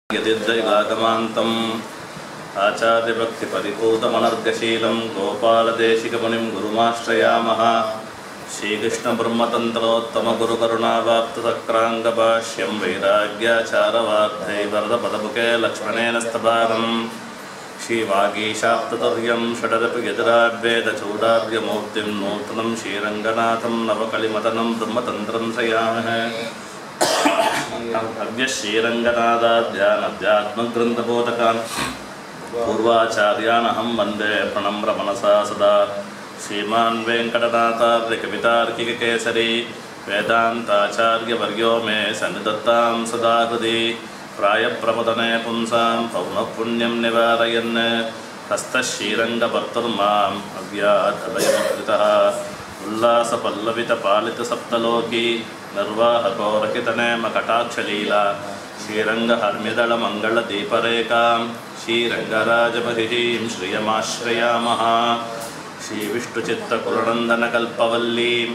यदिद्वैवागमान्तम् आचार्यभक्तिपरिपूतमनर्गशीलं गोपालदेशिकमुनिं गुरुमाश्रयामः श्रीकृष्णब्रह्मतन्त्रोत्तमगुरुकरुणावाप्तसक्राङ्गभाष्यं वैराग्याचारवार्धै वरदपदमुखे लक्ष्मणेन स्तभारम् श्रीवागीशाप्ततर्यं षडरपि यतिराड्वेदचूडार्यमूर्तिं नूतनं श्रीरङ्गनाथं नवकलिमतनं ब्रह्मतन्त्रं श्रयामः अव्यश्रीरङ्गनादाध्यानध्यात्मग्रन्थबोधकान् पूर्वाचार्यानहं वन्दे प्रणम्र मनसा सदा श्रीमान् वेङ्कटनाथार्यकवितार्किककेसरी वेदान्ताचार्यवर्यो मे सन्निधत्तां सदा हृदि प्रायप्रमदने पुंसां पौनःपुण्यं निवारयन् हस्तश्रीरङ्गभर्तुर्माम् अव्याधभयमुद्रितः उल्लासपल्लवितपालितसप्तलोकी निर्वाहकोरकितनेम कटाक्षलीला श्रीरङ्गहर्म्यदलमङ्गलदीपरेखां श्रीरङ्गराजमहिषीं श्रियमाश्रयामः श्रीविष्णुचित्तकुलनन्दनकल्पवल्लीं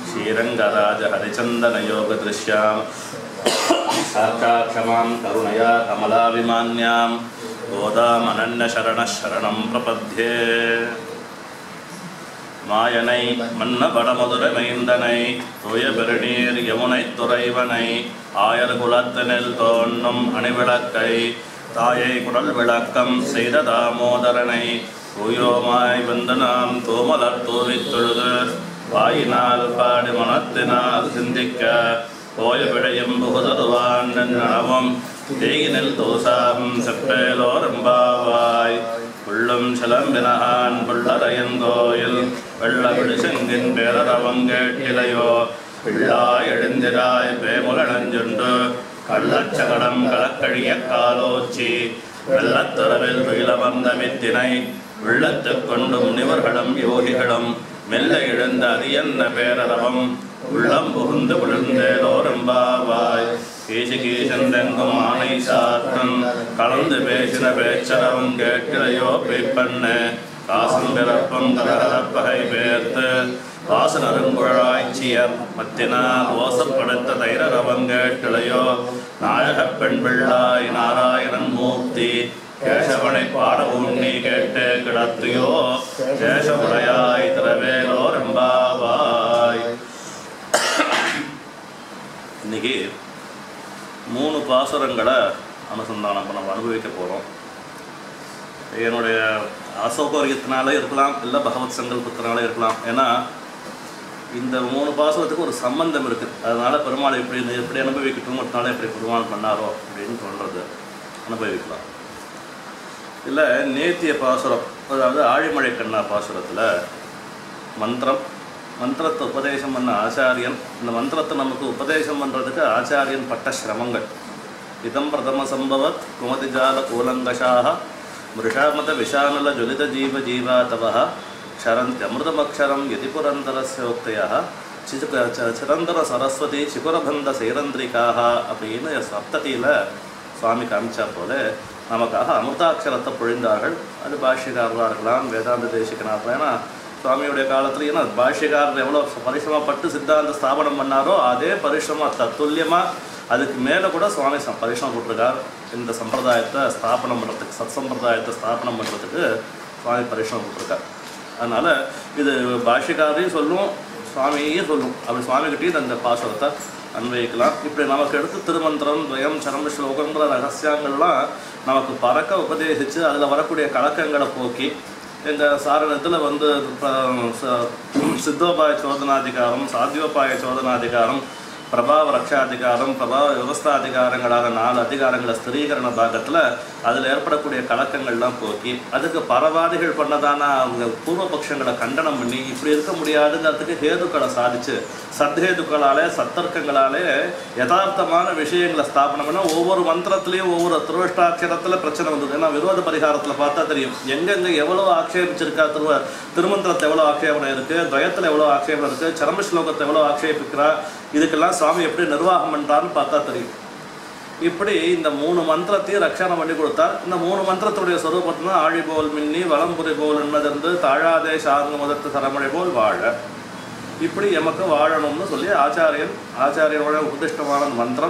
श्रीरङ्गराजहरिचन्दनयोगदृश्यां साक्षाक्षमां करुणया कमलाभिमान्यां गोदामनन्यशरणः शरणं प्रपद्ये மாயனை மன்ன வடமதுரை மைந்தனை தூய பெருநீர் யமுனை துறைவனை ஆயர் குலத்தினில் தோன்றும் அணிவிளக்கை தாயை குடல் விளக்கம் செய்த தாமோதரனை தூயோமாய் வந்து நாம் தூமலர் தூவித் தொழுது வாயினால் பாடி மனத்தினால் சிந்திக்க போய விடையும் புகுதருவான் நனவும் தேயினில் தோசாம் செப்பேலோரம்பாவாய் உள்ளும் சிலம்பினகான் புள்ளரையங்கோயில் வெள்ள விடுசெங்கின் பேரரவங்கேட்டிலையோ பிள்ளாய் எழுந்திராய் பேமுலனஞ்சுண்டு கள்ளச்சகடம் கலக்கழிய காலோச்சி வெள்ளத்துறவில் வீழ வந்த வித்தினை உள்ளத்துக் கொண்டும் நிவர்களும் யோகிகளும் மெல்ல எழுந்த அதியன்ன பேரரவம் உள்ளம் புகுந்து விழுந்தேலோரம்பாவாய் கீசு கீசந்தெங்கும் ஆனை சாத்தன் கலந்து பேசின பேச்சரவும் கேட்கிறையோ பெய்ப்பண்ணு காசம் பிறப்பும் கலகலப்பகை பேர்த்து வாசனருங்குழாய்ச்சியர் மத்தினால் ஓசப்படுத்த தைரரவம் கேட்கிளையோ நாயகப் பெண் பிள்ளாய் நாராயணன் மூர்த்தி கேசவனை பாட உண்ணி கேட்டு கிடத்தியோ கேசவுடையாய் திரவேலோ ரெம்பாவாய் இன்னைக்கு மூணு பாசுரங்களை அனுசந்தானம் நம்ம அனுபவிக்க போகிறோம் என்னுடைய அசௌகரியத்தினால இருக்கலாம் இல்லை பகவத் சங்கல்பத்தினால இருக்கலாம் ஏன்னா இந்த மூணு பாசுரத்துக்கு ஒரு சம்பந்தம் இருக்குது அதனால் பெருமாள் இப்படி எப்படி அனுபவிக்கட்டும்னால எப்படி பெருமாள் பண்ணாரோ அப்படின்னு சொல்கிறது அனுபவிக்கலாம் இல்லை நேத்திய பாசுரம் அதாவது ஆழிமழை கண்ணா பாசுரத்தில் மந்திரம் மந்திரத்தை உபதேசம் பண்ண ஆச்சாரியன் இந்த மந்திரத்தை நமக்கு உபதேசம் பண்ணுறதுக்கு ஆச்சாரியன் பட்ட சிரமங்கள் இதம் பிரதம சம்பவத் குமதிஜால கூலங்கஷாக மிருஷாமத விஷானல ஜுலித ஜீவ ஜீவாதவ க்ஷரந்தி அமிர்தமக்ஷரம் யதி புரந்தரஸ்யோக்தய சிசுக ச- சிரந்தர சரஸ்வதி சிகுரபந்த சைரந்திரிக்காக அப்படின்னு சப்ததியில் சுவாமி காமிச்சா போல நமக்காக அமிர்தாட்சரத்தை பொழிந்தார்கள் அது பாஷ்யக்காரராக இருக்கலாம் வேதாந்த தேசிகனாக ஏன்னா சுவாமியுடைய காலத்துல ஏன்னா பாஷ்யக்காரர் எவ்வளோ பரிசிரமப்பட்டு சித்தாந்த ஸ்தாபனம் பண்ணாரோ அதே பரிசிரமம் தத்துல்யமாக அதுக்கு மேலே கூட சுவாமி ச- பரிசிரமம் போட்டிருக்கார் இந்த சம்பிரதாயத்தை ஸ்தாபனம் பண்ணுறதுக்கு சத் சம்பிரதாயத்தை ஸ்தாபனம் பண்ணுறதுக்கு சுவாமி பரிசிரமம் போட்டிருக்கார் அதனால் இது பாஷ்யக்காரையும் சொல்லும் சுவாமியையும் சொல்லும் அப்படி சுவாமிகிட்டையும் அந்த பாசுரத்தை அன்வயிக்கலாம் இப்படி நமக்கு எடுத்து திருமந்திரம் துவயம் சரம ஸ்லோகங்கிற ரகசியங்கள்லாம் நமக்கு பறக்க உபதேசித்து அதில் வரக்கூடிய கலக்கங்களை போக்கி எங்கள் சாரணத்தில் வந்து ப- ச- சித்தோபாய சோதனாதிகாரம் சாத்தியோபாய சோதனாதிகாரம் பிரபாவ ரக்ஷாதிகாரம் பிரபாவ விவஸ்தாதிகாரங்களாக நாலு அதிகாரங்களை ஸ்திரீகரண பாகத்தில் அதில் ஏற்படக்கூடிய கலக்கங்கள்லாம் போக்கி அதுக்கு பரவாதிகள் பண்ணதான அவங்க பூர்வபக்ஷங்களை கண்டனம் பண்ணி இப்படி இருக்க முடியாதுங்கிறதுக்கு ஹேதுக்களை சாதிச்சு சத்ஹேதுக்களாலே சத்தர்க்கங்களாலே யதார்த்தமான விஷயங்களை ஸ்தாபனம் பண்ண ஒவ்வொரு மந்திரத்திலையும் ஒவ்வொரு திருவஷ்டாட்சரத்தில் பிரச்சனை வந்தது ஏன்னா விரோத பரிகாரத்தில் பார்த்தா தெரியும் எங்கெங்கே எவ்வளோ ஆக்ஷேபிச்சிருக்கா திரு திருமந்திரத்தை எவ்வளோ ஆக்ஷேபனை இருக்குது துவயத்தில் எவ்வளோ ஆக்ஷேபனை இருக்குது சரம ஸ்லோகத்தை எவ்வளோ ஆக்ஷேபிக்கிறா இதுக்கெல்லாம் சுவாமி எப்படி நிர்வாகம் பண்ணுறான்னு பார்த்தா தெரியும் இப்படி இந்த மூணு மந்திரத்தையும் ரட்சணம் பண்ணி கொடுத்தார் இந்த மூணு மந்திரத்துடைய சொரூபத்தினா ஆழி போல் மின்னி வலம்புரி போல் என்பதிருந்து தாழாதே சார்ந்த முதத்து சரமழை போல் வாழ இப்படி எமக்கு வாழணும்னு சொல்லி ஆச்சாரியன் ஆச்சாரியனோட உபதிஷ்டமான மந்திரம்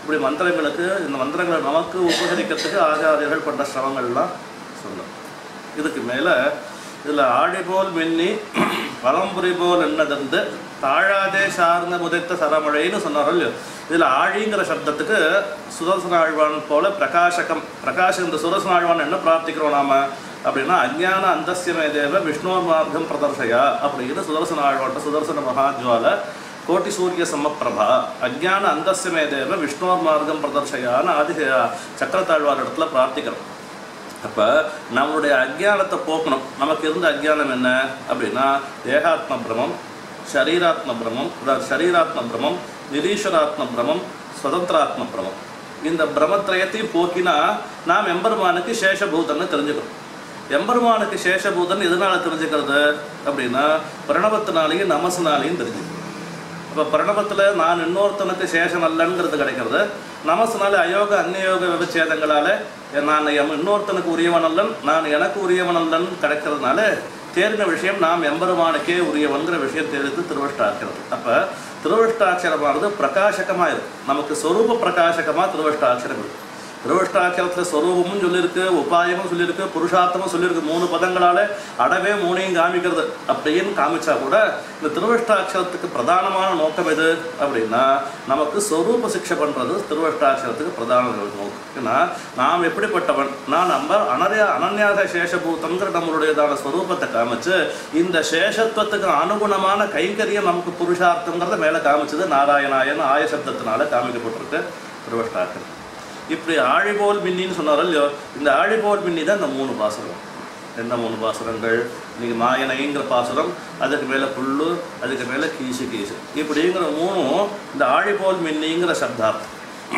இப்படி மந்திரங்களுக்கு இந்த மந்திரங்களை நமக்கு உபகரிக்கிறதுக்கு ஆச்சாரியர்கள் பண்ற சிரமங்கள்லாம் சொன்னோம் இதுக்கு மேலே இதில் ஆழி போல் மின்னி பழம்புரி போல் என்னதந்து தாழாதே சார்ந்த முதைத்த சரமழைன்னு சொன்னாரோ இல்லையோ இதில் ஆழிங்கிற சப்தத்துக்கு சுதர்சன ஆழ்வான் போல பிரகாசகம் பிரகாஷ் இந்த சுதர்சன ஆழ்வான் என்ன பிரார்த்திக்கிறோம் நாம அப்படின்னா அஜ்ஞான அந்தஸ்யமே தேவ விஷ்ணோர் மார்க்கம் பிரதர்ஷயா அப்படின்னு சுதர்சன ஆழ்வான்ட்ட சுதர்சன மகாஜ்வால கோட்டி சூரிய சமப்பிரபா அஜ்ஞான அந்தஸ்யமே தேவ விஷ்ணோர் மார்க்கம் பிரதர்ஷயான்னு ஆதி சக்கரத்தாழ்வார் இடத்துல பிரார்த்திக்கிறோம் அப்போ நம்மளுடைய அஜ்ஞானத்தை போக்கணும் நமக்கு இருந்த அஜ்ஞானம் என்ன அப்படின்னா தேகாத்ம பிரமம் ஷரீராத்ம பிரமம் அதாவது ஷரீராத்ம பிரமம் நிரீஸ்வராத்ம பிரமம் சுதந்திராத்ம பிரமம் இந்த பிரமத்திரயத்தையும் போக்கினா நாம் எம்பெருமானுக்கு சேஷபூதன்னு தெரிஞ்சுக்கிறோம் எம்பெருமானுக்கு சேஷபூதன் எதனால தெரிஞ்சுக்கிறது அப்படின்னா பிரணவத்தினாலையும் நமசனாலையும் தெரிஞ்சுக்கிறோம் அப்போ பிரணவத்தில் நான் இன்னொருத்தனுக்கு சேஷன் அல்லங்கிறது கிடைக்கிறது நமசனால அயோக அந்நியோக விபச்சேதங்களால நான் எம் இன்னொருத்தனுக்கு உரியவன் அல்லன் நான் எனக்கு உரியவன் அல்லன் கிடைக்கிறதுனால தேர்ந்த விஷயம் நாம் எம்பெருமானுக்கே உரியவன்கிற விஷயம் தெரிவித்து திருவஷ்டாக்கிறது அப்போ திருவஷ்டாட்சரமானது பிரகாசகமாக இருக்கு நமக்கு சொரூப பிரகாசகமாக திருவஷ்டாட்சரம் இருக்கு திருவஷ்டாட்சரத்தில் ஸ்வரூபமும் சொல்லியிருக்கு உபாயமும் சொல்லியிருக்கு புருஷார்த்தமும் சொல்லியிருக்கு மூணு பதங்களால அடவே மூணையும் காமிக்கிறது அப்படின்னு காமிச்சா கூட இந்த திருவஷ்டாட்சரத்துக்கு பிரதானமான நோக்கம் எது அப்படின்னா நமக்கு ஸ்வரூப சிக்ஷை பண்ணுறது திருவஷ்டாட்சரத்துக்கு பிரதான நோக்கம் ஏன்னா நாம் எப்படிப்பட்டவன் நான் நம்ம அனரியா அனன்யாக சேஷபூதங்கிற நம்மளுடையதான ஸ்வரூபத்தை காமிச்சு இந்த சேஷத்துவத்துக்கு அனுகுணமான கைங்கரியம் நமக்கு புருஷார்த்தங்கிறத மேலே காமிச்சது நாராயணாயன் ஆய சப்தத்தினால காமிக்கப்பட்டிருக்கு திருவஷ்டாட்சரம் இப்படி ஆழிபோல் மின்னின்னு சொன்னாரோ இல்லையோ இந்த ஆழிபோல் மின்னி தான் இந்த மூணு பாசுரம் என்ன மூணு பாசுரங்கள் இன்னைக்கு மாயனைங்கிற பாசுரம் அதுக்கு மேலே புல்லு அதுக்கு மேலே கீசு கீசு இப்படிங்கிற மூணும் இந்த ஆழிபோல் மின்னிங்கிற சப்தார்த்தம்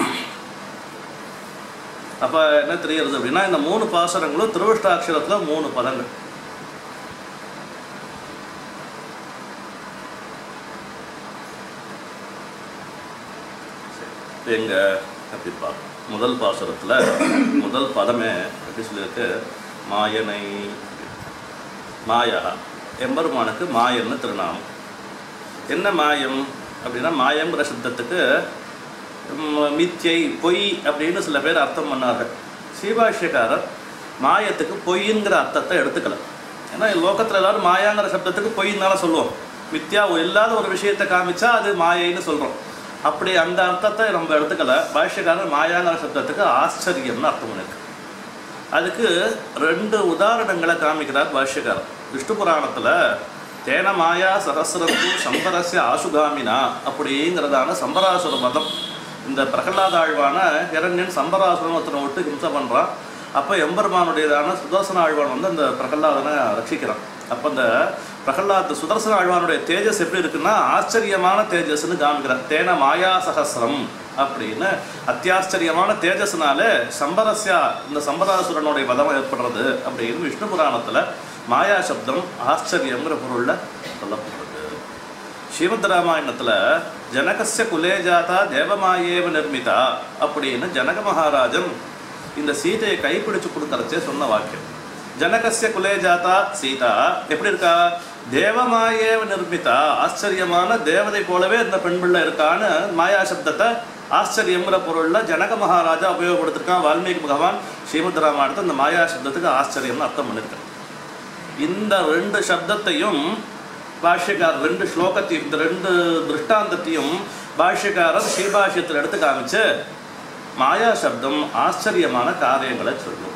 அப்போ என்ன தெரிகிறது அப்படின்னா இந்த மூணு பாசுரங்களும் திருவிஷ்டாட்சரத்தில் மூணு பதங்கள் எங்க அப்படி பார்ப்போம் முதல் பாசுரத்தில் முதல் பதமே எப்படி சொல்லியிருக்கு மாயனை மாயா எம்பெருமானுக்கு மாயன்னு திருநாமம் என்ன மாயம் அப்படின்னா மாயங்கிற சப்தத்துக்கு ம், மித்யை பொய் அப்படின்னு சில பேர் அர்த்தம் பண்ணார்கள் சீபாஷ்யக்காரர் மாயத்துக்கு பொய்ங்கிற அர்த்தத்தை எடுத்துக்கல ஏன்னா லோகத்தில் எல்லாரும் மாயாங்கிற சப்தத்துக்கு பொய்ன்னு தானே சொல்லுவோம் மித்யா இல்லாத ஒரு விஷயத்தை காமிச்சா அது மாயைன்னு சொல்கிறோம் அப்படி அந்த அர்த்தத்தை நம்ம எடுத்துக்கல பாஷ்யக்காரர் மாயாங்கிற சப்தத்துக்கு ஆச்சரியம்னு அர்த்தம் பண்ணிருக்கு அதுக்கு ரெண்டு உதாரணங்களை காமிக்கிறார் பாஷ்யக்காரர் விஷ்ணு புராணத்தில் தேன மாயா சகசிரத்து சம்பரஸ்ய ஆசுகாமினா அப்படிங்கிறதான சம்பராசுர மதம் இந்த பிரகலாத ஆழ்வான இரண்யன் சம்பராசுரன் ஒருத்தனை விட்டு ஹிம்சை பண்ணுறான் அப்போ எம்பெருமானுடையதான சுதர்சன ஆழ்வான் வந்து அந்த பிரகலாதனை ரட்சிக்கிறான் அப்போ அந்த பிரகலாத் சுதர்சன ஆழ்வானுடைய தேஜஸ் எப்படி இருக்குன்னா ஆச்சரியமான தேஜஸ்னு காமிக்கிறார் தேன மாயா சகசிரம் அப்படின்னு அத்தியாச்சரியமான தேஜஸ்னால சம்பரஸ்யா இந்த சம்பராசுரனுடைய வதம் ஏற்படுறது அப்படின்னு விஷ்ணு புராணத்தில் மாயா சப்தம் ஆச்சரியங்கிற பொருளில் சொல்லப்படுறது ஸ்ரீமத் ராமாயணத்தில் ஜனகஸ்ய குலே ஜாதா தேவமாயேவ நிர்மிதா அப்படின்னு ஜனக மகாராஜன் இந்த சீதையை கைப்பிடிச்சு கொடுக்கறச்சே சொன்ன வாக்கியம் ஜனகஸ்ய குலே ஜாதா சீதா எப்படி இருக்கா தேவமாயேவ நிர்மிதா ஆச்சரியமான தேவதை போலவே இந்த பெண் பிள்ளை இருக்கான்னு மாயா சப்தத்தை ஆச்சரியங்கிற பொருளில் ஜனக மகாராஜா உபயோகப்படுத்திருக்கான் வால்மீகி பகவான் ஸ்ரீமத் ராமாயணத்தை இந்த மாயா சப்தத்துக்கு ஆச்சரியம்னு அர்த்தம் பண்ணியிருக்கான் இந்த ரெண்டு சப்தத்தையும் பாஷ்யக்காரர் ரெண்டு ஸ்லோகத்தையும் இந்த ரெண்டு திருஷ்டாந்தத்தையும் பாஷ்யக்காரர் ஸ்ரீபாஷ்யத்தில் எடுத்து காமிச்சு மாயா சப்தம் ஆச்சரியமான காரியங்களை சொல்லும்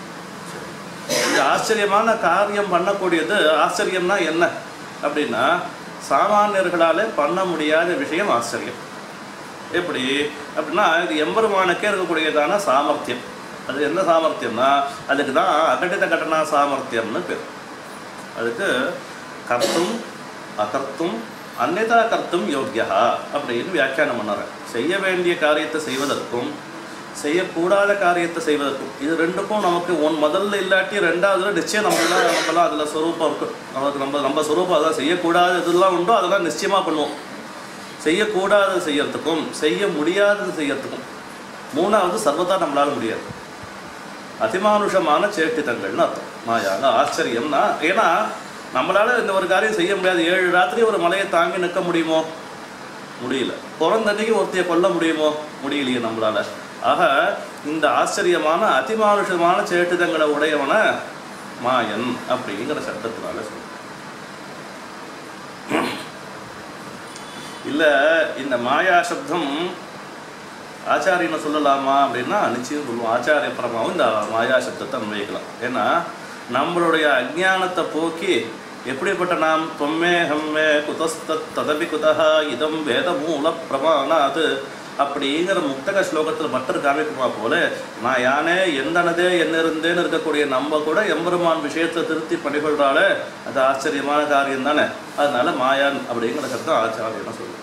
இந்த ஆச்சரியமான காரியம் பண்ணக்கூடியது ஆச்சரியம்னா என்ன அப்படின்னா சாமானியர்களாலே பண்ண முடியாத விஷயம் ஆச்சரியம் எப்படி அப்படின்னா இது எம்பெருமானுக்கே இருக்கக்கூடியதான சாமர்த்தியம் அது என்ன சாமர்த்தியம்னா அதுக்கு தான் அகடித கடனா சாமர்த்தியம்னு பேர் அதுக்கு கர்த்தும் அகர்த்தும் அந்நிதா கர்த்தும் யோக்கியா அப்படின்னு வியாக்கியானம் பண்ணாரு செய்ய வேண்டிய காரியத்தை செய்வதற்கும் செய்யக்கூடாத காரியத்தை செய்வதற்கும் இது ரெண்டுக்கும் நமக்கு ஒன் முதல்ல இல்லாட்டி ரெண்டாவதுல நிச்சயம் நம்மளாம் நம்மளாம் அதில் ஸ்வரூபம் இருக்கும் நமக்கு நம்ம நம்ம ஸ்வரூபம் அதான் செய்யக்கூடாத இதெல்லாம் உண்டோ அதெல்லாம் நிச்சயமாக பண்ணுவோம் செய்யக்கூடாதது செய்யறதுக்கும் செய்ய முடியாதது செய்யறதுக்கும் மூணாவது சர்வதா நம்மளால முடியாது அதிமானுஷமான சேட்டித்தங்கள்னு அர்த்தம் மாயாங்க ஆச்சரியம்னா ஏன்னா நம்மளால இந்த ஒரு காரியம் செய்ய முடியாது ஏழு ராத்திரி ஒரு மலையை தாங்கி நிற்க முடியுமோ முடியல பிறந்தன்னைக்கு ஒருத்தைய கொல்ல முடியுமோ முடியலையே நம்மளால ஆக இந்த ஆச்சரியமான அதிமானுஷமான சேட்டுதங்களை உடையவன மாயன் அப்படிங்கிற சட்டத்தினால சொல்றேன் இல்ல இந்த மாயா சப்தம் ஆச்சாரியனை சொல்லலாமா அப்படின்னா நிச்சயம் சொல்லுவோம் ஆச்சாரிய பரமாவும் இந்த மாயா சப்தத்தை அன்வைக்கலாம் ஏன்னா நம்மளுடைய அஜ்ஞானத்தை போக்கி எப்படிப்பட்ட நாம் தொம்மே ஹம்மே குதஸ்தத் ததபி குதஹா இதம் வேத மூல பிரமாணாது அப்படிங்கிற முக்தக ஸ்லோகத்தில் மற்றர் காமிக்குமா போல நான் யானே எந்தனதே என்னிருந்தேன்னு இருக்கக்கூடிய நம்ம கூட எம்பெருமான் விஷயத்தை திருத்தி பண்ணிக்கொள்றாளே அது ஆச்சரியமான காரியம் தானே அதனால மாயான் அப்படிங்கிற சப்தம் ஆச்சாரியனை சொல்லுவோம்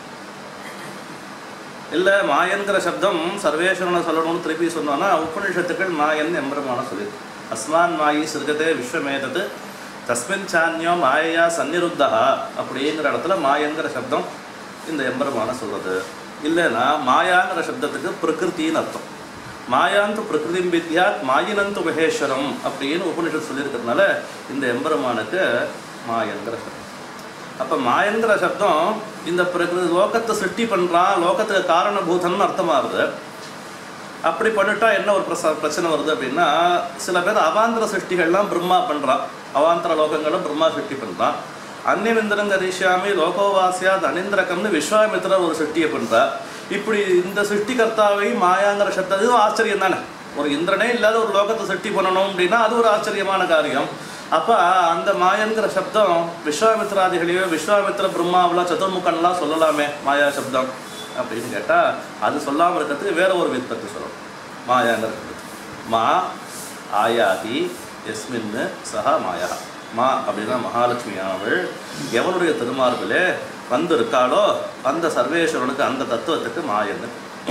இல்லை மாயன்கிற சப்தம் சர்வேஸ்வரனை சொல்லணும்னு திருப்பி சொன்னோன்னா உபனிஷத்துக்கள் மாயன் எம்பெருமான சொல்லியிருக்கு அஸ்மான் மாயி சிறுகதே விஸ்வமேதது தஸ்மின் சான்யோ மாயையா சந்நிருத்தா அப்படிங்கிற இடத்துல மாயங்கிற சப்தம் இந்த எம்பெருமான சொல்றது இல்லைன்னா மாயாங்கிற சப்தத்துக்கு பிரகிருத்தின்னு அர்த்தம் மாயாந்து பிரகிருதி வித்யாத் மாயினந்து மகேஸ்வரம் அப்படின்னு உபனிஷத் சொல்லியிருக்கிறதுனால இந்த எம்பெருமானுக்கு மாயங்கிற சப்தம் அப்போ மாயங்கிற சப்தம் இந்த பிரகிருதி லோகத்தை சிருஷ்டி பண்ணுறான் லோகத்துக்கு காரணபூதம்னு அர்த்தமாகுது அப்படி பண்ணிட்டா என்ன ஒரு பிரச பிரச்சனை வருது அப்படின்னா சில பேர் அவாந்திர சிருஷ்டிகள்லாம் பிரம்மா பண்ணுறான் அவாந்திர லோகங்களும் பிரம்மா சிருஷ்டி பண்ணுறான் அந்நியமிந்திரங்க ரிஷியாமி லோகோவாசியாத் அனிந்திரகம்னு விஸ்வாமித்திரர் ஒரு சிருஷ்டியை பண்ணுறா இப்படி இந்த சிருஷ்டிகர்த்தாவை மாயாங்கிற சப்தம் இதுவும் ஆச்சரியம் தானே ஒரு இந்திரனே இல்லாத ஒரு லோகத்தை சிருஷ்டி பண்ணணும் அப்படின்னா அது ஒரு ஆச்சரியமான காரியம் அப்போ அந்த மாயங்கிற சப்தம் விஸ்வாமித்ராதிகளையோ விஸ்வாமித்திர பிரம்மாவெல்லாம் சதுர்முகன்லாம் சொல்லலாமே மாயா சப்தம் அப்படின்னு கேட்டால் அது சொல்லாமல் இருக்கிறதுக்கு வேற ஒரு விற்பத்தி சொல்லணும் மாயாங்கிற சப்தம் மா ஆயாதி எஸ்மின்னு சஹா மாயா மா அப்படின்னா மகாலட்சுமியானவள் எவனுடைய திருமார்பிலே வந்து இருக்காளோ அந்த சர்வேஸ்வரனுக்கு அந்த தத்துவத்துக்கு மாயன்னு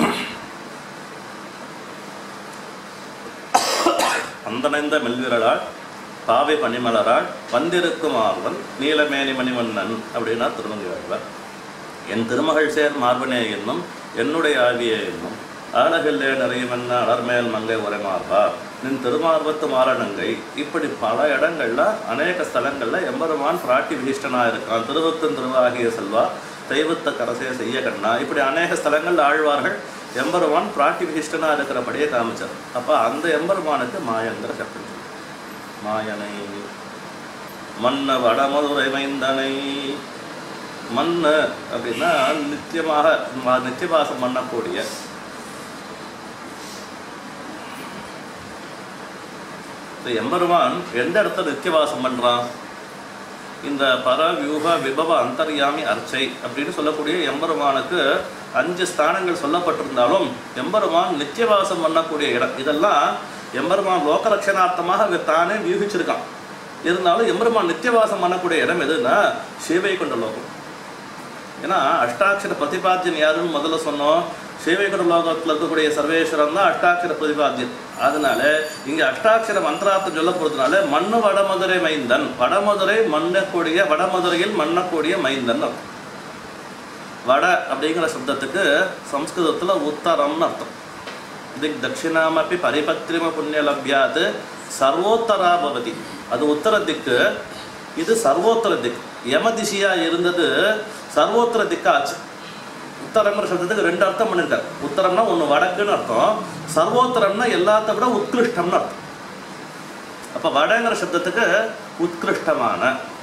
அந்தனைந்த மெல்விரலாள் பாவை பனிமலராள் வந்திருக்கும் ஆர்வன் நீலமேனி மணிவண்ணன் அப்படின்னா திருமங்கையாழ்வார் என் திருமகள் சேர் மார்பனே என்னும் என்னுடைய ஆவியே என்னும் ஆலகில்லே நிறையவென்ன அலர்மேல் மங்கை உரைமார்பா நின் திருமார்பத்து மாரணங்கை இப்படி பல இடங்கள்ல அநேக ஸ்தலங்கள்ல எம்பெருமான் பிராட்டி விசிஷ்டனா இருக்கான் திருவத்தன் திருவாகிய செல்வா தெய்வத்த கரசே செய்ய கண்ணா இப்படி அநேக ஸ்தலங்கள்ல ஆழ்வார்கள் எம்பெருமான் பிராட்டி விசிஷ்டனா இருக்கிறபடியே காமிச்சார் அப்ப அந்த எம்பெருமானுக்கு மாயங்கிற சப்தம் சொல்லு. மாயனை மன்ன வடமதுரை மைந்தனை மண்ணு அப்படின்னா நித்தியமாக ம- நித்தியவாசம் பண்ணக்கூடிய இந்த எம்பெருமான் எந்த இடத்துல நித்தியவாசம் பண்றான் இந்த பர வியூக விபவ அந்தர்யாமி அர்ச்சை அப்படின்னு சொல்லக்கூடிய எம்பெருமானுக்கு அஞ்சு ஸ்தானங்கள் சொல்லப்பட்டிருந்தாலும் எம்பெருமான் நித்தியவாசம் பண்ணக்கூடிய இடம் இதெல்லாம் எம்பெருமான் லோகரட்சணார்த்தமாக இவர் தானே வியூகிச்சிருக்கான் இருந்தாலும் எம்பெருமான் நித்தியவாசம் பண்ணக்கூடிய இடம் எதுன்னா சேவை கொண்ட லோகம் ஏன்னா அஷ்டாட்சர பிரதிபாத்தியன் யாருன்னு முதல்ல சொன்னோம் சேவைகுட லோகத்தில் இருக்கக்கூடிய சர்வேஸ்வரன் தான் அஷ்டாட்சர பிரதிபாத்தியன் அதனால இங்க அஷ்டாட்சர மந்திரார்த்தம் சொல்லப்படுறதுனால மண்ணு வடமதுரை மைந்தன் வடமதுரை மண்ணக்கூடிய வடமதுரையில் மண்ணக்கூடிய மைந்தன் அர்த்தம் வட அப்படிங்கிற சப்தத்துக்கு சம்ஸ்கிருதத்துல உத்தரம்னு அர்த்தம் திக் தட்சிணாமப்பி பரிபத்ரிம புண்ணிய லப்யாத் சர்வோத்தரா பவதி அது உத்தர திக்கு இது சர்வோத்தர திக் யம திசையா இருந்தது சர்வோத்தர திக்காச்சு உத்தரங்கிற சப்தத்துக்கு ரெண்டு அர்த்தம் பண்ணிருக்காரு உத்தரம்னா ஒன்று வடக்குன்னு அர்த்தம் சர்வோத்தரம்னா எல்லாத்த விட உத்கிருஷ்டம்னு அர்த்தம் அப்ப வடங்கிற சப்தத்துக்கு உத்கிருஷ்டமான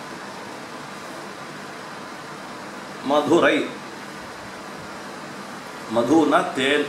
மதுரை மதுனா தேன்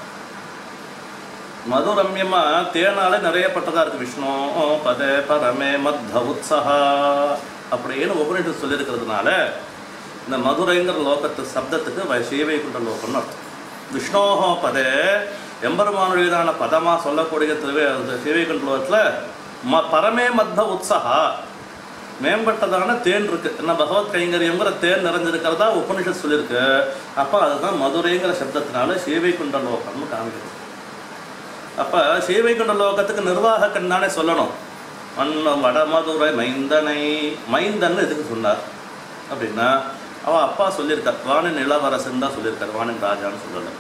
மதுரம்யமா தேனால நிறைய பட்டதா இருக்கு விஷ்ணு பதே பரமே மத்த உத்சஹா அப்படின்னு உபநிஷத்து சொல்லியிருக்கிறதுனால இந்த மதுரைங்கிற லோகத்து சப்தத்துக்கு வை- சீவை கொண்ட லோகம்னு அர்த்தம் விஷ்ணோஹோ பதே எம்பெருமானுடையதான பதமா சொல்லக்கூடிய திருவே சீவை கொண்ட லோகத்தில் ம பரமே மத்த உத்சஹா மேம்பட்டதான தேன் இருக்கு என்ன பகவத் கைங்கரியங்கிற தேன் நிறைஞ்சிருக்கிறதா உபனிஷத் சொல்லியிருக்கு அப்போ அதுதான் மதுரைங்கிற சப்தத்தினால சேவை கொண்ட லோகம்னு காமிக்கிறது அப்போ சேவை கொண்ட லோகத்துக்கு நிர்வாகக்கன் தானே சொல்லணும் மன்னம் வடமதுரை மைந்தனை மைந்தன் எதுக்கு சொன்னார் அப்படின்னா அவ அப்பா சொல்லியிருக்கார் வானின் இளவரசன் தான் சொல்லியிருக்கார் வானின் ராஜான்னு சொல்லலை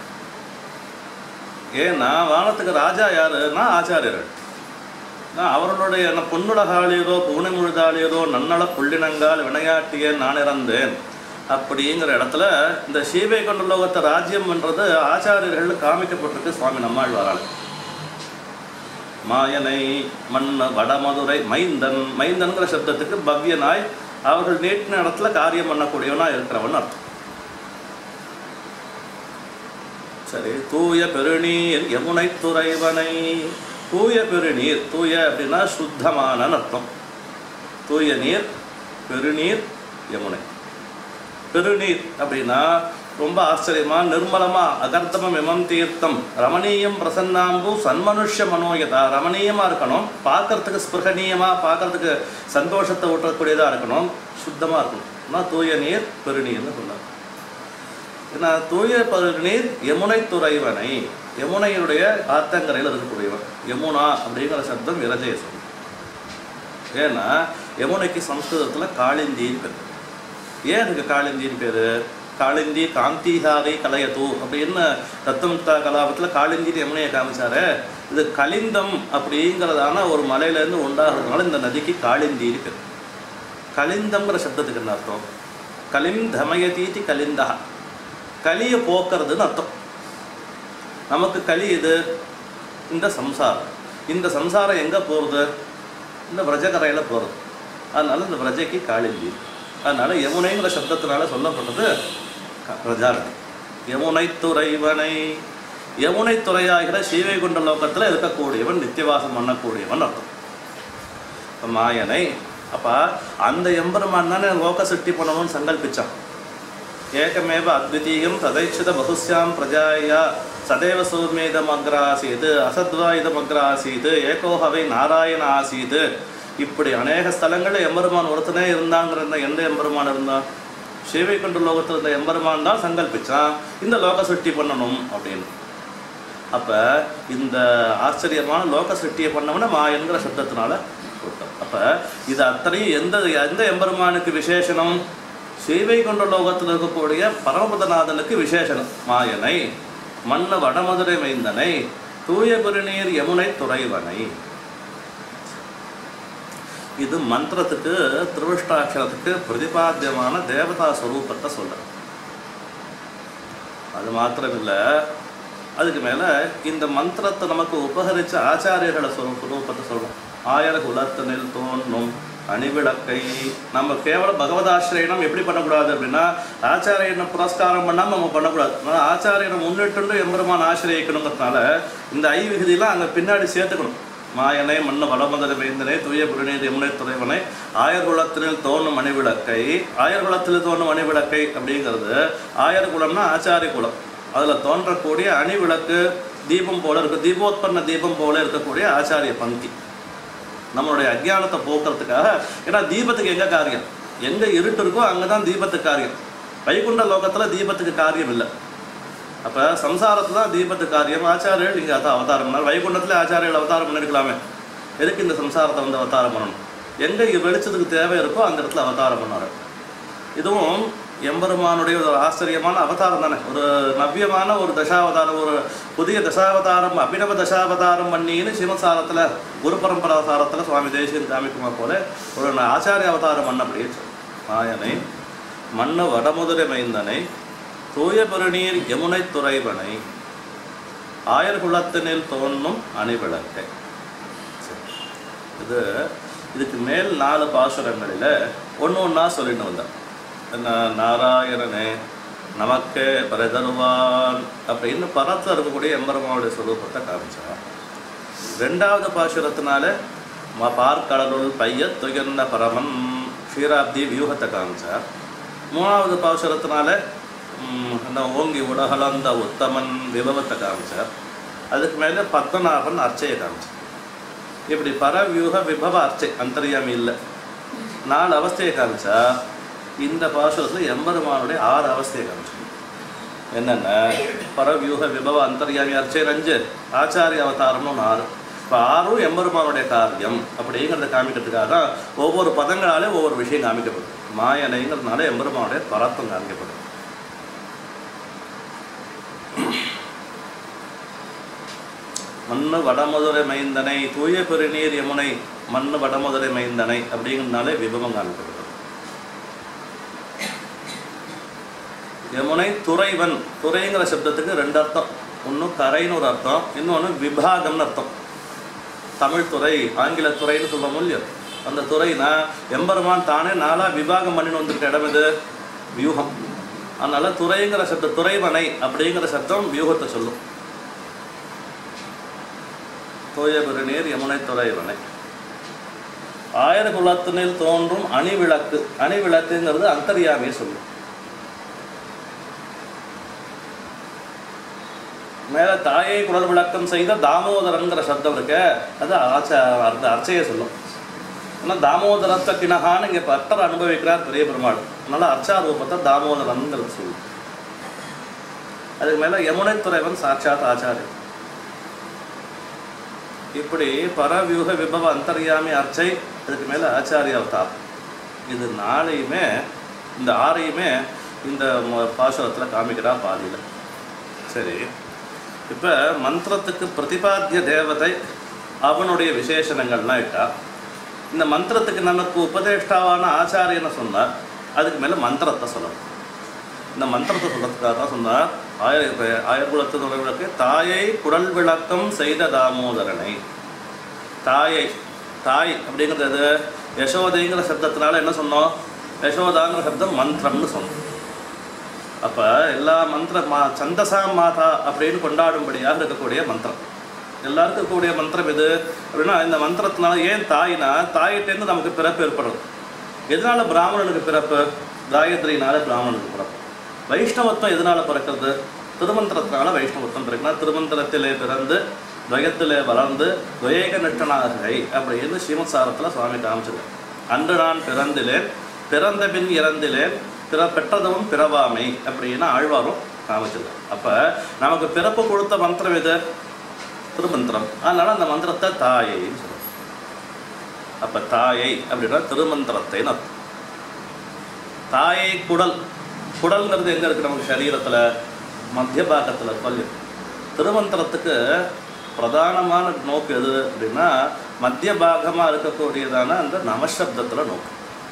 ஏன்னா வானத்துக்கு ராஜா யாருன்னா ஆச்சாரியர்கள் நான் அவர்களுடைய பொன்னுலகாளியதோ பூனை முழுதாளியதோ நன்னள புள்ளினங்கால் வினையாட்டிய நான் இறந்தேன் அப்படிங்கிற இடத்துல இந்த ஸ்ரீவைகுண்ட லோகத்தை ராஜ்யம் என்றது ஆச்சாரியர்கள் காமிக்கப்பட்டிருக்கு சுவாமி நம்மாழ்வாரால் மாயனை மன்ன வடமதுரை மைந்தன் மைந்தன்கிற சப்தத்துக்கு பவ்யனாய் அவர்கள் நீட்டின இடத்துல காரியம் பண்ணக்கூடியவனா இருக்கிறவன் அர்த்தம் சரி தூய பெருநீர் யமுனை துறைவனை தூய பெருநீர் தூய அப்படின்னா சுத்தமான அர்த்தம் தூய நீர் பெருநீர் யமுனை பெருநீர் அப்படின்னா ரொம்ப ஆச்சரியமா நிர்மலமா அகர்த்தமம் இமம் தீர்த்தம் ரமணீயம் பிரசன்னாம்பு சன்மனுஷ மனோயதா ரமணீயமா இருக்கணும் பார்க்கறதுக்கு ஸ்பிருகணீயமா பார்க்கறதுக்கு சந்தோஷத்தை ஊட்டக்கூடியதா இருக்கணும் சுத்தமா இருக்கணும் ஆனால் தூய நீர் பெருநீர்னு சொன்னார் ஏன்னா தூய பெருநீர் யமுனை துறைவனை யமுனையுடைய ஆத்தங்கரையில் இருக்கக்கூடியவன் யமுனா அப்படிங்கிற சப்தம் விரஜய சொல்லும் ஏன்னா யமுனைக்கு சம்ஸ்கிருதத்தில் காளிந்தின்னு பேர் ஏன் அதுக்கு காளிந்தின்னு பேர் காளிந்தி காந்திஹாவை கலையது அப்படின்னு தத்துவமுக்தா கலாபத்தில் காளிந்தின்னு யமுனையை காமிச்சாரு இது கலிந்தம் அப்படிங்கிறதான ஒரு மலையிலேருந்து உண்டாகிறதுனால இந்த நதிக்கு காளிந்தின்னு பேர் கலிந்தம்ங்கிற சப்தத்துக்கு என்ன அர்த்தம் கலிம் தமயதீதி கலிந்தா கலியை போக்குறதுன்னு அர்த்தம் நமக்கு கலி இது இந்த சம்சாரம் இந்த சம்சாரம் எங்கே போகிறது இந்த பிரஜகரையில் போகிறது அதனால இந்த பிரஜைக்கு காளிந்தி அதனால யமுனைங்கிற சப்தத்தினால சொல்லப்பட்டது க- பிரஜாநதி யமுனை துறைவனை யமுனை துறையாகிற ஸ்ரீவைகுண்ட லோகத்தில் இருக்கக்கூடியவன் நித்தியவாசம் பண்ணக்கூடியவன் அர்த்தம் இப்ப மாயனை அப்போ அந்த எம்பெருமான் தானே லோக சிருஷ்டி பண்ணணும்னு சங்கல்பிச்சான் ஏகமேவ அத்விதீயம் ததைச்சித பகுஸ்யாம் பிரஜாயா சதேவ சௌர்மேதம் அக்ராசீது அசத்வா இதம் அக்ராசீது ஏகோஹவை நாராயண ஆசீது இப்படி அநேக ஸ்தலங்களில் எம்பெருமான் ஒருத்தனே இருந்தாங்கிற எந்த எம்பெருமான் இருந்தான் ஸ்ரீவைகுண்ட லோகத்தில் இருந்த எம்பெருமான் தான் சங்கல்பிச்சான் இந்த லோக சிருஷ்டி பண்ணணும் அப்படின்னு அப்போ இந்த ஆச்சரியமான லோக சிருஷ்டியை பண்ணவன மாயன்கிற சப்தத்தினால கூட்டம் அப்போ இது அத்தனையும் எந்த எந்த எம்பெருமானுக்கு விசேஷனம் ஸ்ரீவைகுண்ட லோகத்தில் இருக்கக்கூடிய பரமபதநாதனுக்கு விசேஷனம் மாயனை மன்ன வடமதுரை மைந்தனை தூய பெருநீர் யமுனை துறைவனை இது மந்திரத்துக்கு திருவிஷ்டாட்சரத்துக்கு பிரதிபாத்தியமான தேவதா ஸ்வரூபத்தை சொல்கிறேன் அது மாத்திரமில்லை அதுக்கு மேலே இந்த மந்திரத்தை நமக்கு உபகரித்த ஆச்சாரியர்களை சொல் ரூபத்தை சொல்கிறோம் ஆயர் குலத்தினில் தோன்றும் அணிவிளக்கை நம்ம கேவலம் பகவதாசிரியனம் எப்படி பண்ணக்கூடாது அப்படின்னா ஆச்சாரியனை புரஸ்காரம் பண்ணாமல் நம்ம பண்ணக்கூடாது அதனால் ஆச்சாரியனை முன்னிட்டு எம்பெருமான் ஆசிரியக்கணுங்கிறதுனால இந்த ஐ விகுதியெல்லாம் அங்கே பின்னாடி சேர்த்துக்கணும் மாயனை மண்ண வளமதர வேந்தனை தூய புரிநீர் யமுனை துறைவனை ஆயர் குலத்தினில் தோன்றும் மணிவிளக்கை ஆயர் குலத்தில் தோன்றும் மணிவிளக்கை அப்படிங்கிறது ஆயர் குலம்னா ஆச்சாரிய குலம் அதில் தோன்றக்கூடிய அணிவிளக்கு தீபம் போல இருக்கு தீபோத்பன்ன தீபம் போல இருக்கக்கூடிய ஆச்சாரிய பங்கி நம்மளுடைய அஜ்ஞானத்தை போக்குறதுக்காக ஏன்னா தீபத்துக்கு எங்கே காரியம் எங்கே இருட்டு இருக்கோ அங்கே தான் தீபத்துக்கு காரியம் வைகுண்ட லோகத்தில் தீபத்துக்கு காரியம் இல்லை அப்போ சம்சாரத்தில் தான் தீபத்துக்கு காரியம் ஆச்சாரியர்கள் இங்கே அதான் அவதாரம் பண்ணார் வைகுண்டத்தில் ஆச்சாரியர்கள் அவதாரம் பண்ணிருக்கலாமே எதுக்கு இந்த சம்சாரத்தை வந்து அவதாரம் பண்ணணும் எங்கே வெளிச்சத்துக்கு தேவை இருக்கோ அந்த இடத்துல அவதாரம் பண்ணார் இதுவும் எம்பெருமானுடைய ஒரு ஆச்சரியமான அவதாரம் தானே ஒரு நவ்யமான ஒரு தசாவதாரம் ஒரு புதிய தசாவதாரம் அபிநவ தசாவதாரம் பண்ணின்னு சிவசாரத்தில் குரு பரம்பரை அவதாரத்தில் சுவாமி தேசியன் காமிக்குமா போல ஒரு ஆச்சாரிய அவதாரம் பண்ணபடியே மாயனை மண்ணு வடமுதிரை மைந்தனை தூய பெருநீர் யமுனை துறைவனை ஆயர் குலத்தினில் தோன்றும் அணிவிளக்கை சரி. இது இதுக்கு மேல் நாலு பாசுரங்களில் ஒன்று ஒன்றா சொல்லிட்டு வந்தேன் என்ன நாராயணனே நமக்கே பரதருவான் அப்படின்னு பரத்தில் இருக்கக்கூடிய எம்பெருமாவுடைய சுரூபத்தை காமிச்சான் ரெண்டாவது பாசுரத்தினால ம பார்க்கடலுள் பைய துயர்ந்த பரமன் க்ஷீராப்தி வியூகத்தை காமிச்சார் மூணாவது பாசுரத்தினால ம், அந்த ஓங்கி உலகளந்த உத்தமன் விபவத்தை காமிச்சார் அதுக்கு மேலே பத்மநாபன் அர்ச்சையை காமிச்சார் இப்படி பரவியூக விபவ அர்ச்சை அந்தரியாமி இல்லை நாலு அவஸ்தையை காமிச்சா இந்த பாசுரத்தில் எம்பெருமானுடைய ஆறு அவஸ்தையை காமிச்சு என்னென்ன பரவியூக விபவ அந்தர்யாமி அர்ச்சை அஞ்சு ஆச்சாரிய அவதாரம்னு ஒன்று ஆறு இப்போ ஆறும் எம்பெருமானுடைய காரியம் அப்படிங்கிறத காமிக்கிறதுக்காக தான் ஒவ்வொரு பதங்களாலே ஒவ்வொரு விஷயம் காமிக்கப்படும் மாயனைங்கிறதுனால எம்பெருமானுடைய பரத்தம் காமிக்கப்படும் மண்ணு வடமதுரை மைந்தனை தூய பெருநீர் யமுனை மண்ணு வடமதுரை மைந்தனை அப்படிங்கிறதுனாலே விபவம் காமிக்கப்படும் யமுனை துறைவன் துறைங்கிற சப்தத்துக்கு ரெண்டு அர்த்தம் ஒன்று கரைன்னு ஒரு அர்த்தம் இன்னொன்று விபாகம்னு அர்த்தம் தமிழ் துறை ஆங்கில துறைன்னு சொல்ல இல்லையோ அந்த துறைனா எம்பெருமான் தானே நாளா விபாகம் பண்ணின்னு வந்திருக்க இடம் இது வியூகம் அதனால துறைங்கிற சப்தம் துறைவனை அப்படிங்கிற சப்தம் வியூகத்தை சொல்லும் தோயபெருநீர் யமுனை துறைவனை ஆயிர குலத்தினில் தோன்றும் அணிவிளக்கு அணிவிளக்குங்கிறது அந்தரியாமையை சொல்லும் மேல தாயை குடல் விளக்கம் செய்த தாமோதரங்கிற சப்தம் இருக்க அது ஆச்ச அந்த அர்ச்சையை சொல்லும் ஆனால் தாமோதரத்தை கிணகான்னு இங்கே பட்டர் அனுபவிக்கிறார் பெரிய பெருமாள் அதனால அர்ச்சா ரூபத்தை தாமோதரங்கிறது சொல்லும் அதுக்கு மேல யமுனை துறைவன் சாட்சாத் ஆச்சாரியன் இப்படி பரவியூக விபவ அந்தர்யாமி அர்ச்சை அதுக்கு மேல ஆச்சாரிய அவதார் இது நாளையுமே இந்த ஆறையுமே இந்த பாசுரத்தில் காமிக்கிறா பாதியில் சரி இப்போ மந்திரத்துக்கு பிரதிபாத்திய தேவதை அவனுடைய விசேஷணங்கள்லாம் இட்டா இந்த மந்திரத்துக்கு நமக்கு உபதேஷ்டாவான ஆச்சாரியனை சொன்னார் அதுக்கு மேலே மந்திரத்தை சொல்லணும் இந்த மந்திரத்தை சொல்றதுக்காக தான் சொன்னார் ஆயிர இப்ப ஆயர்குலத்து விளக்கு தாயை குடல் விளக்கம் செய்த தாமோதரனை தாயை தாய் அப்படிங்கிறது எது? யசோதைங்கிற சப்தத்தினால என்ன சொன்னோம் யசோதாங்கிற சப்தம் மந்திரம்னு சொன்னோம் அப்போ எல்லா மந்திர மா சந்தசாம் மாதா அப்படின்னு கொண்டாடும்படியாக இருக்கக்கூடிய மந்திரம் எல்லாருக்கும் இருக்கக்கூடிய மந்திரம் எது அப்படின்னா இந்த மந்திரத்தினால ஏன் தாய்னா தாயிட்டேருந்து நமக்கு பிறப்பு ஏற்படும் எதனால பிராமணனுக்கு பிறப்பு காயத்ரினால பிராமணனுக்கு பிறப்பு வைஷ்ணவத்துவம் எதனால பிறக்கிறது திருமந்திரத்தினால வைஷ்ணவத்துவம் பிறக்குன்னா திருமந்திரத்திலே பிறந்து துவயத்திலே வளர்ந்து துவயக நிஷ்டனாகை அப்படின்னு ஸ்ரீமத் சாரத்தில் சுவாமி காமிச்சிருக்கார் அன்று நான் பிறந்திலேன் பிறந்த பின் இறந்திலேன் பிற பெற்றதும் பிறவாமை அப்படின்னு ஆழ்வாரும் காமிச்சிருக்கார் அப்போ நமக்கு பிறப்பு கொடுத்த மந்திரம் எது திருமந்திரம் அதனால அந்த மந்திரத்தை தாயைன்னு சொல்லுவோம் அப்போ தாயை அப்படின்னா திருமந்திரத்தை அர்த்தம் தாயை குடல் குடல்ங்கிறது எங்கே இருக்குது நமக்கு சரீரத்தில் மத்திய பாகத்தில் பல்லு திருமந்திரத்துக்கு பிரதானமான நோக்கு எது அப்படின்னா மத்திய பாகமாக இருக்கக்கூடியதான அந்த நமசப்தத்தில் நோக்கு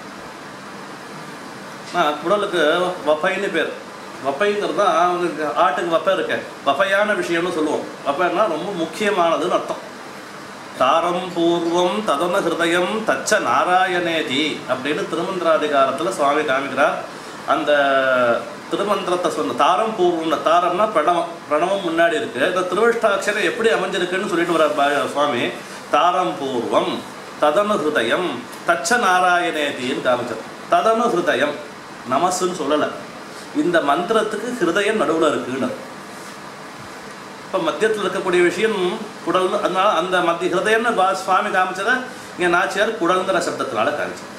நான் குடலுக்கு வப்பைன்னு பேர் வப்பைங்கிறது தான் அவங்களுக்கு ஆட்டுக்கு வப்பை இருக்க வப்பையான விஷயம்னு சொல்லுவோம் வப்பைன்னா ரொம்ப முக்கியமானதுன்னு அர்த்தம் தாரம் பூர்வம் ததன ஹிருதயம் தச்ச நாராயணேதி அப்படின்னு திருமந்திராதிகாரத்தில் சுவாமி காமிக்கிறார் அந்த திருமந்திரத்தை சொன்ன தாரம் பூர்வம்னு தாரம்னா பிரணவம் பிரணவம் முன்னாடி இருக்கு இந்த திருவிஷ்டாட்சரம் எப்படி அமைஞ்சிருக்குன்னு சொல்லிட்டு வர பா- சுவாமி தாரம் பூர்வம் ததனு ஹிருதயம் தச்ச நாராயணேதின்னு காமிச்சார் ததனு ஹிருதயம் நமசுன்னு சொல்லலை இந்த மந்திரத்துக்கு ஹிருதயம் நடுவில் இருக்குன்னு இப்போ மத்தியத்தில் இருக்கக்கூடிய விஷயம் குடல் அதனால அந்த மத்திய ஹிருதயம்னு பா சுவாமி காமிச்சதை இங்கே நாச்சியார் குடல்ங்கிற சப்தத்தினால காமிச்சார்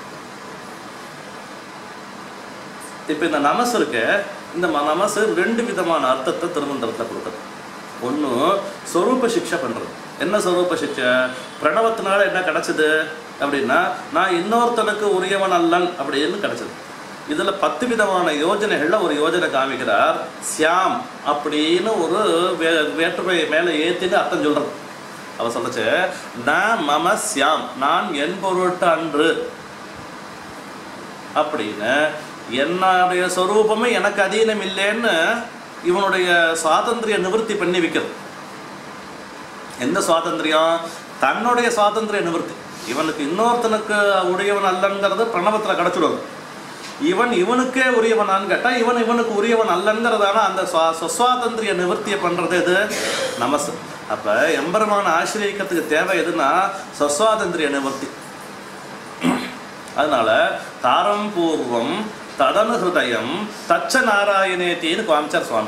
இப்போ இந்த நமஸ் இருக்கு இந்த ம- நமசு ரெண்டு விதமான அர்த்தத்தை திருமந்திரத்தில் கொடுக்குது ஒன்று சொரூப சிக்ஷை பண்ணுறது என்ன சொரூப சிக்ஷை பிரணவத்தினால என்ன கிடைச்சது அப்படின்னா நான் இன்னொருத்தனுக்கு உரியவன் அல்லன் அப்படின்னு கிடைச்சது இதில் பத்து விதமான யோஜனைகளில் ஒரு யோஜனை காமிக்கிறார் சியாம் அப்படின்னு ஒரு வே வேற்றுமை மேலே ஏற்றின்னு அர்த்தம் சொல்கிறது அவ சொல்லச்சு நான் மம சியாம் நான் என் பொருட்டு அன்று அப்படின்னு என்னுடைய சொரூபமே எனக்கு அதீனம் இல்லைன்னு இவனுடைய சுவாதந்திரிய நிவர்த்தி பண்ணி வைக்கிறது எந்த சுவாதந்திரியம் தன்னுடைய சுவாதந்திரிய நிவர்த்தி இவனுக்கு இன்னொருத்தனுக்கு உரியவன் அல்லங்கிறது பிரணவத்தில் கிடச்சிடுவது இவன் இவனுக்கே உரியவனான்னு கேட்டால் இவன் இவனுக்கு உரியவன் அல்லங்கிறதான அந்த சுவா சுவாதந்திரிய நிவர்த்தியை பண்ணுறது எது நமசு அப்போ எம்பெருமான ஆசிரியக்கிறதுக்கு தேவை எதுன்னா சுவாதந்திரிய நிவர்த்தி அதனால தாரம் பூர்வம் ததனு ஹிருதயம் தச்ச நாராயணேத்தின்னு காமிச்சார் சுவாமி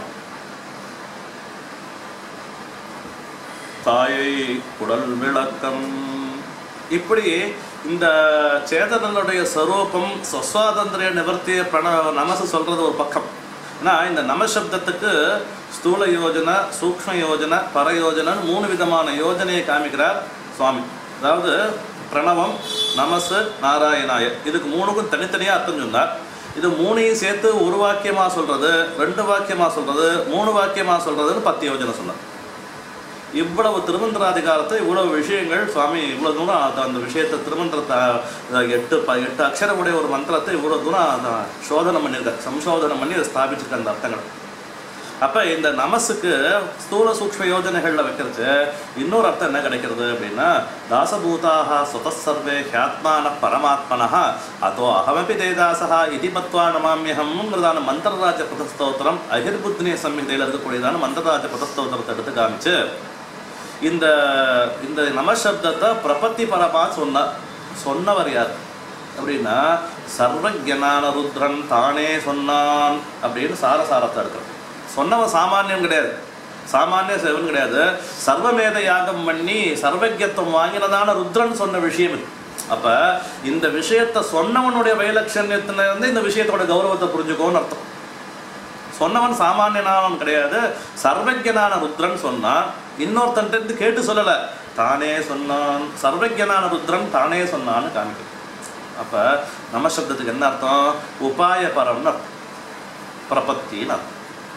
தாயை குடல் விளக்கம் இப்படி இந்த சேதனனுடைய ஸ்வரூபம் சுவாதந்திரிய நிவர்த்திய பிரண நமசு சொல்றது ஒரு பக்கம் ஏன்னா இந்த நமசப்தத்துக்கு ஸ்தூல யோஜனை சூக்ஷ்ம யோஜனை பரயோஜனைன்னு மூணு விதமான யோஜனையை காமிக்கிறார் சுவாமி அதாவது பிரணவம் நமசு நாராயணாய இதுக்கு மூணுக்கும் தனித்தனியாக அர்த்தம் சொன்னார் இது மூணையும் சேர்த்து ஒரு வாக்கியமாக சொல்றது ரெண்டு வாக்கியமாக சொல்றது மூணு வாக்கியமாக சொல்றதுன்னு பத்து யோஜனை சொன்னார் இவ்வளவு திருமந்திராதிகாரத்தை இவ்வளவு விஷயங்கள் சுவாமி இவ்வளவு தூரம் அந்த- அந்த விஷயத்தை திருமந்திரத்தை அஹ், எட்டு ப எட்டு அக்ஷரமுடைய ஒரு மந்திரத்தை இவ்வளவு தூரம் அந்த சோதனை பண்ணியிருக்கார் சம்சோதனம் பண்ணி அதை ஸ்தாபிச்சிருக்க அந்த அர்த்தங்கள் அப்ப இந்த நமசுக்கு ஸ்தூல சூக்ஷ்ம யோஜனைகள்ல வைக்கிறது இன்னொரு அர்த்தம் என்ன கிடைக்கிறது அப்படின்னா தாசபூதாக சுதசர்வே ஹியாத்மான பரமாத்மனः அதோ அகமபி தேதாசா இதி மத்வா நமாமியகம்ங்கிறதான மந்திரராஜ பதஸ்தோத்திரம் அகிர்புத்னி சம்ஹிதையில் இருக்கக்கூடியதான மந்திரராஜ பதஸ்தோத்திரத்தை எடுத்து காமிச்சு இந்த இந்த நமசப்தத்தை பிரபத்தி பரமா சொன்னார் சொன்னவர் யார் அப்படின்னா சர்வஜனான ருத்ரன் தானே சொன்னான் அப்படின்னு சாரசாரத்தை எடுக்கிறோம் சொன்னவன் சாமானியம் கிடையாது சாமானிய சிவன் கிடையாது சர்வமேத யாகம் பண்ணி சர்வஜத்துவம் வாங்கினதான ருத்ரன் சொன்ன விஷயம் இது அப்ப இந்த விஷயத்தை சொன்னவனுடைய வைலட்சண்யத்துல இருந்து இந்த விஷயத்தோட கௌரவத்தை புரிஞ்சுக்கோன்னு அர்த்தம் சொன்னவன் சாமானியனானவன் கிடையாது சர்வஜனான ருத்ரன் சொன்னான் இன்னொருத்தன்ட்ட இருந்து கேட்டு சொல்லல தானே சொன்னான் சர்வஜனான ருத்ரன் தானே சொன்னான்னு காமிக்கும் அப்ப நம்ம சப்தத்துக்கு என்ன அர்த்தம் உபாய பரம்னு அர்த்தம் பிரபத்தின்னு அர்த்தம்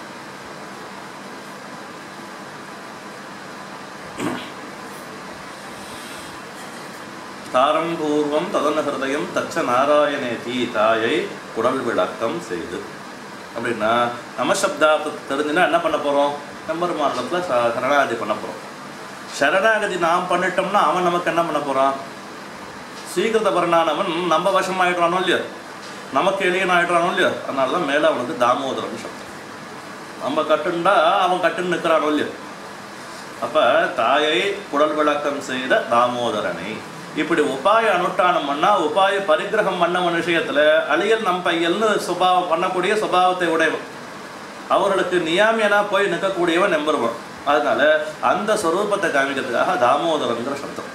தாரம் பூர்வம் ததன ஹிருதயம் தச்ச நாராயணேதி தாயை குடல் விளக்கம் செய்து அப்படின்னா நம்ம சப்தார்த்தத்தை தெரிஞ்சுன்னா என்ன பண்ண போகிறோம் நம்பர் மார்க்கத்தில் சரணாகதி பண்ண போகிறோம் சரணாகதி நாம் பண்ணிட்டோம்னா அவன் நமக்கு என்ன பண்ண போகிறான் சீக்கிரத பரணானவன் நம்ம வசமாயிடுறானோ இல்லையோ நமக்கு எளியன் ஆயிடுறானோ இல்லையோ அதனால தான் மேலே அவனுக்கு தாமோதரன் சப்தம் நம்ம கட்டுண்டா அவன் கட்டுன்னு நிற்கிறானோ இல்லையோ அப்போ தாயை குடல் விளக்கம் செய்த தாமோதரனை இப்படி உபாய அனுஷ்டானம் பண்ணா உபாய பரிகிரகம் பண்ணவன் விஷயத்துல அழியல் நம் பையல்னு சுபாவம் பண்ணக்கூடிய சுபாவத்தை உடையவன் அவர்களுக்கு நியாமியனா போய் நிற்கக்கூடியவன் நம்பருவன் அதனால அந்த ஸ்வரூபத்தை காமிக்கிறதுக்காக தாமோதரங்கிற சப்தம்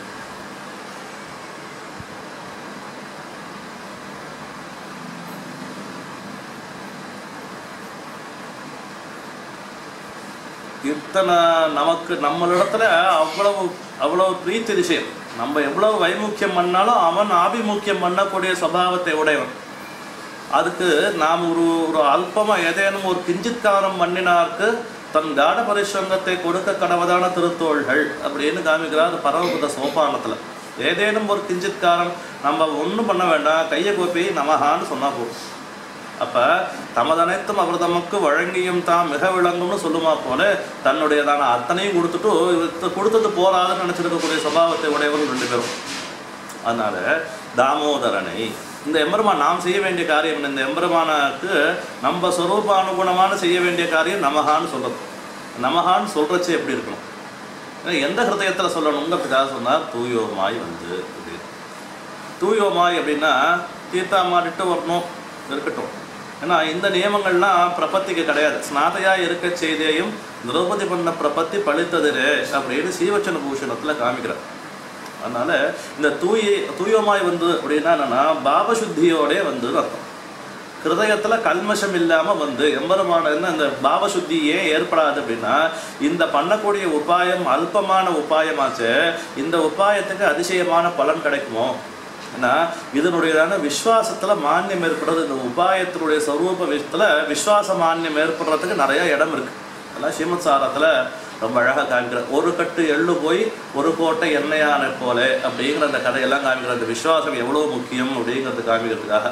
இத்தனை நமக்கு நம்மளிடத்துல அவ்வளவு அவ்வளவு பிரீத்தி விஷயம் நம்ம எவ்வளவு வைமுக்கியம் பண்ணாலும் அவன் ஆபிமுக்கியம் பண்ணக்கூடிய சுபாவத்தை உடையவன் அதுக்கு நாம் ஒரு ஒரு அல்பமாக ஏதேனும் ஒரு கிஞ்சித்காரம் பண்ணினார்க்கு தன் காட பரிசங்கத்தை கொடுக்க கடவதான திருத்தோள்கள் அப்படின்னு காமிக்கிறார் பரமபுத சோபானத்தில் ஏதேனும் ஒரு கிஞ்சித்காரம் நம்ம ஒன்றும் பண்ண வேண்டாம் கையை கோப்பி நமகான்னு சொன்னா போதும் அப்ப தமதனைத்தும் அவர் தமக்கு வழங்கியும் தாம் மிக விளங்கும்னு சொல்லுமா போல தன்னுடையதான அத்தனையும் கொடுத்துட்டு இவருக்கு கொடுத்தது போராதுன்னு நினைச்சிருக்கக்கூடிய சுபாவத்தை உடையவர்கள் ரெண்டு பேரும் அதனால தாமோதரனை இந்த எம்பெருமான் நாம் செய்ய வேண்டிய காரியம் என்ன? இந்த எம்பெருமானுக்கு நம்ம ஸ்வரூப அனுகுணமான செய்ய வேண்டிய காரியம் நமகான்னு சொல்றது நமகான்னு சொல்றச்சு எப்படி இருக்கணும் ஏன்னா எந்த ஹிருதயத்தில் சொல்லணுங்கிறதுக்காக சொன்னார் தூயோமாய் வந்து அப்படின்னு தூயோமாய் அப்படின்னா தீர்த்தா மாறிட்டு வரணும் இருக்கட்டும் ஏன்னா இந்த நியமங்கள்லாம் பிரபத்திக்கு கிடையாது ஸ்நாதையா இருக்க செய்தேயும் திரௌபதி பண்ண பிரபத்தி பழித்ததிரே அப்படின்னு சீவச்சன பூஷணத்தில் காமிக்கிறார் அதனால இந்த தூய தூயமாய் வந்து அப்படின்னா என்னன்னா பாவசுத்தியோடே வந்து அர்த்தம் ஹிருதயத்தில் கல்மஷம் இல்லாமல் வந்து எம்பெருமான என்ன இந்த பாவசுத்தி ஏன் ஏற்படாது அப்படின்னா இந்த பண்ணக்கூடிய உபாயம் அல்பமான உபாயமாச்சு இந்த உபாயத்துக்கு அதிசயமான பலன் கிடைக்குமோ ஏன்னா இதனுடையதான விஸ்வாசத்தில் மானியம் ஏற்படுறது இந்த உபாயத்தினுடைய ஸ்வரூப விஷயத்தில் விஸ்வாச மானியம் ஏற்படுறதுக்கு நிறைய இடம் இருக்கு அதெல்லாம் ஸ்ரீமத் சாரத்தில் ரொம்ப அழகாக காமிக்கிற ஒரு கட்டு எள்ளு போய் ஒரு கோட்டை எண்ணெயான போல அப்படிங்கிற அந்த கதையெல்லாம் காமிக்கிற அந்த விஸ்வாசம் எவ்வளோ முக்கியம் அப்படிங்கிறது காமிக்கிறதுக்காக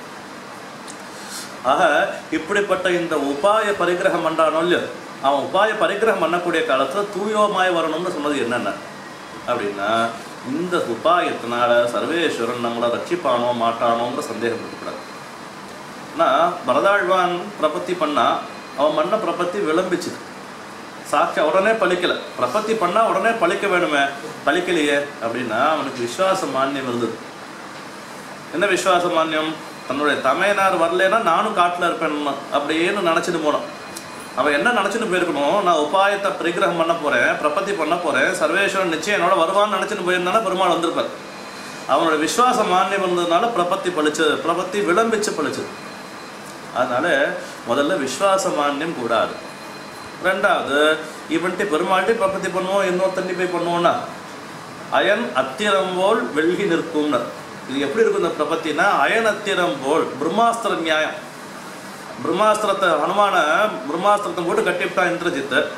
ஆக இப்படிப்பட்ட இந்த உபாய பரிகிரகம் பண்றானோ இல்லையோ அவன் உபாய பரிகிரகம் பண்ணக்கூடிய காலத்தில் தூயோமாய் வரணும்னு சொன்னது என்னென்ன அப்படின்னா இந்த உபாயத்தினால சர்வேஸ்வரன் நம்மளை ரட்சிப்பானோ மாட்டானோங்கிற சந்தேகம் இருக்கக்கூடாது ஆனால் பரதாழ்வான் பிரபத்தி பண்ணா அவன் பண்ண பிரபத்தி விளம்பிச்சுது சாட்சி உடனே பழிக்கல பிரபத்தி பண்ணா உடனே பழிக்க வேணுமே பழிக்கலையே அப்படின்னா அவனுக்கு விசுவாச மானியம் இருந்தது என்ன விசுவாச மானியம் தன்னுடைய தமையனார் வரலைன்னா நானும் காட்டில் இருப்பேன் அப்படின்னு நினச்சிட்டு போனான் அவன் என்ன நினச்சிட்டு போயிருக்கணும் நான் உபாயத்தை பரிகிரகம் பண்ண போகிறேன் பிரபத்தி பண்ண போகிறேன் சர்வேஸ்வரன் நிச்சயம் என்னோட வருவான்னு நினச்சிட்டு போயிருந்தானா பெருமாள் வந்திருப்பார் அவனோட விசுவாச மானியம் இருந்ததுனால பிரபத்தி பழிச்சது பிரபத்தி விளம்பிச்சு பழிச்சது அதனால முதல்ல விஸ்வாச மானியம் கூடாது ரெண்டாவது இவன்ட்டு பெருமாள்கிட்ட பிரபத்தி பண்ணுவோம் இன்னொருத்தண்டி போய் பண்ணுவோம்னா அயன் அத்திரம் போல் வெள்கி நிற்கும்னு இது எப்படி இருக்கும் இந்த பிரபத்தினா அயன் அத்திரம் போல் பிரம்மாஸ்திர நியாயம் பிரம்மாஸ்திரத்தை ஹனுமான பிரம்மாஸ்திரத்தை போட்டு கட்டிவிட்டான் இந்திரஜித்து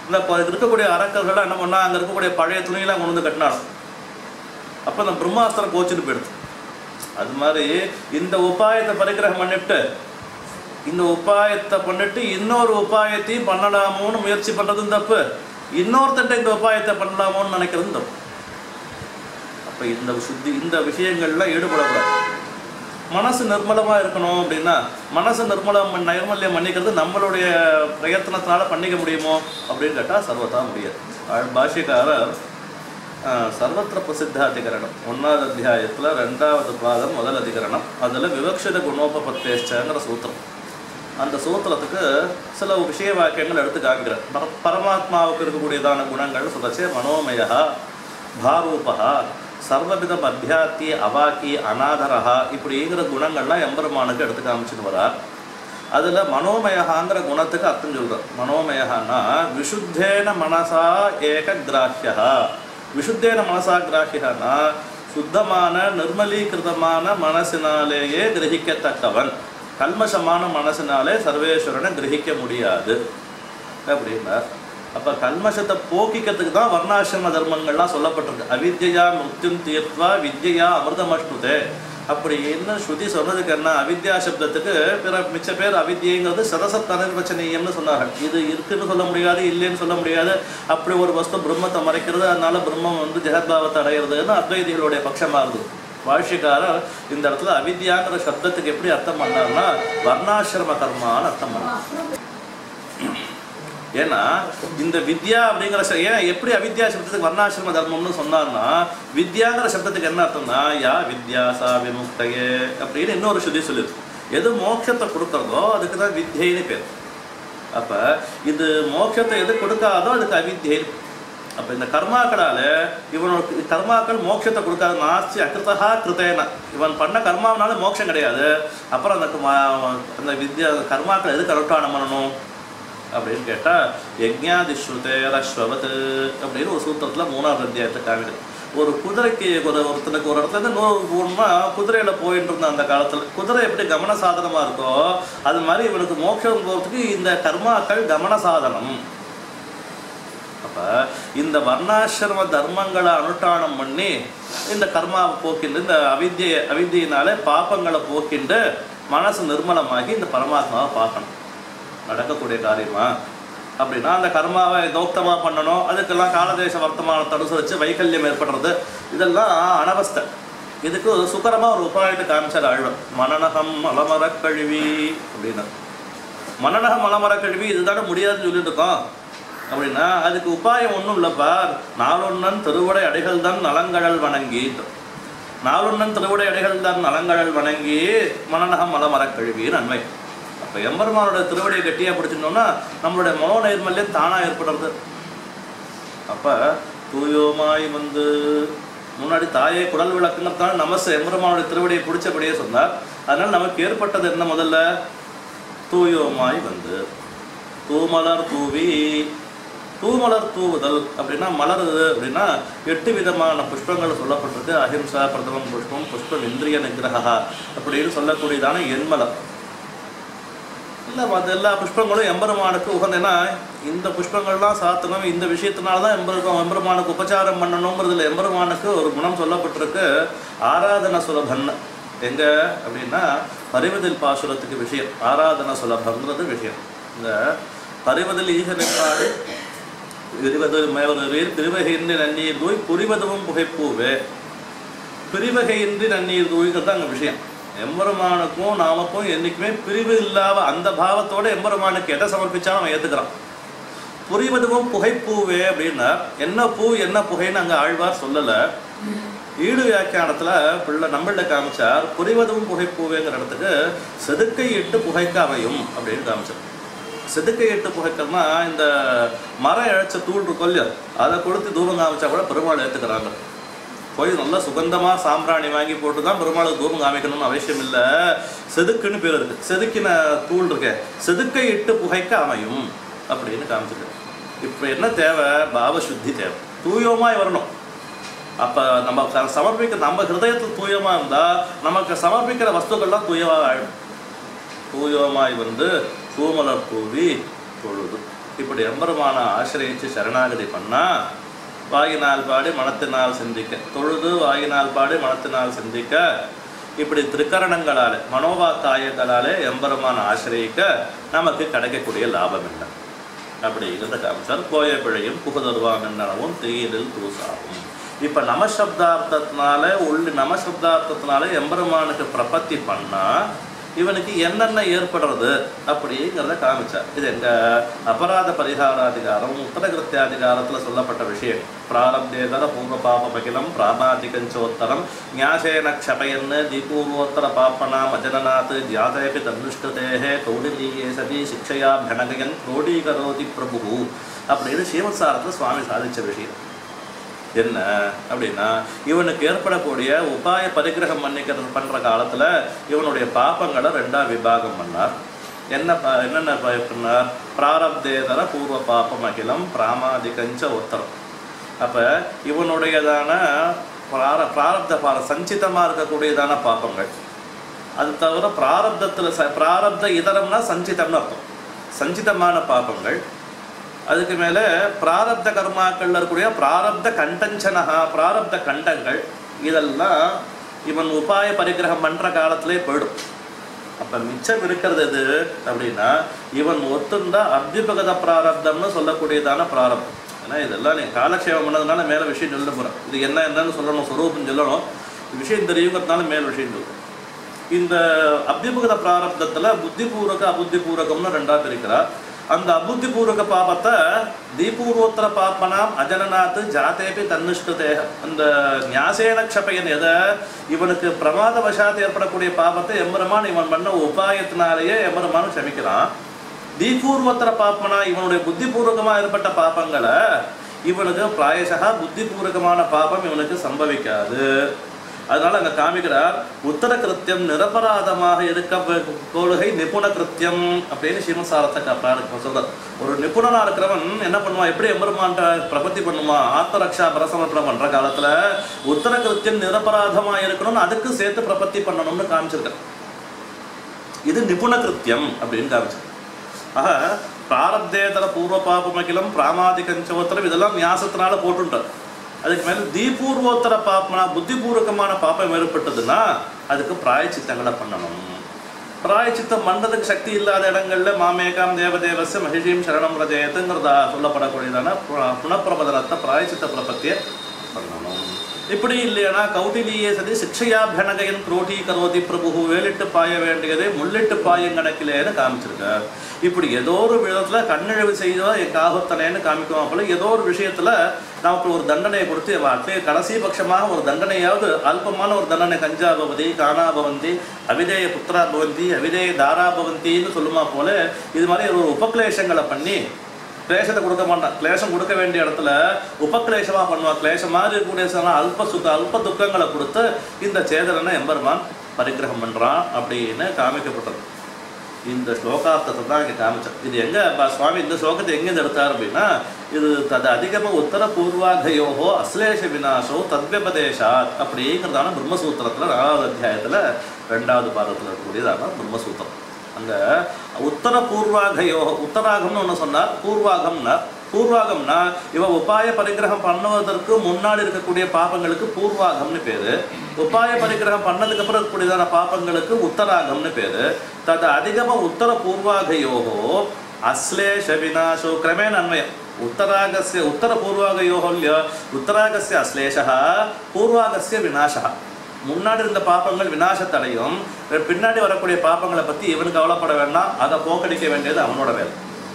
இந்த ப- இருக்கக்கூடிய அரக்கர்கள்லாம் என்ன பண்ணா அங்கே இருக்கக்கூடிய பழைய துணியெல்லாம் கொண்டு வந்து கட்டினாலும் அப்போ அந்த பிரம்மாஸ்திரம் கோச்சுட்டு போயிடுது அது மாதிரி இந்த உபாயத்தை பரிகிரகம் பண்ணிட்டு இந்த உபாயத்தை பண்ணிட்டு இன்னொரு உபாயத்தையும் பண்ணலாமோன்னு முயற்சி பண்ணுறதும் தப்பு இன்னொருத்தட்ட இந்த உபாயத்தை பண்ணலாமோன்னு நினைக்கிறதும் தப்பு அப்போ இந்த சுத்தி இந்த விஷயங்கள்லாம் ஈடுபடக்கூடாது மனசு நிர்மலமாக இருக்கணும் அப்படின்னா மனசு நிர்மலம் பண்ண- நைர்மல்யம் பண்ணிக்கிறது நம்மளுடைய பிரயத்தனத்தினால பண்ணிக்க முடியுமோ அப்படின்னு கேட்டால் சர்வதா முடியாது ஆழ் பாஷ்யக்காரர் ஆஹ், சர்வத்திர பிரசித்த அதிகரணம் ஒன்றாவது அத்தியாயத்தில் ரெண்டாவது பாதம் முதல் அதிகரணம் அதில் விவக்ஷித குணோபபத்தேஷ்டங்கிற சூத்திரம் அந்த சூத்திரத்துக்கு சில விஷய வாக்கியங்கள் எடுத்து காமிக்கிறார் பர- பரமாத்மாவுக்கு இருக்கக்கூடியதான குணங்கள் சொல்லச்சே மனோமயா பாரூபா சர்வவிதம் அத்தியாத்தி அவாக்கி அநாதரஹா இப்படிங்கிற குணங்கள்லாம் எம்பெருமானுக்கு எடுத்து காமிச்சிட்டு வரார் அதில் மனோமயகாங்கிற குணத்துக்கு அர்த்தம் சொல்கிறார் மனோமயகான்னா விஷுத்தேன மனசா ஏக கிராஹ்யா விஷுத்தேன மனசா கிராஹ்யனா சுத்தமான நிர்மலீகிருதமான மனசினாலேயே கிரகிக்கத்தக்கவன் கல்மஷமான மனசினாலே சர்வேஸ்வரனை கிரகிக்க முடியாது அப்படின்னா அப்போ கல்மஷத்தை போக்கிக்கிறதுக்கு தான் வர்ணாசிரம தர்மங்கள்லாம் சொல்லப்பட்டிருக்கு அவித்யா மிருத்யும் தீர்த்வா வித்யா அமிர்தமஷ்ணுதே அப்படின்னு ஸ்ருதி சொன்னதுக்கு என்ன அவித்யா சப்தத்துக்கு பிற மிச்ச பேர் அவித்யங்கிறது சதசத் அனிர்வச்சனீயம்னு சொன்னார்கள் இது இருக்குன்னு சொல்ல முடியாது இல்லைன்னு சொல்ல முடியாது அப்படி ஒரு வஸ்து பிரம்மத்தை மறைக்கிறது அதனால பிரம்மம் வந்து ஜெகத்பாவத்தை அடையிறதுன்னு அத்வைதிகளுடைய பட்சமாக இருந்தது வாழ்ஷிக்காரர் இந்த இடத்துல அவித்யாங்கிற சப்தத்துக்கு எப்படி அர்த்தம் பண்ணார்னா வர்ணாசிரம கர்மான்னு அர்த்தம் பண்ணார் ஏன்னா இந்த வித்யா அப்படிங்கிற ச- ஏன் எப்படி அவித்யா சப்தத்துக்கு வர்ணாசிரம தர்மம்னு சொன்னார்னா வித்யாங்கிற சப்தத்துக்கு என்ன அர்த்தம்னா யா வித்யா சா விமுக்தையே அப்படின்னு இன்னொரு சுதி சொல்லியிருக்கு எது மோட்சத்தை கொடுக்கறதோ அதுக்கு தான் வித்யைன்னு பேர் அப்ப இது மோட்சத்தை எது கொடுக்காதோ அதுக்கு அவித்யை அப்ப இந்த கர்மாக்களால இவனுக்கு கர்மாக்கள் மோட்சத்தை கொடுக்காது நாஸ்தி அகிருத்தா கிருத்தேன இவன் பண்ண கர்மாவனால மோட்சம் கிடையாது அப்புறம் அந்த குமா- அந்த வித்யா கர்மாக்கள் எதுக்கு அனுஷ்டானம் பண்ணணும் அப்படின்னு கேட்டால் யஜ்ஞாதிஸ்ருதேரஸ்வவத் அப்படின்னு ஒரு சூத்திரத்தில் மூணாவது அத்தியாயத்தை காமிடுது ஒரு குதிரைக்கு ஒரு ஒருத்தனுக்கு ஒரு இடத்துல இருந்து இன்னொரு ஊர்னா குதிரையில் போயிட்டு இருந்த அந்த காலத்தில் குதிரை எப்படி கமன சாதனமாக இருக்கோ அது மாதிரி இவனுக்கு மோட்சம் போகிறதுக்கு இந்த கர்மாக்கள் கமன சாதனம் அப்போ இந்த வர்ணாசிரம தர்மங்களை அனுஷ்டானம் பண்ணி இந்த கர்மாவை போக்கிண்டு இந்த அவித்யை அவித்தியினாலே பாப்பங்களை போக்கிண்டு மனசு நிர்மலமாகி இந்த பரமாத்மாவை பார்க்கணும் நடக்கக்கூடிய காரியமா அப்படின்னா அந்த கர்மாவை கௌத்தமாக பண்ணணும் அதுக்கெல்லாம் காலதேச வர்த்தமானத்தை அனுசரித்து வைக்கல்யம் ஏற்படுறது இதெல்லாம் அனவஸ்தை இதுக்கு சுக்கரமாக ஒரு உபாயத்தை காமிச்சார் ஆழ்வன் மனநகம் மலமரக் கழுவி அப்படின்னு மனநகம் மலமரக் கழுவி இதுதானே முடியாதுன்னு சொல்லிட்டு இருக்கோம் அப்படின்னா அதுக்கு உபாயம் ஒன்றும் இல்லைப்பா நாளொன்னன் திருவுடை அடைகள் தான் நலங்கடல் வணங்கி நாளொன்னன் திருவுடை அடைகள் தான் நலங்கடல் வணங்கி மனநகம் மலமரக் கழுவி நன்மை அப்போ எம்பெருமானோட திருவடியை கட்டியாக பிடிச்சிருந்தோம்னா நம்மளுடைய மனோநைர்மல்யம் தானாக ஏற்படுறது அப்போ தூயோமாய் வந்து முன்னாடி தாயே குடல் விளக்குங்கிறதுனால நமஸ் எம்பெருமானுடைய திருவடியை பிடிச்சபடியே சொன்னார் அதனால் நமக்கு ஏற்பட்டது என்ன முதல்ல தூயோமாய் வந்து தூமலர் தூவி தூமலர் தூவுதல் அப்படின்னா மலருது அப்படின்னா எட்டு விதமான புஷ்பங்கள் சொல்லப்பட்டிருக்கு அஹிம்சா பிரதமம் புஷ்பம் புஷ்பம் இந்திரிய நிகிரகா அப்படின்னு சொல்லக்கூடியதான எண்மலர் இல்லை மற்ற எல்லா புஷ்பங்களும் எம்பெருமானுக்கு உகந்தேன்னா இந்த புஷ்பங்கள்லாம் சாத்தணும் இந்த விஷயத்தினால தான் எம்பெருமான் எம்பெருமானுக்கு உபச்சாரம் பண்ணணுங்கிறதுல எம்பெருமானுக்கு ஒரு குணம் சொல்லப்பட்டிருக்கு ஆராதன சுலபன் எங்க அப்படின்னா பரிவதில் பாசுரத்துக்கு விஷயம் ஆராதன சுலபங்கிறது விஷயம் இந்த பரிவதில் ஈக நிற்பாடு இருபது மேவரீர் திருவகையின்றி நன்னீர் தூய் புரிவதும் புகைப்பூவே பிரிவகையின்றி நன்னீர் தூய்கிறது அங்கே விஷயம் எம்பெருமானுக்கும் நாமக்கும் என்றைக்குமே பிரிவு இல்லாத அந்த பாவத்தோட எம்பெருமானுக்கு எதை சமர்ப்பிச்சாலும் அவன் ஏற்றுக்கிறான் புரிவதுவும் புகைப்பூவே அப்படின்னா என்ன பூ என்ன புகைன்னு அங்கே ஆழ்வார் சொல்லலை ஈடு வியாக்கியானத்தில் பிள்ளை நம்மள்ட காமிச்சார் புரிவதும் புகைப்பூவேங்கிற இடத்துக்கு செதுக்கை இட்டு புகைக்க அமையும் அப்படின்னு காமிச்சார் செதுக்கை இட்டு புகைக்கன்னா இந்த மரம் இழைச்ச தூள் இருக்கும் இல்லையா அதை கொடுத்து தூரம் காமிச்சா கூட பெருமாள் ஏற்றுக்கிறாங்க போய் நல்லா சுகந்தமாக சாம்பிராணி வாங்கி போட்டு தான் பெருமாளுக்கு தூரம் காமிக்கணும்னு அவசியம் இல்லை செதுக்குன்னு பேர் இருக்கு செதுக்கின தூள் இருக்கே செதுக்கை இட்டு புகைக்க அமையும் அப்படின்னு காமிச்சிருக்கு இப்போ என்ன தேவை பாவ சுத்தி தேவை தூயமாய் வரணும் அப்போ நம்ம க- சமர்ப்பிக்க நம்ம ஹிருதயத்தில் தூயமாக இருந்தால் நமக்கு சமர்ப்பிக்கிற வஸ்துக்கள்லாம் தூயமாக ஆயிடும் தூயமாய் வந்து தூமலர் தூவி தொழுது இப்படி எம்பெருமான ஆசிரியச்சு சரணாகதி பண்ணா வாயினால் பாடி மனத்தினால் சிந்திக்க தொழுது வாயினால் பாடி மனத்தினால் சிந்திக்க இப்படி திருக்கரணங்களாலே மனோவாக்காயங்களாலே எம்பெருமான ஆசிரியக்க நமக்கு கிடைக்கக்கூடிய லாபம் என்ன அப்படி இருந்த காமிச்சார் போய பிழையும் புகுதருவாம் என்னவும் தீயிலில் தூசாகும் இப்ப நமசப்தார்த்தத்தினால உள்ள நமசப்தார்த்தத்தினால எம்பெருமானுக்கு பிரபத்தி பண்ணா இவனுக்கு என்னென்ன ஏற்படுறது அப்படிங்கிறத காமிச்சார் இது எங்க அபராத பரிகாராதிகாரம் உத்தரகிருத்தியாதிகாரத்துல சொல்லப்பட்ட விஷயம் பிராரப்தேதர பூர்வ பாப பகிலம் பிராமாதிகஞ்சோத்தரம் ஞாசேன க்ஷபயன்னு தீபூர்வோத்தர பாப்பனா மஜனநாத் ஜாதேபி தன்னுஷ்டதேஹே கௌடிலீயே சதி சிக்ஷையா பிரணகயன் கோடீகரோதி பிரபு அப்படின்னு ஸ்ரீமத்சாரத்தில் சுவாமி சாதிச்ச விஷயம் என்ன அப்படின்னா இவனுக்கு ஏற்படக்கூடிய உபாய பரிகிரகம் பண்ணிக்கிறது பண்ற காலத்துல இவனுடைய பாப்பங்களை ரெண்டா விபாகம் பண்ணார் என்ன ப- என்னென்ன ப- பண்ணார் பிராரப்தேதர பூர்வ பாப்பம் அகிலம் பிராமாதிகஞ்ச உத்தரம் அப்ப இவனுடையதான பிரார பிராரப்த பார சஞ்சிதமா இருக்கக்கூடியதான பாப்பங்கள் அது தவிர பிராரப்தத்துல ச பிராரப்த இதரம்னா சஞ்சிதம்னு அர்த்தம் சஞ்சிதமான பாப்பங்கள் அதுக்கு மேலே பிராரப்த கர்மாக்கள்ல இருக்கக்கூடிய பிராரப்த கண்டஞ்சனகா பிராரப்த கண்டங்கள் இதெல்லாம் இவன் உபாய பரிகிரகம் பண்ற காலத்திலே போயிடும் அப்ப மிச்சம் இருக்கிறது எது அப்படின்னா இவன் ஒத்துந்தா அபியுபகத பிராரப்தம்னு சொல்லக்கூடியதான பிராரப்தம் ஏன்னா இதெல்லாம் நீ காலக்ஷேபம் பண்ணதுனால மேல விஷயம் சொல்ல போறேன் இது என்ன என்னன்னு சொல்லணும் சொரூபம் சொல்லணும் விஷயம் தெரியுங்கிறதுனால மேல் விஷயம் சொல்லணும் இந்த அபியுபகத பிராரப்தத்துல புத்திபூர்வக அபுத்திபூர்வகம்னு ரெண்டா பிரிக்கிறார் அந்த அபுத்திபூர்வக பாபத்தை தீபூர்வோத்தர பாப்பனாம் அஜனநாத் ஜாத்தேபி தன்னிஷ்டதே அந்த ஞாசேன க்ஷபயன் எதை இவனுக்கு பிரமாத வசாத்து ஏற்படக்கூடிய பாபத்தை எம்பெருமான் இவன் பண்ண உபாயத்தினாலேயே எம்பெருமான் க்ஷமிக்கிறான் தீபூர்வோத்தர பாப்பனா இவனுடைய புத்திபூர்வகமா ஏற்பட்ட பாப்பங்களை இவனுக்கு பிராயசகா புத்திபூர்வகமான பாபம் இவனுக்கு சம்பவிக்காது அதனால அங்க காமிக்கிறார் உத்தர கிருத்தியம் நிரபராதமாக இருக்க வே- கொள்கை நிபுண கிருத்தியம் அப்படின்னு சிவசாரத்தை காப்பாரு சொல்றார் ஒரு நிபுணனா இருக்கிறவன் என்ன பண்ணுவான் எப்படி எம்பெருமான்ட்ட பிரபத்தி பண்ணுவான் ஆத்மரக்ஷா பரசமர்ப்பணம் பண்ற காலத்துல உத்தர கிருத்தியம் நிரபராதமா இருக்கணும்னு அதுக்கு சேர்த்து பிரபத்தி பண்ணணும்னு காமிச்சிருக்கார் இது நிபுண கிருத்தியம் அப்படின்னு காமிச்சு ஆக பிராரப்தேதர பூர்வ பாபமகிலம் பிராமாதிகஞ்சோத்தரம் இதெல்லாம் நியாசத்தினால போட்டுட்டார் அதுக்கு மேல தீபூர்வோத்தர பாப்பனா புத்திபூர்வகமான பாப்பம் ஏற்பட்டதுன்னா அதுக்கு பிராயச்சித்தங்களை பண்ணணும் பிராயச்சித்தம் மண்டதுக்கு சக்தி இல்லாத இடங்கள்ல மாமேகாம் தேவதேவச மகிஷீம் சரணம் ரஜயத்துங்கிறதா சொல்லப்படக்கூடியதான புன- புனப்பிரபதனத்தை பிராயச்சித்த பிரபத்திய பண்ணணும் இப்படி இல்லையானா கௌடிலியே சதி சிக்ஷையா பிரணகையன் குரோட்டி கரோதி பிரபு வேலிட்டு பாய வேண்டியதை முள்ளிட்டு பாயும் கணக்கிலேன்னு காமிச்சிருக்கார் இப்படி ஏதோ ஒரு விதத்துல கண்ணழிவு செய்தா என் காகத்தனேன்னு காமிக்குவான் போல ஏதோ ஒரு விஷயத்துல நமக்கு ஒரு தண்டனையை கொடுத்து அட்லீஸ்ட் கடைசி பட்சமாக ஒரு தண்டனையாவது அல்பமான ஒரு தண்டனை கஞ்சா பவதி காணா பவந்தி அவிதேய புத்திரா பவந்தி அவிதேய தாரா பவந்தின்னு சொல்லுமா போல இது மாதிரி ஒரு உபக்லேஷங்களை பண்ணி கிளேசத்தை கொடுக்க மாட்டான் கிளேசம் கொடுக்க வேண்டிய இடத்துல உபக்லேசமா பண்ணுவான் கிளேசம் மாதிரி இருக்கக்கூடிய சில அல்ப சுக அல்ப துக்கங்களை கொடுத்து இந்த சேதரனை எம்பெருமான் பரிகிரகம் பண்றான் அப்படின்னு காமிக்கப்பட்டது இந்த ஸ்லோகார்த்தத்தை தான் இங்கே காமிச்சார் இது எங்க ப- சுவாமி இந்த ஸ்லோகத்தை எங்கேருந்து எடுத்தார் அப்படின்னா இது தது அதிகம உத்தர பூர்வாதயோகோ அஸ்லேஷ விநாசோ தத்வபதேஷாத் அப்படிங்கிறதான பிரம்மசூத்திரத்துல நாலாவது அத்தியாயத்துல ரெண்டாவது பாதத்துல இருக்கக்கூடியதான பிரம்மசூத்திரம் அங்க உத்தர பூர்வாகயோ உத்தராகம்னு ஒன்று சொன்னார் பூர்வாகம்னா பூர்வாகம்னா இவன் உபாய பரிகிரகம் பண்ணுவதற்கு முன்னாடி இருக்கக்கூடிய பாபங்களுக்கு பூர்வாகம்னு பேரு உபாய பரிகிரகம் பண்ணதுக்கு அப்புறம் இருக்கக்கூடியதான பாபங்களுக்கு உத்தராகம்னு பேரு தது அதிகம உத்தர பூர்வாகயோகோ அஸ்லேஷ விநாசோ கிரமேண அன்வயம் உத்தராகஸ்ய உத்தர பூர்வாகயோகோ இல்லையோ உத்தராகஸ்ய அஸ்லேஷா பூர்வாகஸ்ய விநாசா முன்னாடி இருந்த பாப்பங்கள் விநாசத்தடையும் பின்னாடி வரக்கூடிய பாப்பங்களை பத்தி இவனுக்கு கவலைப்பட வேண்டாம் அதை போக்கடிக்க வேண்டியது அவனோட வேலை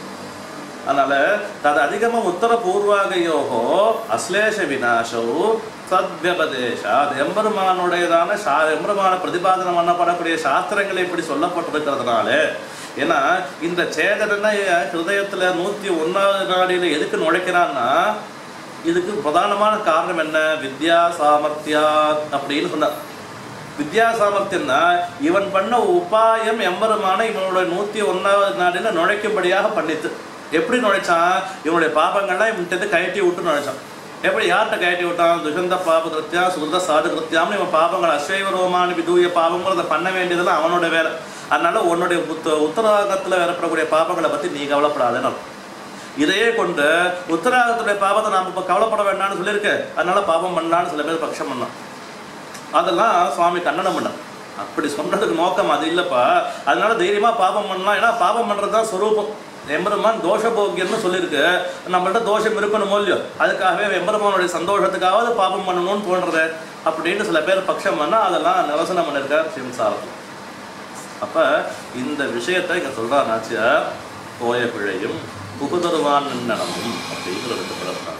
அதனால தது அதிகமா உத்தர பூர்வாகயோகோ அஸ்லேஷ விநாசோ சத்வியபதேஷா அது எம்பெருமானுடையதான சா எம்பெருமான பிரதிபாதனம் பண்ணப்படக்கூடிய சாஸ்திரங்கள் இப்படி சொல்லப்பட்டிருக்கிறதுனால ஏன்னா இந்த சேதனை ஹிருதயத்துல நூத்தி ஒன்னாவது நாடியில எதுக்கு நுழைக்கிறான்னா இதுக்கு பிரதானமான காரணம் என்ன வித்யா சாமர்த்தியா அப்படின்னு சொன்னார் வித்யா சாமர்த்தியம்னா இவன் பண்ண உபாயம் எம்பெருமான இவனோட நூத்தி ஒன்னாவது நாடில நுழைக்கும்படியாக பண்ணித்து எப்படி நுழைச்சான் இவனுடைய பாபங்கள்லாம் இவன்கிட்ட கயட்டி விட்டு நுழைச்சான் எப்படி யார்கிட்ட கயட்டி விட்டான் துஷந்த பாப கிருத்தியா சுருத சாது கிருத்தியாம்னு இவன் பாபங்கள் அஸ்வைவ ரோமானு விதூய பாபங்கிறத பண்ண வேண்டியதெல்லாம் அவனோட வேலை அதனால உன்னுடைய உத்த உத்தராகத்தில் வரப்படக்கூடிய பாபங்களை பத்தி நீ கவலைப்படாதேன்னு அர்த்தம். இதையே கொண்டு உத்தராகத்துடைய பாவத்தை நாம் இப்போ கவலைப்பட வேண்டாம்னு சொல்லியிருக்கு அதனால பாவம் பண்ணலான்னு சில பேர் பட்சம் பண்ணோம் அதெல்லாம் சுவாமி கண்ணனம் பண்ண அப்படி சொன்னதுக்கு நோக்கம் அது இல்லைப்பா அதனால தைரியமா பாபம் பண்ணலாம் ஏன்னா பாபம் பண்றது தான் ஸ்வரூபம் எம்பெருமான் தோஷபோக்கியம்னு சொல்லியிருக்கு நம்மள்ட்ட தோஷம் இருக்கணுமோ இல்லையோ அதுக்காகவே எம்பெருமானுடைய சந்தோஷத்துக்காவது பாபம் பண்ணணும்னு தோன்றது அப்படின்னு சில பேர் பட்சம் பண்ணா அதெல்லாம் நிரசனம் பண்ணியிருக்கார் சிவசாரத்தில் அப்ப இந்த விஷயத்தை இங்க சொல்றார் நாச்சியார் போய பிழையும் புகுதருவான் நடமும் அப்படிங்கிற ரெண்டு படம்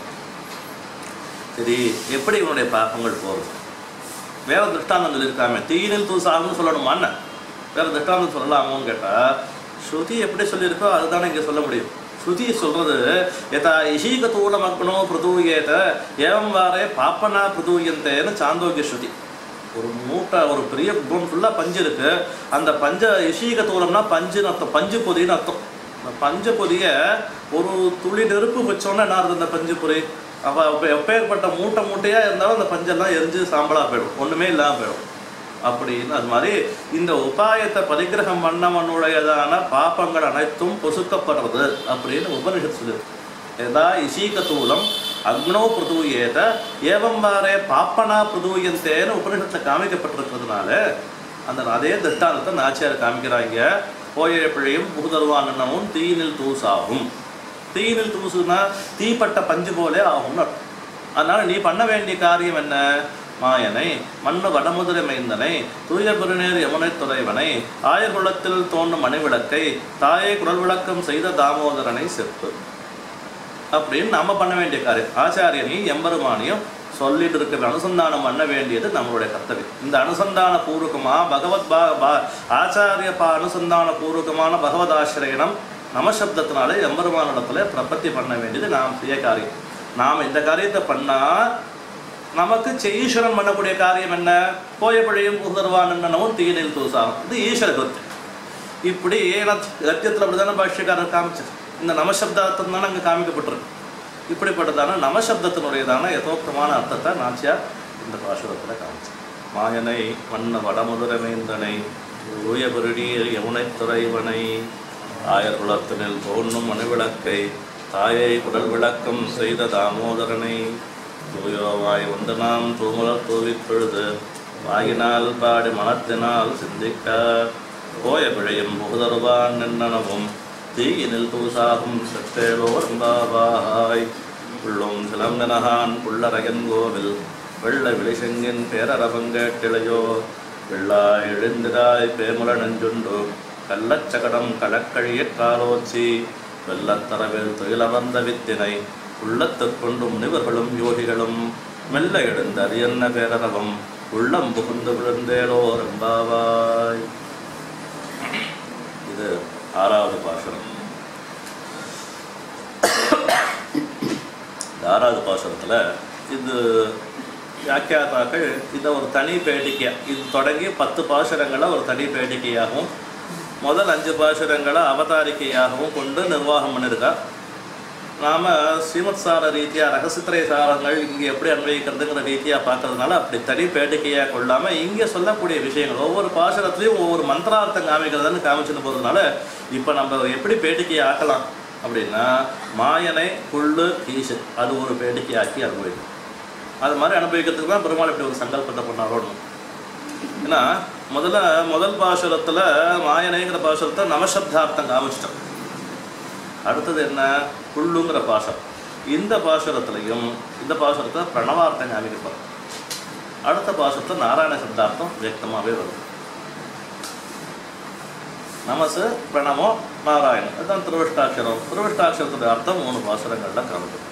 சரி எப்படி இவனுடைய பாப்பங்கள் போகுது வேற திருஷ்டாந்தம் சொல்லியிருக்காமே தீயினில் தூசாகும்னு சொல்லணுமான்னு வேற திருஷ்டாந்தம் சொல்லலாமோன்னு கேட்டா ஸ்ருதி எப்படி சொல்லியிருக்கோ அதுதானே இங்க சொல்ல முடியும் ஸ்ருதி சொல்றது யதா இஷீக தூளமக்னோ பிரதூயேத ஏவம் வாரே பாப்பனா பிரதூயந்தேன்னு சாந்தோக்கிய ஸ்ருதி ஒரு மூட்டை ஒரு பெரிய குடோன் ஃபுல்லாக பஞ்சு இருக்கு அந்த பஞ்ச இஷீக தூளம்னா பஞ்சுன்னு அர்த்தம் பஞ்சு பொதின்னு அர்த்தம் அந்த பஞ்சு பொதிய ஒரு துளி நெருப்பு வச்சோன்னா என்ன ஆகுது அந்த பஞ்சு பொறி அப்போ இப்போ எப்பேற்பட்ட மூட்டை மூட்டையாக இருந்தாலும் அந்த பஞ்செல்லாம் எரிஞ்சு சாம்பலாக போயிடும் ஒன்றுமே இல்லாமல் போயிடும் அப்படின்னு அது மாதிரி இந்த உபாயத்தை பரிகிரகம் பண்ணவனுடையதான பாப்பங்கள் அனைத்தும் பொசுக்கப்படுறது அப்படின்னு உபனிஷத் சொல்லுது எதா இசீக தூலம் அக்னோ பிரதூயேத ஏவம் வாரே பாப்பனா பிரதூயந்தேன்னு உபனிஷத்தில் காமிக்கப்பட்டிருக்கிறதுனால அந்த அதே திட்டாந்தத்தை நாச்சியார் காமிக்கிறாங்க போய பிழையும் புகுதருவானவும் தீனில் தூசாகும் தீனில் தூசுனா தீப்பட்ட பஞ்சு போலே ஆகும்னு அர்த்தம். அதனால நீ பண்ண வேண்டிய காரியம் என்ன மாயனை மண்ணு வடமுதிரை மைந்தனை தூய பெருநேர் யமுனை துறைவனை ஆயர்குலத்தில் தோன்றும் மணிவிளக்கை தாயை குரல் விளக்கம் செய்த தாமோதரனை செப்பு அப்படின்னு நாம பண்ண வேண்டிய காரியம் ஆச்சாரியனையும் எம்பெருமானையும் சொல்லிட்டு இருக்கிற அனுசந்தானம் பண்ண வேண்டியது நம்மளுடைய கர்த்தவியம் இந்த அனுசந்தான பூர்வகமா பகவத் பா பா- ஆச்சாரிய பா அனுசந்தான பூர்வகமான பகவத் ஆசிரியனம் நமசப்தத்தினாலே எம்பெருமானிடத்துல பிரபத்தி பண்ண வேண்டியது நாம் செய்ய காரியம் நாம் இந்த காரியத்தை பண்ணா நமக்கு செ- ஈஸ்வரன் பண்ணக்கூடிய காரியம் என்ன போயபடியும் புகர்வானவும் தீனில் தூசாகும் இது ஈஸ்வர கிருத்தியம் இப்படி ரத்தியத்தில் அப்படிதானே பாஷ்யக்காரர் காமிச்சார் இந்த நமசப்தார்த்தம் தானே அங்கே காமிக்கப்பட்டிருக்கு இப்படிப்பட்டதான நமசப்தத்தினுடையதான யதோக்தமான அர்த்தத்தை நாச்சியார் இந்த பாசுரத்தில் காமிச்சார் மாயனை வண்ண வடமுதுரமேந்தனை தூய பெருநீர் யமுனை துறைவனை ஆயர் குலத்தினில் தோன்றும் மணிவிளக்கை தாயை குடல் விளக்கம் செய்த தாமோதரனை தூயோவாய் வந்து நாம் தூமலர் தூவித் தொழுது வாயினால் பாடி மனத்தினால் சிந்திக்க போய பிழையும் புகுதருவான் நின்னனவும் தீயினில் தூசாகும் செத்தேலோர் பாவாய் உள்ளும் சிலம்பினகான் புள்ளரையன் கோவில் வெள்ள விழிசெங்கின் பேரரவங்கேட்டிளையோ வெள்ளா எழுந்திராய் பேமுல நெஞ்சுண்டு கள்ளச்சகடம் களக்கழியற் காலோச்சி வெள்ளத்தரவில் துயிலமர்ந்த வித்தினை உள்ளத்துக் கொண்டு முனிவர்களும் யோகிகளும் மெல்ல எழுந்த அரியன்ன பேரரவம் உள்ளம் புகுந்து விழுந்தேலோ ரெம்பாவாய் இது ஆறாவது பாசுரம் இந்த ஆறாவது பாசுரத்தில் இது வியாக்கியாதாக்கள் இதை ஒரு தனி பேடிக்கை இது தொடங்கி பத்து பாசுரங்களை ஒரு தனி பேடிக்கையாகவும் முதல் அஞ்சு பாசுரங்களை அவதாரிக்கையாகவும் கொண்டு நிர்வாகம் பண்ணியிருக்கா நாம் ஸ்ரீமத் சார ரீதியாக ரகசித்திரை சாரங்கள் இங்கே எப்படி அன்வயிக்கிறதுங்கிற ரீதியாக பார்க்கறதுனால அப்படி தனி பேடிக்கையாக கொள்ளாமல் இங்கே சொல்லக்கூடிய விஷயங்கள் ஒவ்வொரு பாசுரத்துலேயும் ஒவ்வொரு மந்திரார்த்தம் காமிக்கிறதுன்னு காமிச்சுன்னு போகிறதுனால இப்போ நம்ம எப்படி பேடிக்கையை ஆக்கலாம் அப்படின்னா மாயனை புல்லு ஈசு அது ஒரு பேடிக்கையாக்கி அனுபவிக்கும் அது மாதிரி அனுபவிக்கிறதுக்கு தான் பெருமாள் இப்படி ஒரு சங்கல்பத்தை பண்ணாரோணும் ஏன்னா முதல்ல முதல் பாசுரத்தில் மாயனைங்கிற பாசுரத்தை நமசப்தார்த்தம் காமிச்சிட்டோம் அடுத்தது என்ன புல்லுங்கிற பாசம் இந்த பாசுரத்துலையும் இந்த பாசுரத்தை பிரணவார்த்தம் காமிக்கப்படும் அடுத்த பாசுரத்தை நாராயண சப்தார்த்தம் வியக்தமாகவே வரும் நமசு பிரணவோ நாராயணம் அதுதான் திருவிஷ்டாட்சரம் திருவிஷ்டாட்சரத்துடைய அர்த்தம் மூணு பாசுரங்களில் காமிக்கும்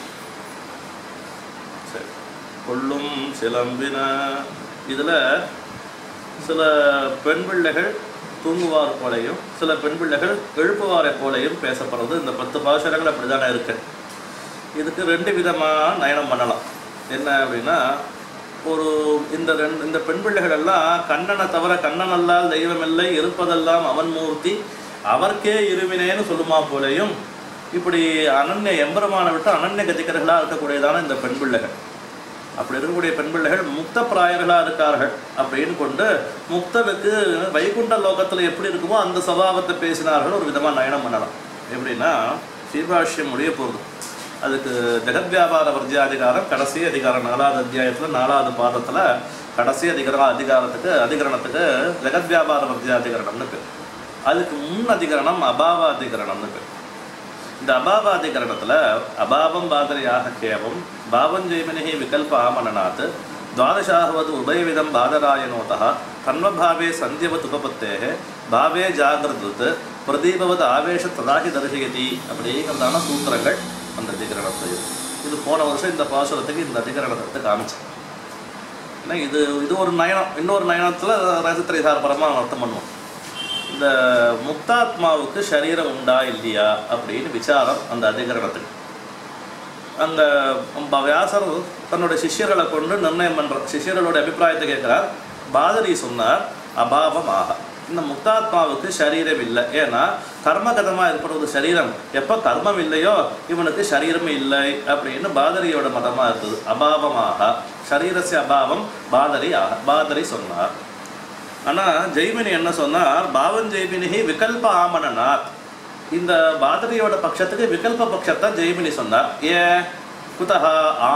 சரி கொள்ளும் சிலம்பின இதில் சில பெண் பிள்ளைகள் தூங்குவார் போலையும் சில பெண் பிள்ளைகள் எழுப்புவாரை போலையும் பேசப்படுறது இந்த பத்து பாசுரங்கள் அப்படி தானே இருக்கு இதுக்கு ரெண்டு விதமாக நயனம் பண்ணலாம் என்ன அப்படின்னா ஒரு இந்த ரெண்டு இந்த பெண் பிள்ளைகள் எல்லாம் கண்ணனை தவிர கண்ணன் அல்லால் தெய்வமில்லை இருப்பதெல்லாம் அவன் மூர்த்தி அவர்க்கே இருவினேன்னு சொல்லுமா போலையும் இப்படி அனன்ய எம்பெருமானை விட்டு அனன்ய கதிகர்களாக இருக்கக்கூடியதான இந்த பெண் பிள்ளைகள் அப்படி இருக்கக்கூடிய பெண் பிள்ளைகள் முக்த பிராயர்களாக இருக்கார்கள் அப்படின்னு கொண்டு முக்தனுக்கு வைகுண்ட லோகத்தில் எப்படி இருக்குமோ அந்த சபாவத்தை பேசினார்கள் ஒரு விதமாக நயனம் பண்ணலாம் எப்படின்னா ஸ்ரீபாஷ்யம் முடிய போகுது அதுக்கு ஜெகத் வியாபார வர்ஜியாதிகாரம் கடைசி அதிகாரம் நாலாவது அத்தியாயத்தில் நாலாவது பாதத்தில் கடைசி அதிகார அதிகாரத்துக்கு அதிகரணத்துக்கு ஜெகத் வியாபார வர்ஜியாதிகரணம்னு பேர் அதுக்கு முன் அதிகரணம் அபாவ அதிகரணம்னு பேர் இந்த அபாவாதிகரணத்தில் அபாவம் பாதரியாக கேவம் பாவம் ஜெய்மினி விகல்ப ஆமனநாத் துவாதசாவது உபயவிதம் பாதராயணோதா தன்வபாவே சந்தியவத் உபபத்தேக பாவே ஜாகிரதுத் பிரதீபவத் ஆவேஷ ததாகி தரிசயதி அப்படிங்கிறதான சூத்திரங்கள் அந்த அதிகரணத்தில் இருக்கு. இது போன வருஷம் இந்த பாசுரத்துக்கு இந்த அதிகரணத்தை காமிச்சேன் ஏன்னா இது இது ஒரு நயனம் இன்னொரு நயனத்தில் ரசத்திரைசாரபரமாக அர்த்தம் பண்ணுவோம் இந்த முக்தாத்மாவுக்கு சரீரம் உண்டா இல்லையா அப்படின்னு விசாரம் அந்த அதிகரணத்துக்கு அந்த ப- வியாசர் தன்னுடைய சிஷ்யர்களை கொண்டு நிர்ணயம் பண்ற சிஷ்யர்களோட அபிப்பிராயத்தை கேட்கிறார் பாதரி சொன்னார் அபாவம் ஆக இந்த முக்தாத்மாவுக்கு சரீரம் இல்லை ஏன்னா கர்மகதமாக ஏற்படுவது சரீரம் எப்போ கர்மம் இல்லையோ இவனுக்கு சரீரம் இல்லை அப்படின்னு பாதரியோட மதமாக இருந்தது அபாவமாக சரீரஸ்ய அபாவம் பாதரி ஆக பாதரி சொன்னார் ஆனால் ஜெய்மினி என்ன சொன்னார் பாவன் ஜெய்மினி விகல்ப ஆமனநாத் இந்த பாதரியோட பட்சத்துக்கு விகல்ப பட்சத்தை ஜெய்மினி சொன்னார் ஏன் குதஹா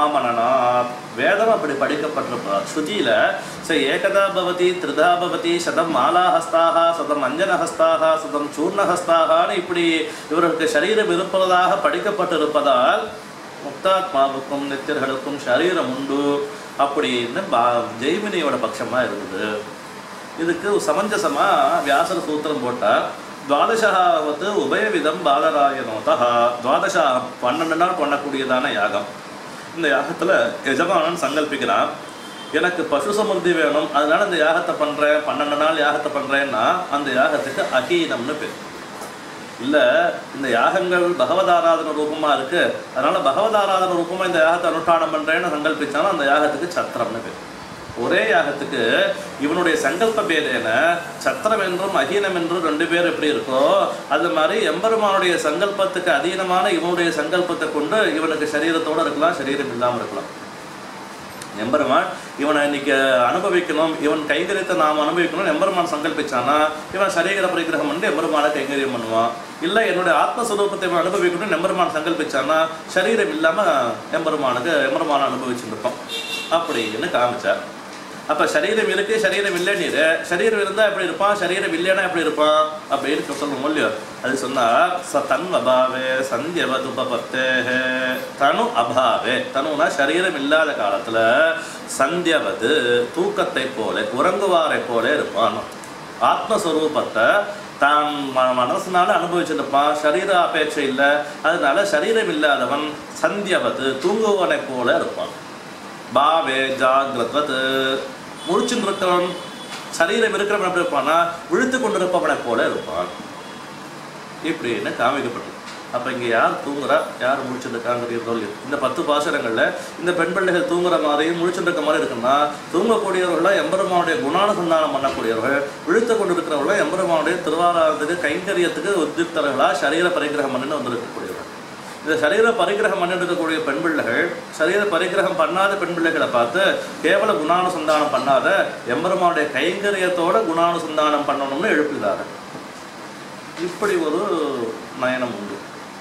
ஆமனநாத் வேதம் அப்படி படிக்கப்பட்டிருப்பார் ஸ்ருதியில ச ஏகதா பவதி திரிதா பவதி சதம் மாலாஹஸ்தாக சதம் அஞ்சனஹஸ்தாக சதம் சூர்ணஹஸ்தாகான்னு இப்படி இவர்களுக்கு சரீரம் இருப்பதாக படிக்கப்பட்டிருப்பதால் முக்தாத்மாவுக்கும் நித்தியர்களுக்கும் சரீரம் உண்டு அப்படின்னு பா ஜெய்மினியோட பட்சமாக இருக்குது இதுக்கு சமஞ்சசமா வியாசர் சூத்திரம் போட்டார் துவாதசாவது உபயவிதம் பாலராயணோதா துவாதசா பன்னெண்டு நாள் பண்ணக்கூடியதான யாகம் இந்த யாகத்தில் எஜமானன் சங்கல்பிக்கிறான் எனக்கு பசு சமிருத்தி வேணும் அதனால இந்த யாகத்தை பண்ணுறேன் பன்னெண்டு நாள் யாகத்தை பண்ணுறேன்னா அந்த யாகத்துக்கு அகீனம்னு பேர் இல்லை இந்த யாகங்கள் பகவதாராதன ரூபமாக இருக்கு அதனால பகவதாராதன ரூபமாக இந்த யாகத்தை அனுஷ்டானம் பண்ணுறேன்னு சங்கல்பிச்சாலும் அந்த யாகத்துக்கு சத்திரம்னு பேர் ஒரே யாகத்துக்கு இவனுடைய சங்கல்ப பேதேன சத்திரம் என்றும் அகீனம் என்றும் ரெண்டு பேர் எப்படி இருக்கோ அது மாதிரி எம்பெருமானுடைய சங்கல்பத்துக்கு அதீனமான இவனுடைய சங்கல்பத்தை கொண்டு இவனுக்கு சரீரத்தோடு இருக்கலாம் சரீரம் இல்லாமல் இருக்கலாம் எம்பெருமான் இவனை இன்னைக்கு அனுபவிக்கணும் இவன் கைங்கரியத்தை நாம் அனுபவிக்கணும் எம்பெருமான் சங்கல்பிச்சானா இவன் சரீர பரிகிரகம் பண்ணி எம்பெருமான கைங்கரியம் பண்ணுவான் இல்லை என்னுடைய ஆத்மஸ்வரூபத்தை இவன் அனுபவிக்கணும் எம்பெருமான் சங்கல்பிச்சானா சரீரம் இல்லாமல் எம்பெருமானுக்கு எம்பெருமான அனுபவிச்சுருப்பான் அப்படின்னு காமிச்சார் அப்போ சரீரம் இருக்கு சரீரம் இல்லைன்னு சரீரம் இருந்தால் எப்படி இருப்பான் சரீரம் இல்லைன்னா எப்படி இருப்பான் அப்படின்னு சொல்லணும் இல்லையோ அது சொன்னார் ச தன் அபாவே சந்தியவது உபபத்தே தனு அபாவே தனுனா சரீரம் இல்லாத காலத்தில் சந்தியவது தூக்கத்தை போல உறங்குவாரை போல இருப்பான் ஆத்மஸ்வரூபத்தை தான் ம- மனசுனால அனுபவிச்சிருப்பான் சரீர அபேட்சை இல்லை அதனால சரீரம் இல்லாதவன் சந்தியவது தூங்குவனை போல இருப்பான் பாவே ஜாகிரத்வத் முழிச்சுன்னு இருக்கிறவன் சரீரம் இருக்கிறவன் எப்படி இருப்பான்னா விழுத்து கொண்டிருப்பவனை போல இருப்பான் இப்படின்னு காமிக்கப்பட்டது அப்போ இங்கே யார் தூங்குறா யார் முழிச்சுருக்காங்கிறதோ இல்லையோ இந்த பத்து பாசனங்களில் இந்த பெண் பிள்ளைகள் தூங்குற மாதிரியும் முழிச்சுருக்க மாதிரி இருக்குன்னா தூங்கக்கூடியவர்கள எம்பெருமானுடைய குணானுசந்தானம் பண்ணக்கூடியவர்கள் விழுத்து கொண்டிருக்கிறவர்கள் எம்பெருமானுடைய திருவாராதத்துக்கு கைங்கரியத்துக்கு உத்தியுக்தர்களாக சரீர பரிகிரகம் பண்ணி வந்திருக்கக்கூடியவர்கள் இந்த சரீர பரிகிரகம் பண்ணிட்டு இருக்கக்கூடிய பெண் பிள்ளைகள் சரீர பரிகிரகம் பண்ணாத பெண் பிள்ளைகளை பார்த்து கேவல குணானுசந்தானம் பண்ணாத எம்பெருமானுடைய கைங்கரியத்தோட குணானுசந்தானம் பண்ணணும்னு எழுப்புகிறார்கள் இப்படி ஒரு நயனம் உண்டு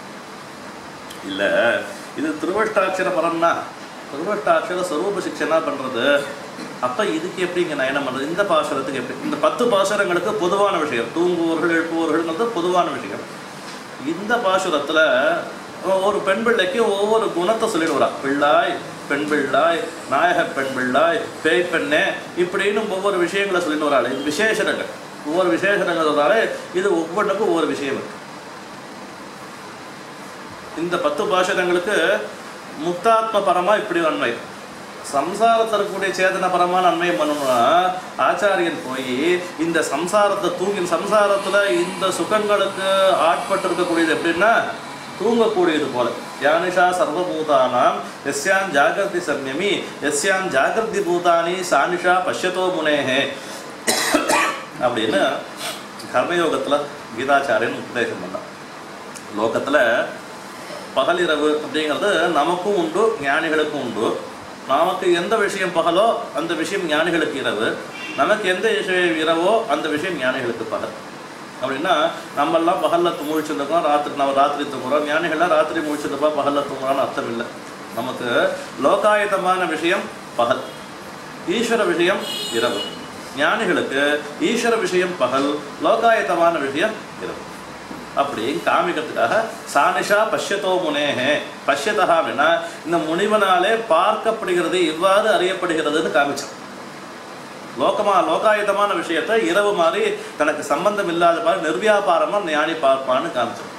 இல்லை இது திருவஷ்டாட்சர பலம்னா திருவஷ்டாட்சர ஸ்வரூப சிக்ஷனா பண்ணுறது அப்போ இதுக்கு எப்படி இங்கே நயனம் பண்ணுறது இந்த பாசுரத்துக்கு எப்படி இந்த பத்து பாசுரங்களுக்கு பொதுவான விஷயம் தூங்குவோர்கள் எழுப்புவோர்கள்ங்கிறது பொதுவான விஷயம் இந்த பாசுரத்தில் ஒரு பெண் பிள்ளைக்கு ஒவ்வொரு குணத்தை சொல்லிடுவா பிள்ளாய் பெண் பிள்ளாய் நாயக பெண் பிள்ளாய் பேய் பெண்ணே இப்படின்னு ஒவ்வொரு விஷயங்களை சொல்லிட்டு வராள் இது விசேஷணங்கள் ஒவ்வொரு விசேஷணங்கள் சொல்றாலே இது ஒவ்வொன்றுக்கும் ஒவ்வொரு விஷயம் இருக்கு இந்த பத்து பாஷணங்களுக்கு முக்தாத்ம பரமா இப்படி நன்மை சம்சாரத்தில் இருக்கக்கூடிய சேதன பரமான நன்மையை பண்ணணும்னா ஆச்சாரியன் போய் இந்த சம்சாரத்தை தூங்கி சம்சாரத்தில் இந்த சுகங்களுக்கு ஆட்பட்டு இருக்கக்கூடியது எப்படின்னா தூங்கக்கூடியது போல யானிஷா சர்வபூதானாம் எஸ்யாம் ஜாகிரதி சம்யமி எஸ்யாம் ஜாகிரதி பூதானி சானிஷா பஷ்யதோ முனேஹே அப்படின்னு கர்மயோகத்தில் கீதாச்சாரியன் உபதேசம் பண்ணான் லோகத்தில் பகலிரவு அப்படிங்கிறது நமக்கும் உண்டு ஞானிகளுக்கும் உண்டு நமக்கு எந்த விஷயம் பகலோ அந்த விஷயம் ஞானிகளுக்கு இரவு நமக்கு எந்த விஷயம் இரவோ அந்த விஷயம் ஞானிகளுக்கு பகல் அப்படின்னா நம்மெல்லாம் பகலில் முழிச்சுருக்கோம் ராத்திரி நம்ம ராத்திரி தூங்குறோம் ஞானிகள்லாம் ராத்திரி முழிச்சிருப்பா பகலில் தூங்குறான்னு அர்த்தம் இல்லை நமக்கு லோகாயதமான விஷயம் பகல் ஈஸ்வர விஷயம் இரவு ஞானிகளுக்கு ஈஸ்வர விஷயம் பகல் லோகாயத்தமான விஷயம் இரவு அப்படின்னு காமிக்கிறதுக்காக சானிஷா பஷ்யத்தோ முனேஹே பஷ்யதா அப்படின்னா இந்த முனிவனாலே பார்க்கப்படுகிறது இவ்வாறு அறியப்படுகிறதுன்னு காமிச்சான் லோகமா லோகாயுதமான விஷயத்தை இரவு மாதிரி தனக்கு சம்பந்தம் இல்லாத மாதிரி நிர்வியாபாரமா ஞானி பார்ப்பான்னு காமிச்சான்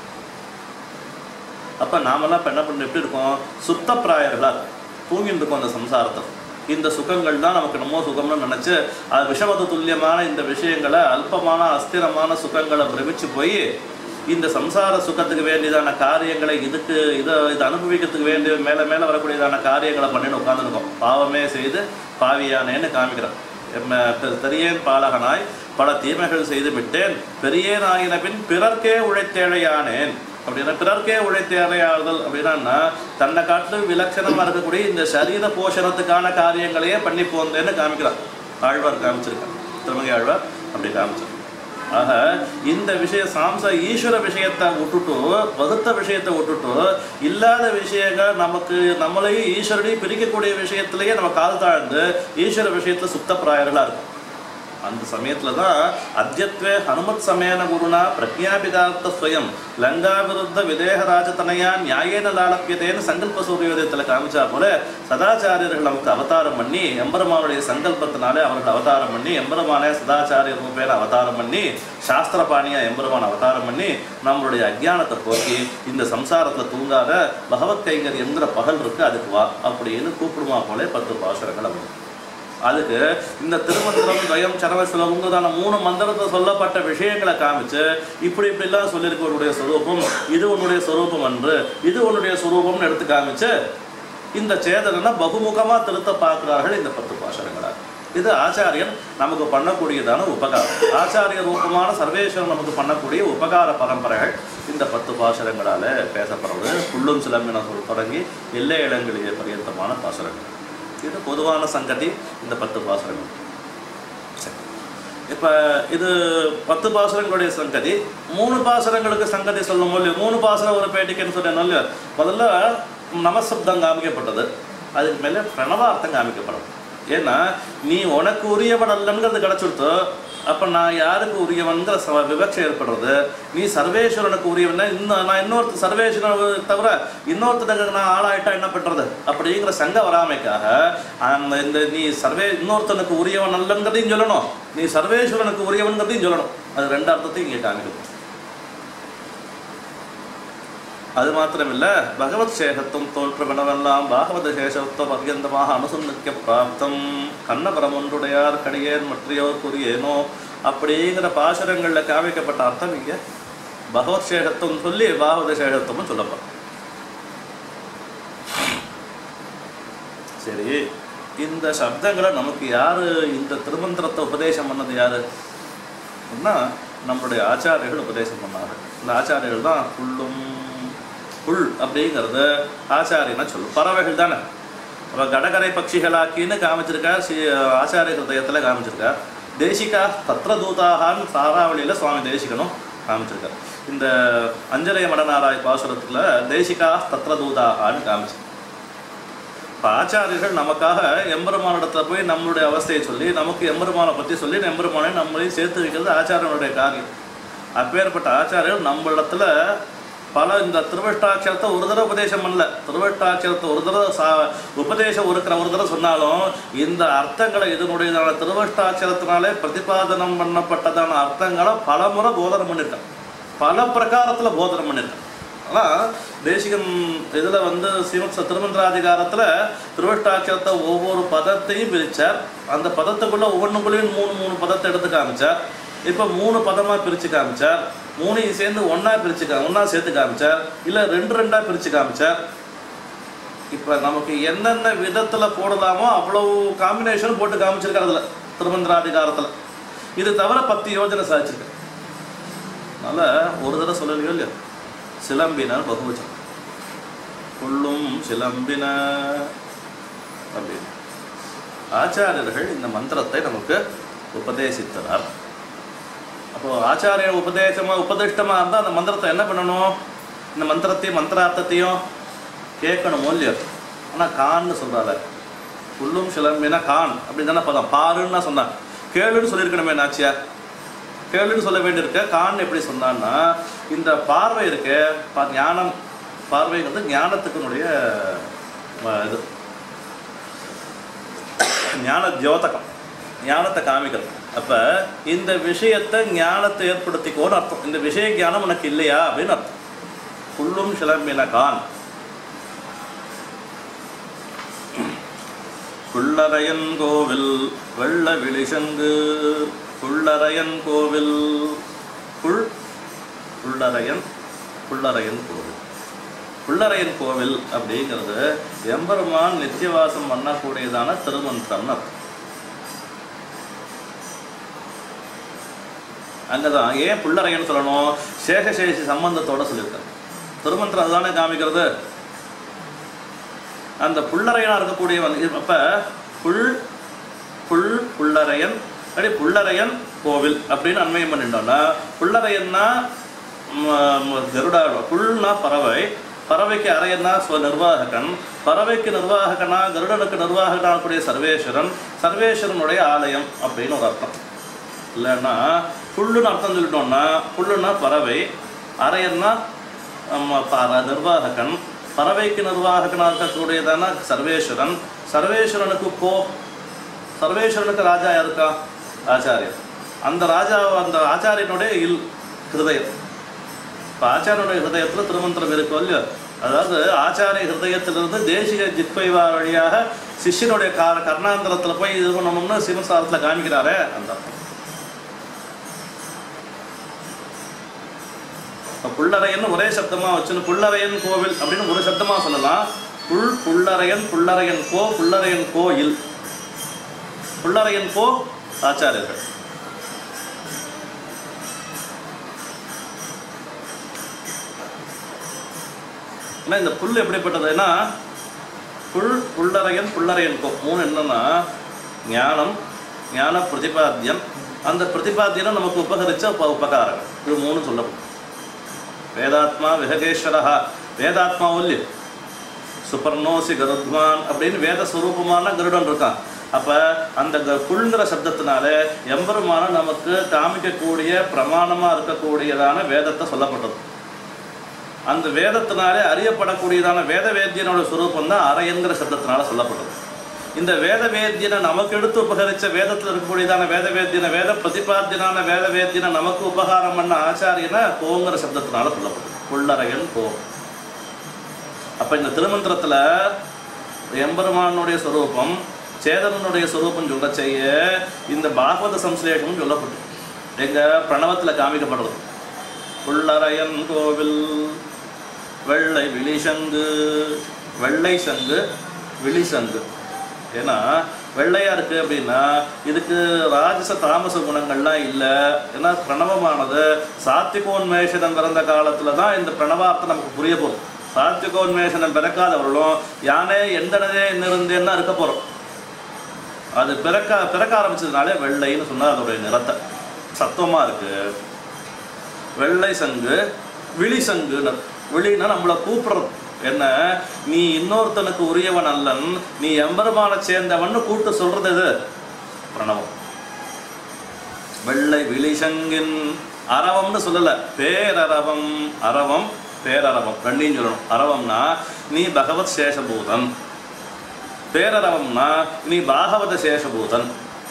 அப்ப நாமெல்லாம் இப்ப என்ன பண்ண எப்படி இருக்கோம் சுத்த பிராயர்களா தூங்கிட்டு இருக்கோம் அந்த சம்சாரத்தை இந்த சுகங்கள் தான் நமக்கு நம்ம சுகம்னு நினைச்சு அது விஷமத துல்லியமான இந்த விஷயங்களை அல்பமான அஸ்திரமான சுகங்களை பிரமிச்சு போய் இந்த சம்சார சுகத்துக்கு வேண்டியதான காரியங்களை இதுக்கு இதை இதை அனுபவிக்கிறதுக்கு வேண்டிய மேலே மேலே வரக்கூடியதான காரியங்களை பண்ணின்னு உட்காந்துருக்கோம் பாவமே செய்து பாவியானேன்னு காமிக்கிறோம் எம்ம பெ- பெரியேன் பாலகனாய் பல தீமைகள் செய்து விட்டேன் பெரியேன் ஆகின பின் பிறர்க்கே உழைத்தேழையானேன் அப்படின்னா பிறர்க்கே உழைத்தேழையாதல் அப்படின்னா தன்னை காட்டிலும் விலட்சணமாக இருக்கக்கூடிய இந்த சரீர போஷணத்துக்கான காரியங்களையே பண்ணி போந்தேன்னு காமிக்கிறார் ஆழ்வார் காமிச்சிருக்கார் திருமகை ஆழ்வார் அப்படி காமிச்சிருக்கார் ஆக இந்த விஷய சாம்ச ஈஸ்வர விஷயத்தை விட்டுட்டு வகுத்த விஷயத்தை விட்டுட்டு இல்லாத விஷயங்கள் நமக்கு நம்மளையும் ஈஸ்வரனையும் பிரிக்கக்கூடிய விஷயத்திலேயே நம்ம கால் தாழ்ந்து ஈஸ்வர விஷயத்துல சுத்த பிராயர்களாக இருக்கும் அந்த சமயத்துல தான் அத்தியத்வே ஹனுமத் சமேன குருனா பிரக்ஞாபிதார்த்த ஸ்வயம் லங்கா விருத்த விதேகராஜதனையா நியாயேன லாலப்பியதேன்னு சங்கல்ப சூரியோதயத்தில் காமிச்சா போல சதாச்சாரியர்கள் நமக்கு அவதாரம் பண்ணி எம்பெருமானுடைய சங்கல்பத்தினாலே அவர்கள் அவதாரம் பண்ணி எம்பெருமானே சதாச்சாரிய ரூபேன அவதாரம் பண்ணி சாஸ்திரபாணியா எம்பெருமான் அவதாரம் பண்ணி நம்மளுடைய அஜ்ஞானத்தை போக்கி இந்த சம்சாரத்துல தூங்காத பகவத் கைங்கரியங்கிற பகல் இருக்கு அதுக்கு வா அப்படின்னு கூப்பிடுமா போலே பத்து பாசுரங்கள் அமையும் அதுக்கு இந்த திருமந்திரம் துவயம் சரவ சிலவங்கதான மூணு மந்திரத்தை சொல்லப்பட்ட விஷயங்களை காமிச்சு இப்படி இப்படிலாம் சொல்லியிருக்க உன்னுடைய ஸ்வரூபம் இது உன்னுடைய ஸ்வரூபம் அன்று இது உன்னுடைய ஸ்வரூபம்னு எடுத்து காமிச்சு இந்த சேதனை பகுமுகமா திருத்த பார்க்கிறார்கள் இந்த பத்து பாசனங்களாக இது ஆச்சாரியன் நமக்கு பண்ணக்கூடியதான உபகாரம் ஆச்சாரிய ரூபமான சர்வேஸ்வரன் நமக்கு பண்ணக்கூடிய உபகார பரம்பரைகள் இந்த பத்து பாசனங்களால பேசப்படுறது புல்லும் சிலம்பின சொல் தொடங்கி எல்லை இடங்களிலே பரியந்தமான பாசனங்கள் இது பொதுவான சங்கதி இந்த பத்து பாசுரங்கள் சரி இப்போ இது பத்து பாசுரங்களுடைய சங்கதி மூணு பாசுரங்களுக்கு சங்கதி சொல்லும் போது மூணு பாசுரம் ஒரு பேட்டிக்குன்னு சொன்னேன் இல்லையா முதல்ல நமசப்தம் காமிக்கப்பட்டது அதுக்கு மேலே பிரணவார்த்தம் காமிக்கப்படும் ஏன்னா நீ உனக்கு உரியவன் அல்லங்கிறது கிடச்சுடுத்து அப்போ நான் யாருக்கு உரியவன்கிற ச விவக்ஷை ஏற்படுறது நீ சர்வேஸ்வரனுக்கு உரியவன் இன்னும் நான் இன்னொருத்த சர்வேஸ்வரன் தவிர இன்னொருத்தனுக்கு நான் ஆளாயிட்டா என்ன பண்ணுறது அப்படிங்கிற சங்க வராமைக்காக அந்த இந்த நீ சர்வே இன்னொருத்தனுக்கு உரியவன் அல்லங்கிறதையும் சொல்லணும் நீ சர்வேஸ்வரனுக்கு உரியவன்கிறதையும் சொல்லணும் அது ரெண்டு அர்த்தத்தையும் இங்கே காமிக்கும் அது மாத்திரமில்ல பகவத் சேகத்துவம் தோற்றமெனவெல்லாம் பாகவத சேஷத்துவம் அத்தியந்தமாக அனுசந்திக்க பிராப்தம் கண்ணபரம் ஒன்றுடையார் கடியேன் மற்றையோர் கூறியேனோ அப்படிங்கிற பாசுரங்களில் காமிக்கப்பட்ட அர்த்தம் இங்கே பகவத் சேகத்துவம் சொல்லி பாகவத சேகத்துவம் சொல்லப்படும் சரி இந்த சப்தங்களை நமக்கு யாரு இந்த திருமந்திரத்தை உபதேசம் பண்ணது யாரு அப்படின்னா நம்மளுடைய ஆச்சாரியர்கள் உபதேசம் பண்ணார்கள் இந்த ஆச்சாரியர்கள் தான் புல்லும் புல் அப்படிங்கிறது ஆச்சாரியனை சொல்லும் பறவைகள் தானே அப்போ கடகரை பட்சிகளாக்கின்னு காமிச்சிருக்கார் ஸ்ரீ ஆச்சாரிய ஹிருதயத்தில் காமிச்சிருக்கார் தேசிகா தத்ர தூதாகான்னு சாராவளியில் சுவாமி தேசிகனும் காமிச்சிருக்கார் இந்த அஞ்சலய மடநாராய் பாசுரத்தில் தேசிகா தத்ர தூதாகான்னு காமிச்சு இப்போ ஆச்சாரியர்கள் நமக்காக எம்பெருமானிடத்துல போய் நம்மளுடைய அவஸ்தையை சொல்லி நமக்கு எம்பெருமானை பற்றி சொல்லி எம்பெருமானை நம்மளையும் சேர்த்து வைக்கிறது ஆச்சாரியனுடைய காரியம் அப்பேற்பட்ட ஆச்சாரியர்கள் நம்மளிடத்துல பல இந்த திருவஷ்டாட்சரத்தை ஒரு தடவை உபதேசம் பண்ணல திருவஷ்டாட்சரத்தை ஒரு தடவை சா உபதேசம் இருக்கிற ஒரு தடவை சொன்னாலும் இந்த அர்த்தங்களை இதனுடையதான திருவஷ்டாட்சரத்தினாலே பிரதிபாதனம் பண்ணப்பட்டதான அர்த்தங்களை பல முறை போதனம் பண்ணியிருக்கான் பல பிரகாரத்தில் போதனம் பண்ணியிருக்கான் ஆனால் தேசிகன் இதில் வந்து ஸ்ரீமத் ச- திருமந்திராதிகாரத்தில் திருவஷ்டாட்சரத்தை ஒவ்வொரு பதத்தையும் பிரித்தார் அந்த பதத்துக்குள்ளே ஒவ்வொன்றுக்குள்ளேயும் மூணு மூணு பதத்தை எடுத்து காமிச்சார் இப்போ மூணு பதமாக பிரித்து காமிச்சார் மூணையும் சேர்ந்து ஒன்றா பிரித்து கா ஒன்றா சேர்த்து காமிச்சார் இல்லை ரெண்டு ரெண்டாக பிரித்து காமிச்சார் இப்போ நமக்கு என்னென்ன விதத்தில் போடலாமோ அவ்வளவு காம்பினேஷன் போட்டு காமிச்சிருக்காரு அதில் திருமந்திராதிகாரத்தில் இது தவிர பத்து யோஜனை சாதிச்சிருக்கு அதனால் ஒரு தடவை சொல்லலையோ இல்லையோ சிலம்பினர் பகுவச்சம் புல்லும் சிலம்பின அப்படின்னு ஆச்சாரியர்கள் இந்த மந்திரத்தை நமக்கு உபதேசித்தனர் அப்போ ஆச்சாரிய உபதேசமா உபதிஷ்டமா இருந்தால் அந்த மந்திரத்தை என்ன பண்ணணும் இந்த மந்திரத்தையும் மந்திரார்த்தத்தையும் கேட்கணும் இல்லையோ ஆனால் கான்னு சொல்றாரு புல்லும் சிலம்பினா கான் அப்படின்னு தானே பதம் பாருன்னு தான் சொன்னான் கேளுன்னு சொல்லியிருக்கணுமே நாச்சியா கேளுன்னு சொல்ல வேண்டியிருக்க கான் எப்படி சொன்னான்னா இந்த பார்வை இருக்கு பா- ஞானம் பார்வைங்கிறது ஞானத்துக்குனுடைய அஹ், இது ஞான தியோதகம் ஞானத்தை காமிக்கிறது அப்ப இந்த விஷயத்தை ஞானத்தை ஏற்படுத்திக்கோன்னு அர்த்தம் இந்த விஷய ஞானம் உனக்கு இல்லையா அப்படின்னு அர்த்தம் புல்லும் சிலம்பின கான் புள்ளரையன் கோவில் வெள்ள விழிசங்கு புள்ளரையன் கோவில் புல் புள்ளரையன் புள்ளரையன் கோவில் புள்ளரையன் கோவில் அப்படிங்கிறது எம்பெருமான் நித்தியவாசம் பண்ணக்கூடியதான திருமந்திரம்னு அர்த்தம் அங்கதான் ஏன் புள்ளரையன் சொல்லணும் சேஷசேஷி சம்பந்தத்தோட சொல்லியிருக்காரு திருமந்திரம் அதுதானே காமிக்கிறது அந்த புள்ளரையனா இருக்கக்கூடியவன் இது அப்ப புல் புல் புள்ளரையன் அப்படி புள்ளரையன் கோவில் அப்படின்னு அண்மையம் பண்ணிட்டோம்னா புள்ளரையன்னா ம், ம், கருடா புல்னா பறவை பறவைக்கு அரையன்னா ஸ்வ நிர்வாககன் பறவைக்கு நிர்வாககனா கருடனுக்கு நிர்வாககனாக கூடிய சர்வேஸ்வரன் சர்வேஸ்வரனுடைய ஆலயம் அப்படின்னு ஒரு அர்த்தம் இல்லைன்னா புல்லுன்னு அர்த்தம் சொல்லிட்டோம்னா புல்லுன்னா பறவை அரையன்னா ஆமா, பற நிர்வாககன் பறவைக்கு நிர்வாககனாக இருக்கக்கூடியதான சர்வேஸ்வரன் சர்வேஸ்வரனுக்கு கோ சர்வேஸ்வரனுக்கு ராஜா யாருக்கா ஆச்சாரியர் அந்த ராஜா அந்த ஆச்சாரியனுடைய இல் ஹிருதயம் இப்போ ஆச்சாரியனுடைய ஹிருதயத்தில் திருமந்திரம் இருக்கும் இல்லையோ அதாவது ஆச்சாரிய ஹிருதயத்திலிருந்து தேசிக ஜித்வைவா வழியாக சிஷ்யனுடைய கார கர்ணாந்தரத்தில் போய் இது பண்ணணும்னு சிவசாரத்தில் காமிக்கிறாரே அந்த அர்த்தம். இப்போ புள்ளரையன் ஒரே சப்தமா வச்சுன்னு புள்ளரையன் கோவில் அப்படின்னு ஒரு சப்தமா சொல்லலாம் புல் புள்ளரையன் புள்ளரையன் கோ புள்ளரையன் கோயில் புள்ளரையன் கோ ஆச்சாரியர்கள் ஏன்னா இந்த புல் எப்படிப்பட்டதுன்னா புல் புள்ளரையன் புள்ளரையன் கோ மூணு என்னன்னா ஞானம் ஞான பிரதிபாத்தியம் அந்த பிரதிபாத்தியம் நமக்கு உபகரிச்ச உப உபகாரம் இது மூணு சொல்லப்படும் வேதாத்மா விஹகேஸ்வரஹா வேதாத்மா ஒல்லி சுபர்ணோசி கருத்வான் அப்படின்னு வேத ஸ்வரூபமான கருடன் இருக்கான் அப்ப அந்த க- புல்ங்கிற சப்தத்தினால எம்பெருமான நமக்கு காமிக்கக்கூடிய பிரமாணமா இருக்கக்கூடியதான வேதத்தை சொல்லப்பட்டது அந்த வேதத்தினாலே அறியப்படக்கூடியதான வேத வேத்தியனோட சுரூபம் தான் அரையன்கிற சப்தத்தினால சொல்லப்பட்டது இந்த வேத வேத்தியனை நமக்கு எடுத்து உபகரிச்ச வேதத்தில் இருக்கக்கூடியதான வேத வேத்தியனை வேத பிரதிபாத்தியனான வேத வேத்தியனை நமக்கு உபகாரம் பண்ண ஆச்சாரியனை கோங்கிற சப்தத்தினால சொல்லப்பட்டது புள்ளரையன் கோ அப்ப இந்த திருமந்திரத்துல எம்பெருமானுடைய ஸ்வரூபம் சேதனனுடைய ஸ்வரூபம் சொல்ல செய்ய இந்த பாகவத சம்ஸ்லேஷமும் சொல்லப்பட்டது எங்க பிரணவத்துல காமிக்கப்படுறது புள்ளரையன் கோவில் வெள்ளை விழிசங்கு வெள்ளை சங்கு விழிசங்கு ஏன்னா வெள்ளையா இருக்கு அப்படின்னா இதுக்கு ராஜச தாமச குணங்கள்லாம் இல்லை ஏன்னா பிரணவமானது சாத்திகோன்மேஷனம் பிறந்த காலத்துல தான் இந்த பிரணவார்த்தம் நமக்கு புரிய போகும் சாத்திகோன்மேஷனம் பிறக்காதவர்களும் யானே எந்தனதே நிறந்தேன்னா இருக்க போறோம் அது பிறக்க பிறக்க ஆரம்பிச்சதுனாலே வெள்ளைன்னு சொன்னா அதோடைய நிறத்தை சத்துவமா இருக்கு வெள்ளை சங்கு விழி சங்குன்னு விழின்னா நம்மளை கூப்பிடுறது என்ன நீ இன்னொருத்தனுக்கு உரியவன் அல்லன் நீ எம்பெருமான சேர்ந்தவன்னு கூட்டு சொல்றது இது பிரணவம் வெள்ளை விழிசங்கின் அரவம்னு சொல்லல பேரரவம் அரவம் பேரரவம் ரெண்டையும் சொல்லணும் அரவம்னா நீ பகவத் சேஷபூதன் பேரரவம்னா நீ பாகவத சேஷபூதன்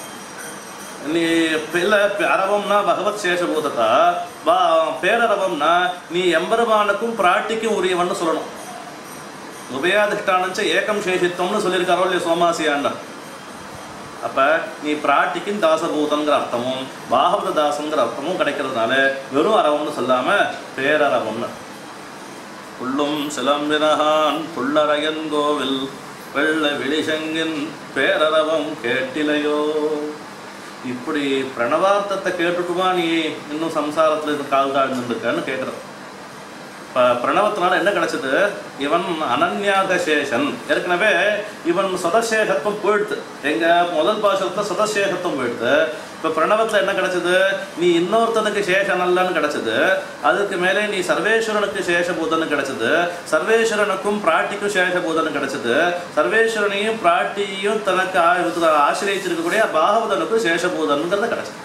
நீ இல்லை அரவம்னா பகவத் சேஷபூதத்தா பா பேரரவம்னா நீ எம்பெருமானுக்கும் பிராட்டிக்கும் உரியவன்னு சொல்லணும் உபயாதிஷ்டானஞ்ச ஏகம் சேஷித்வம்னு சொல்லியிருக்காரோ இல்லையா சோமாசியாண்டன் அப்போ நீ பிராட்டிக்கும் தாசபூதங்கிற அர்த்தமும் பாகவத தாசங்கிற அர்த்தமும் கிடைக்கிறதுனால வெறும் அரவம்னு சொல்லாமல் பேரரவம்னு புள்ளும் சிலம்பினகான் புள்ளரையன் கோவில் வெள்ள விழிசங்கின் பேரரவம் கேட்டிலையோ இப்படி பிரணவார்த்தத்தை கேட்டுட்டுமா நீ இன்னும் சம்சாரத்தில் இது கால் தாழ்ந்துருக்கன்னு கேட்குற இப்போ பிரணவத்தினால என்ன கிடைச்சது இவன் அனன்யாக சேஷன் ஏற்கனவே இவன் சதசேகத்துவம் போயிடுது எங்க முதல் பாசத்தில் சதசேகத்துவம் போயிடுது இப்போ பிரணவத்தில் என்ன கிடைச்சது நீ இன்னொருத்தனுக்கு சேஷன் அல்லன்னு கிடைச்சது அதுக்கு மேலே நீ சர்வேஸ்வரனுக்கு சேஷபூதன்னு கிடைச்சது சர்வேஸ்வரனுக்கும் பிராட்டிக்கும் சேஷபூதன்னு கிடைச்சது சர்வேஸ்வரனையும் பிராட்டியும் தனக்கு ஆ- ஆசிரியச்சிருக்கக்கூடிய பாகவதனுக்கும் சேஷபூதனுங்கிறது கிடைச்சது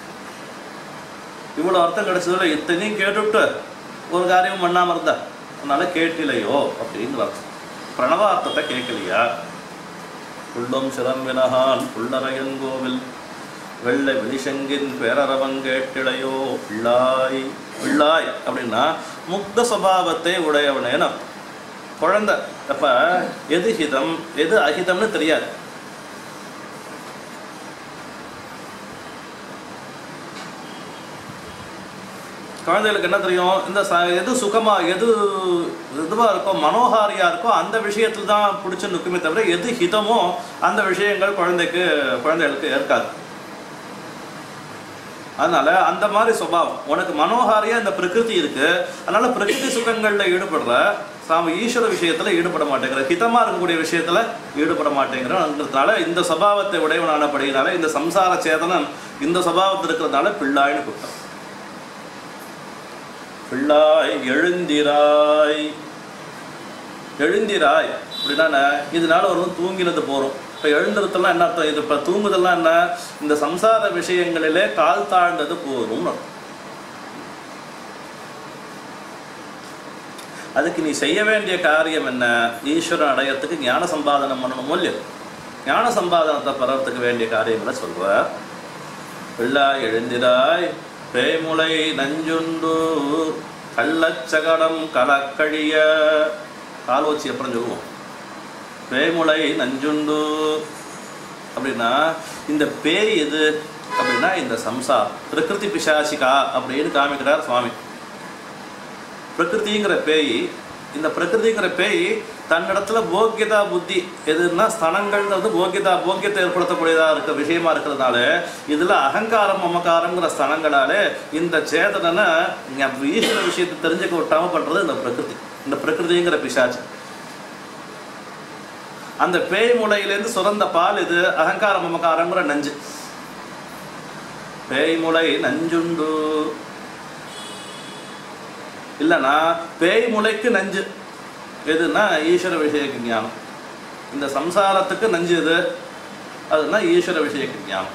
இவ்வளோ அர்த்தம் கிடைச்சதுல இத்தனையும் கேட்டுவிட்டு ஒரு காரியமும் பண்ணாமல் இருந்தா அதனால கேட்டிலையோ அப்படிங்கிற அர்த்தம் பிரணவார்த்தத்தை கேட்கலையா உள்ளம் சிறம்பினகான் புள்ளரையன் கோவில் வெள்ளை வெளிசங்கின் பேரரவன் கேட்டிலையோ பிள்ளாய் பிள்ளாய் அப்படின்னா முக்த சுபாவத்தை உடையவனேன்னு அர்த்தம். குழந்தை அப்ப எது ஹிதம் எது அஹிதம்னு தெரியாது குழந்தைகளுக்கு என்ன தெரியும் இந்த ச எது சுகமா எது இதுவாக இருக்கோ மனோகாரியா இருக்கோ அந்த விஷயத்தில் தான் பிடிச்சி நிற்குமே தவிர எது ஹிதமோ அந்த விஷயங்கள் குழந்தைக்கு குழந்தைகளுக்கு ஏற்காது அதனால அந்த மாதிரி சுபாவம் உனக்கு மனோகாரியா இந்த பிரகிருதி இருக்கு அதனால பிரகிருதி சுகங்கள்ல ஈடுபடுற சாம ஈஸ்வர விஷயத்துல ஈடுபட மாட்டேங்கிற ஹிதமா இருக்கக்கூடிய விஷயத்துல ஈடுபட மாட்டேங்கிறதுனால இந்த சுபாவத்தை உடையவனானபடினால இந்த சம்சார சேதனம் இந்த சுபாவத்தில் இருக்கிறதுனால பிள்ளாய்னு கூப்பிட்டான் பிள்ளாய் எழுந்திராய் எழுந்திராய் அப்படின்னா என்ன? இதனால ஒரு தூங்கினது போறோம் இப்போ எழுந்திருத்தெல்லாம் என்ன அர்த்தம் இது இப்போ தூங்குதெல்லாம் என்ன இந்த சம்சார விஷயங்களிலே கால் தாழ்ந்தது போதும்னு அர்த்தம் அதுக்கு நீ செய்ய வேண்டிய காரியம் என்ன ஈஸ்வரன் அடையறதுக்கு ஞான சம்பாதனம் பண்ணணும் இல்லையோ ஞான சம்பாதனத்தை பெறறதுக்கு வேண்டிய காரியங்களை சொல்ற பிள்ளாய் எழுந்திராய் பேமுலை நஞ்சுண்டு கள்ளச்சகடம் கலக்கழிய காலோச்சி அப்புறம் சொல்லுவோம் பேமுலை நஞ்சுண்டு அப்படின்னா இந்த பேய் எது அப்படின்னா இந்த சம்சார் பிரகிருதி பிசாசிகா அப்படின்னு காமிக்கிறார் சுவாமி பிரகிருதிங்கிற பேய் இந்த பிரகிருதிங்கிற பேய் தன்னிடத்துல போக்கியதா புத்தி எதுன்னா ஸ்தனங்கள்ங்கிறது போக்கியதா போக்கியத்தை ஏற்படுத்தக்கூடியதா இருக்க விஷயமா இருக்கிறதுனால இதுல அகங்காரம் மமகாரங்கிற ஸ்தனங்களாலே இந்த சேதனனை ஞ- ஈஸ்வர விஷயத்தை தெரிஞ்சுக்க விட்டாம பண்றது இந்த பிரகிருதி இந்த பிரகிருதிங்கிற பிசாச்சு அந்த பேய் முளையிலேருந்து சுரந்த பால் இது அகங்கார மமகாரங்கிற நஞ்சு பேய் முளை நஞ்சுண்டு இல்லைன்னா பேய் முளைக்கு நஞ்சு எதுன்னா ஈஸ்வர விஷயக்கு ஞானம் இந்த சம்சாரத்துக்கு நஞ்சு எது அதுனா ஈஸ்வர விஷயக்கு ஞானம்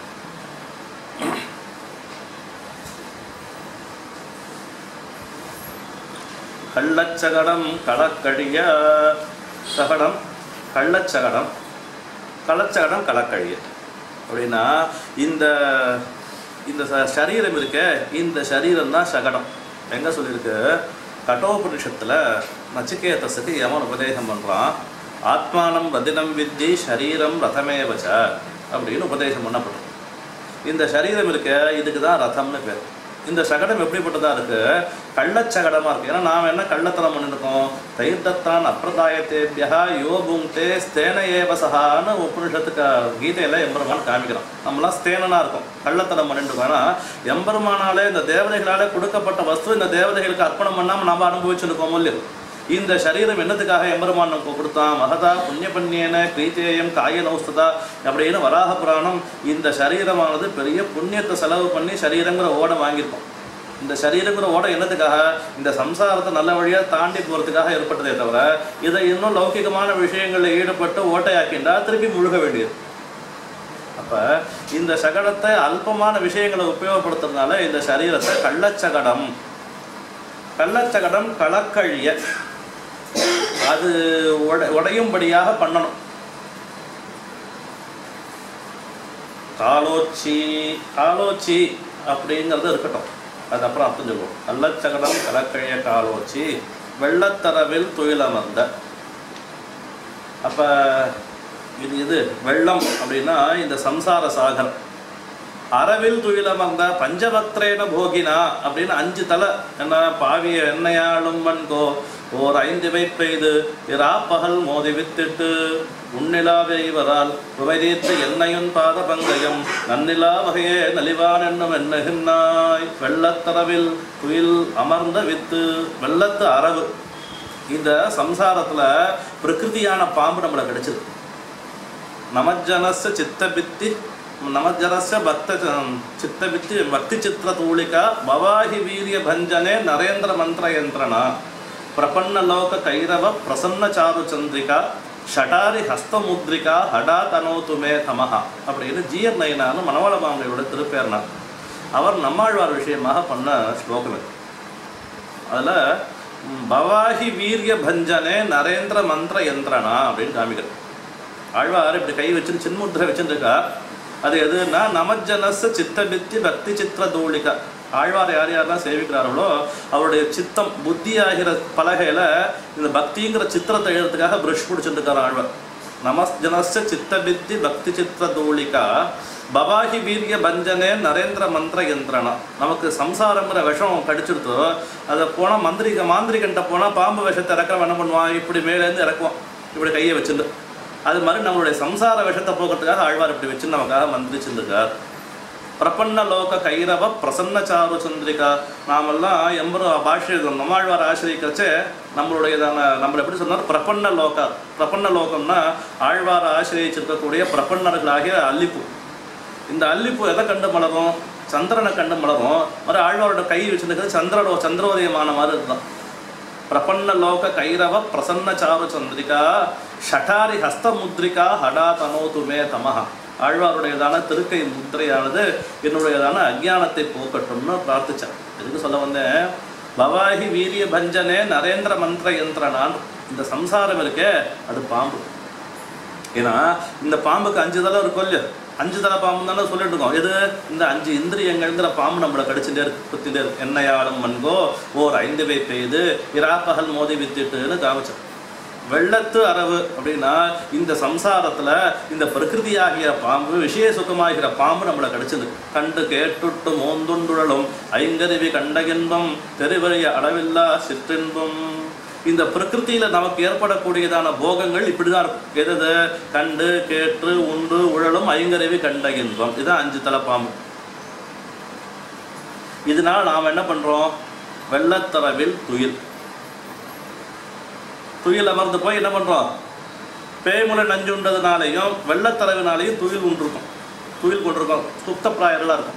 கள்ளச்சகடம் களக்கழிய சகடம் கள்ளச்சகடம் களச்சகடம் களக்கழிய அப்படின்னா இந்த இந்த ச- சரீரம் இருக்கே இந்த சரீரம் தான் சகடம் எங்க சொல்லியிருக்கு கட்டோபனிஷத்தில் நச்சிகேதஸுக்கு யமன் உபதேசம் பண்ணுறான் ஆத்மானம் ரதினம் வித்தி சரீரம் ரதமேவச்ச அப்படின்னு உபதேசம் பண்ணப்படும் இந்த சரீரம் இருக்க இதுக்கு தான் ரதம்னு பேர் இந்த சகடம் எப்படிப்பட்டதா இருக்கு கள்ளச்சகடமா இருக்கு ஏன்னா நாம என்ன கள்ளத்தனம் பண்ணிருக்கோம் தைர்தத்தான் அப்பிரதாயத்தேபியா யோபுங்கே ஸ்தேன ஏவசகான்னு உபனிஷத்துக்கு கீதையில எம்பெருமான் காமிக்கிறோம் நம்மளாம் ஸ்தேனனா இருக்கும் கள்ளத்தனம் பண்ணிட்டு இருக்கோம் ஏன்னா எம்பெருமானாலே இந்த தேவதைகளாலே கொடுக்கப்பட்ட வஸ்து இந்த தேவதைகளுக்கு அர்ப்பணம் பண்ணாம நம்ம அனுபவிச்சிருக்கோம் இல்லையோ இந்த சரீரம் என்னத்துக்காக எம்பெருமான் நமக்கு கொடுத்தான் மகதா புண்ணிய புண்ணியன கிரீத்தேயம் காய நௌஸ்ததா அப்படின்னு வராக புராணம் இந்த சரீரமானது பெரிய புண்ணியத்தை செலவு பண்ணி சரீரங்கிற ஓடை வாங்கியிருக்கோம் இந்த சரீரங்கிற ஓடை என்னத்துக்காக இந்த சம்சாரத்தை நல்ல வழியாக தாண்டி போகிறதுக்காக ஏற்பட்டதே தவிர இதை இன்னும் லௌகிகமான விஷயங்களில் ஈடுபட்டு ஓட்டையாக்கின்றா திருப்பி முழுக வேண்டியது அப்ப இந்த சகடத்தை அல்பமான விஷயங்களை உபயோகப்படுத்துறதுனால இந்த சரீரத்தை கள்ளச்சகடம் கள்ளச்சகடம் களக்கழிய அது உட உடையும்படியாக பண்ணணும் காலோச்சி காலோச்சி அப்படிங்கிறது இருக்கட்டும் அது அப்புறம் அர்த்தம் சொல்லுவோம் கள்ளச்சகடம் கலக்கழிய காலோச்சி வெள்ளத்தரவில் துயிலமர்ந்த அப்போ இது இது வெள்ளம் அப்படின்னா இந்த சம்சார சாகரம் அறவில் துயிலமர்ந்த பஞ்சபக்திரேன போகினா அப்படின்னு அஞ்சு தலை என்ன பாவிய எண்ணெயாளும் வன்கோ ஓர் ஐந்து வைப்பெய்து இரா பகல் மோதி வித்திட்டு உன்னிலாவை இவரால் உமைதீர்த்து என்னையும் பாத பங்கயம் நன்னிலா வகையே நலிவான் என்னும் எண்ணுகின்றாய் வெள்ளத்தரவில் துயில் அமர்ந்த வித்து வெள்ளத்து அரவு இந்த சம்சாரத்துல பிரகிருதியான பாம்பு நம்மளை கிடைச்சது நமஜனச சித்தபித்தி நமஜனச பக்த சித்தபித்தி பக்தி சித்திர தூளிகா பவாஹி வீரிய பஞ்சனே நரேந்திர மந்திர யந்திரணா பிரபன்ன லோக கைரவ பிரசன்ன சாரு சந்திரிகா ஷடாரி ஹஸ்தமுத்ரிகா ஹடா தனோது மே தமஹா அப்படின்னு ஜிஎர் நயனான்னு மணவாள மாமனியோட திருப்பேர்னா அவர் நம்மாழ்வார் விஷயமாக பண்ண ஸ்லோகம் இது அதில் பவாஹி வீரிய பஞ்சனே நரேந்திர மந்திர யந்திரணா அப்படின்னு காமிக்கிறார் ஆழ்வார் இப்படி கை வச்சு சின்முத்திரை வச்சுருக்கா அது எதுன்னா நமஜனச சித்தபித்தி பக்தி சித்திர தூளிகா ஆழ்வார் யார் யாரெல்லாம் சேவிக்கிறார்களோ அவருடைய சித்தம் புத்தி ஆகிற பலகையில இந்த பக்திங்கிற சித்திரத்தை எழுதுறதுக்காக பிரஷ் பிடிச்சிருக்கார் ஆழ்வார் நமஜனச சித்தபித்தி பக்தி சித்திர தூளிகா பவாஹி வீரிய பஞ்சனே நரேந்திர மந்திர யந்திரணா நமக்கு சம்சாரங்கிற விஷம் கடிச்சிருத்தோ அதை போனால் மந்திரிக மாந்திரிகன்ட்ட போனால் பாம்பு விஷத்தை இறக்கிறவன் என்ன பண்ணுவான் இப்படி மேலேருந்து இறக்குவான் இப்படி கையை வச்சிருந்து அது மாதிரி நம்மளுடைய சம்சார விஷத்தை போக்குறதுக்காக ஆழ்வார் இப்படி வச்சு நமக்காக மந்திரிச்சிருக்கார் பிரபன்ன லோக கைரவ பிரசன்ன சாரு சந்திரிகா நாமெல்லாம் எம்பரும் பாஷ்ய நம்மாழ்வார் ஆசிரியக்கச்சே நம்மளுடையதான நம்மளை எப்படி சொன்னார் பிரபன்ன லோகா பிரபன்ன லோகம்னா ஆழ்வார் ஆசிரியச்சிருக்கக்கூடிய பிரபன்னர்களாகிய அல்லிப்பூ இந்த அல்லிப்பூ எதை கண்டு மலரும் சந்திரனை கண்டு மலரும் மாதிரி ஆழ்வாரோட கை வச்சிருக்கிறது சந்திரனோ சந்திரோதயமான மாதிரி இதுதான் பிரபன்ன லோக கைரவ பிரசன்ன சாரு சந்திரிகா ஷட்டாரி ஹஸ்த முத்ரிகா ஹடா தனோது மே தமஹா ஆழ்வாருடையதான திருக்கை முத்திரையானது என்னுடையதான அஜ்ஞானத்தை போக்கட்டும்னு பிரார்த்திச்சார் எதுக்கு சொல்ல வந்தேன் பவாஹி வீரிய பஞ்சனே நரேந்திர மந்திர யந்திரனான் இந்த சம்சாரம் இருக்கே அது பாம்பு ஏன்னா இந்த பாம்புக்கு அஞ்சு தலை இருக்கும் இல்லையா அஞ்சு தலை பாம்பு தானே சொல்லிட்டு இருக்கோம் எது இந்த அஞ்சு இந்திரியங்கள்ங்கிற பாம்பு நம்மளை கடிச்சுட்டே இருக்கு குத்திட்டே இருக்கு என்னையாளும் மண்கோ ஓர் ஐந்து வை பெய்து இராப்பகல் மோதி வித்திட்டுன்னு காமிச்சோம் வெள்ளத்து அரவு அப்படின்னா இந்த சம்சாரத்துல இந்த பிரகிருதியாகிய பாம்பு விஷய சுகமாகிற பாம்பு நம்மளை கடிச்சது கண்டு கேட்டுட்டு மோந்துண்டுழலும் ஐங்கருவி கண்ட இன்பம் தெருவழிய அளவில்லா சிற்றின்பம் இந்த பிரகிருதியில நமக்கு ஏற்படக்கூடியதான போகங்கள் இப்படிதான் இருக்கும் எது கண்டு கேட்டு உண்டு உழலும் ஐங்கருவி கண்ட இன்பம் இதுதான் அஞ்சு தலை பாம்பு இதனால நாம் என்ன பண்றோம் வெள்ளத்தரவில் துயில் துயில் அமர்ந்து போய் என்ன பண்ணுறோம் பேய்முலை நஞ்சுண்டதுனாலையும் வெள்ளத்தரவினாலையும் துயில் உண்டிருக்கும் துயில் கொண்டிருக்கோம் சுத்தப்பிராயர்களாக இருக்கும்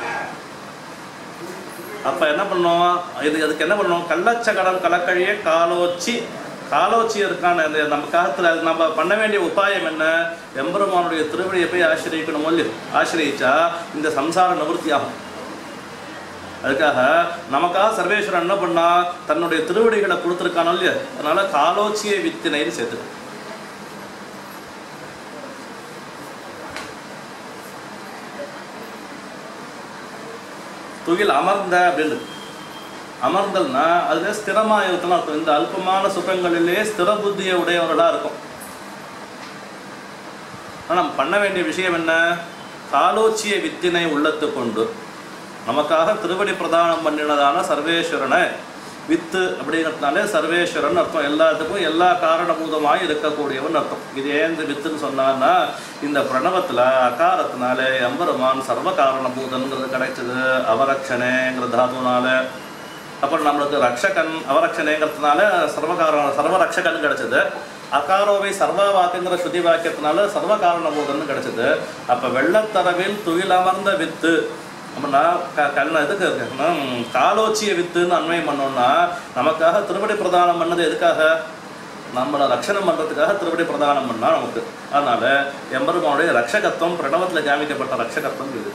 அப்போ என்ன பண்ணோம் இது அதுக்கு என்ன பண்ணோம் கள்ளச்சகடம் கலக்கழிய காலோச்சி காலோச்சி இருக்கான அந்த நம்ம காலத்தில் நம்ம பண்ண வேண்டிய உபாயம் என்ன எம்பெருமானுடைய திருவடியை போய் ஆசிரியக்கணும் இல்லையோ ஆசிரியச்சா இந்த சம்சார நிவர்த்தி ஆகும் அதுக்காக நமக்காக சர்வேஸ்வரன் என்ன பண்ணா தன்னுடைய திருவடிகளை கொடுத்துருக்கானோ இல்லையா அதனால காலோச்சிய வித்தினைன்னு சேர்த்து துகில் அமர்ந்த அப்படின்னு அமர்ந்தல்னா அதுல ஸ்திரமா இருக்கலாம் அர்த்தம் இந்த அல்பமான சுகங்களிலே ஸ்திர புத்தியை உடையவர்களா இருக்கும் ஆனா நம்ம பண்ண வேண்டிய விஷயம் என்ன காலோச்சிய வித்தினை உள்ளத்து கொண்டு நமக்காக திருவடி பிரதானம் பண்ணினதான சர்வேஸ்வரனை வித்து அப்படிங்கிறதுனாலே சர்வேஸ்வரன் அர்த்தம் எல்லாத்துக்கும் எல்லா காரணபூதமாய் இருக்கக்கூடியவன் அர்த்தம் இது ஏன் இந்த வித்துன்னு சொன்னான்னா இந்த பிரணவத்தில் அகாரத்தினாலே எம்பெருமான் சர்வ காரணபூதன்கிறது கிடைச்சது அவரக்ஷனேங்கிற தாதுனால அப்புறம் நம்மளுக்கு ரக்ஷகன் அவரக்ஷனேங்கிறதுனால சர்வகாரண சர்வரக்ஷகன் கிடைச்சது அகாரோவை சர்வ வாக்குங்கிற ஸ்ருதி வாக்கியத்தினால சர்வ காரணபூதன் கிடைச்சது அப்போ வெள்ளத்தரவில் துயில் அமர்ந்த வித்து அப்படின்னா க கண்ண இதுக்கு ஹம், காலோச்சிய வித்துன்னு அன்வயம் பண்ணோம்னா நமக்காக திருவடி பிரதானம் பண்ணது எதுக்காக நம்மளை ரட்சணம் பண்ணுறதுக்காக திருவடி பிரதானம் பண்ணா நமக்கு அதனால எம்பெருமானுடைய ரட்சகத்துவம் பிரணவத்தில் காமிக்கப்பட்ட ரட்சகத்துவம் இது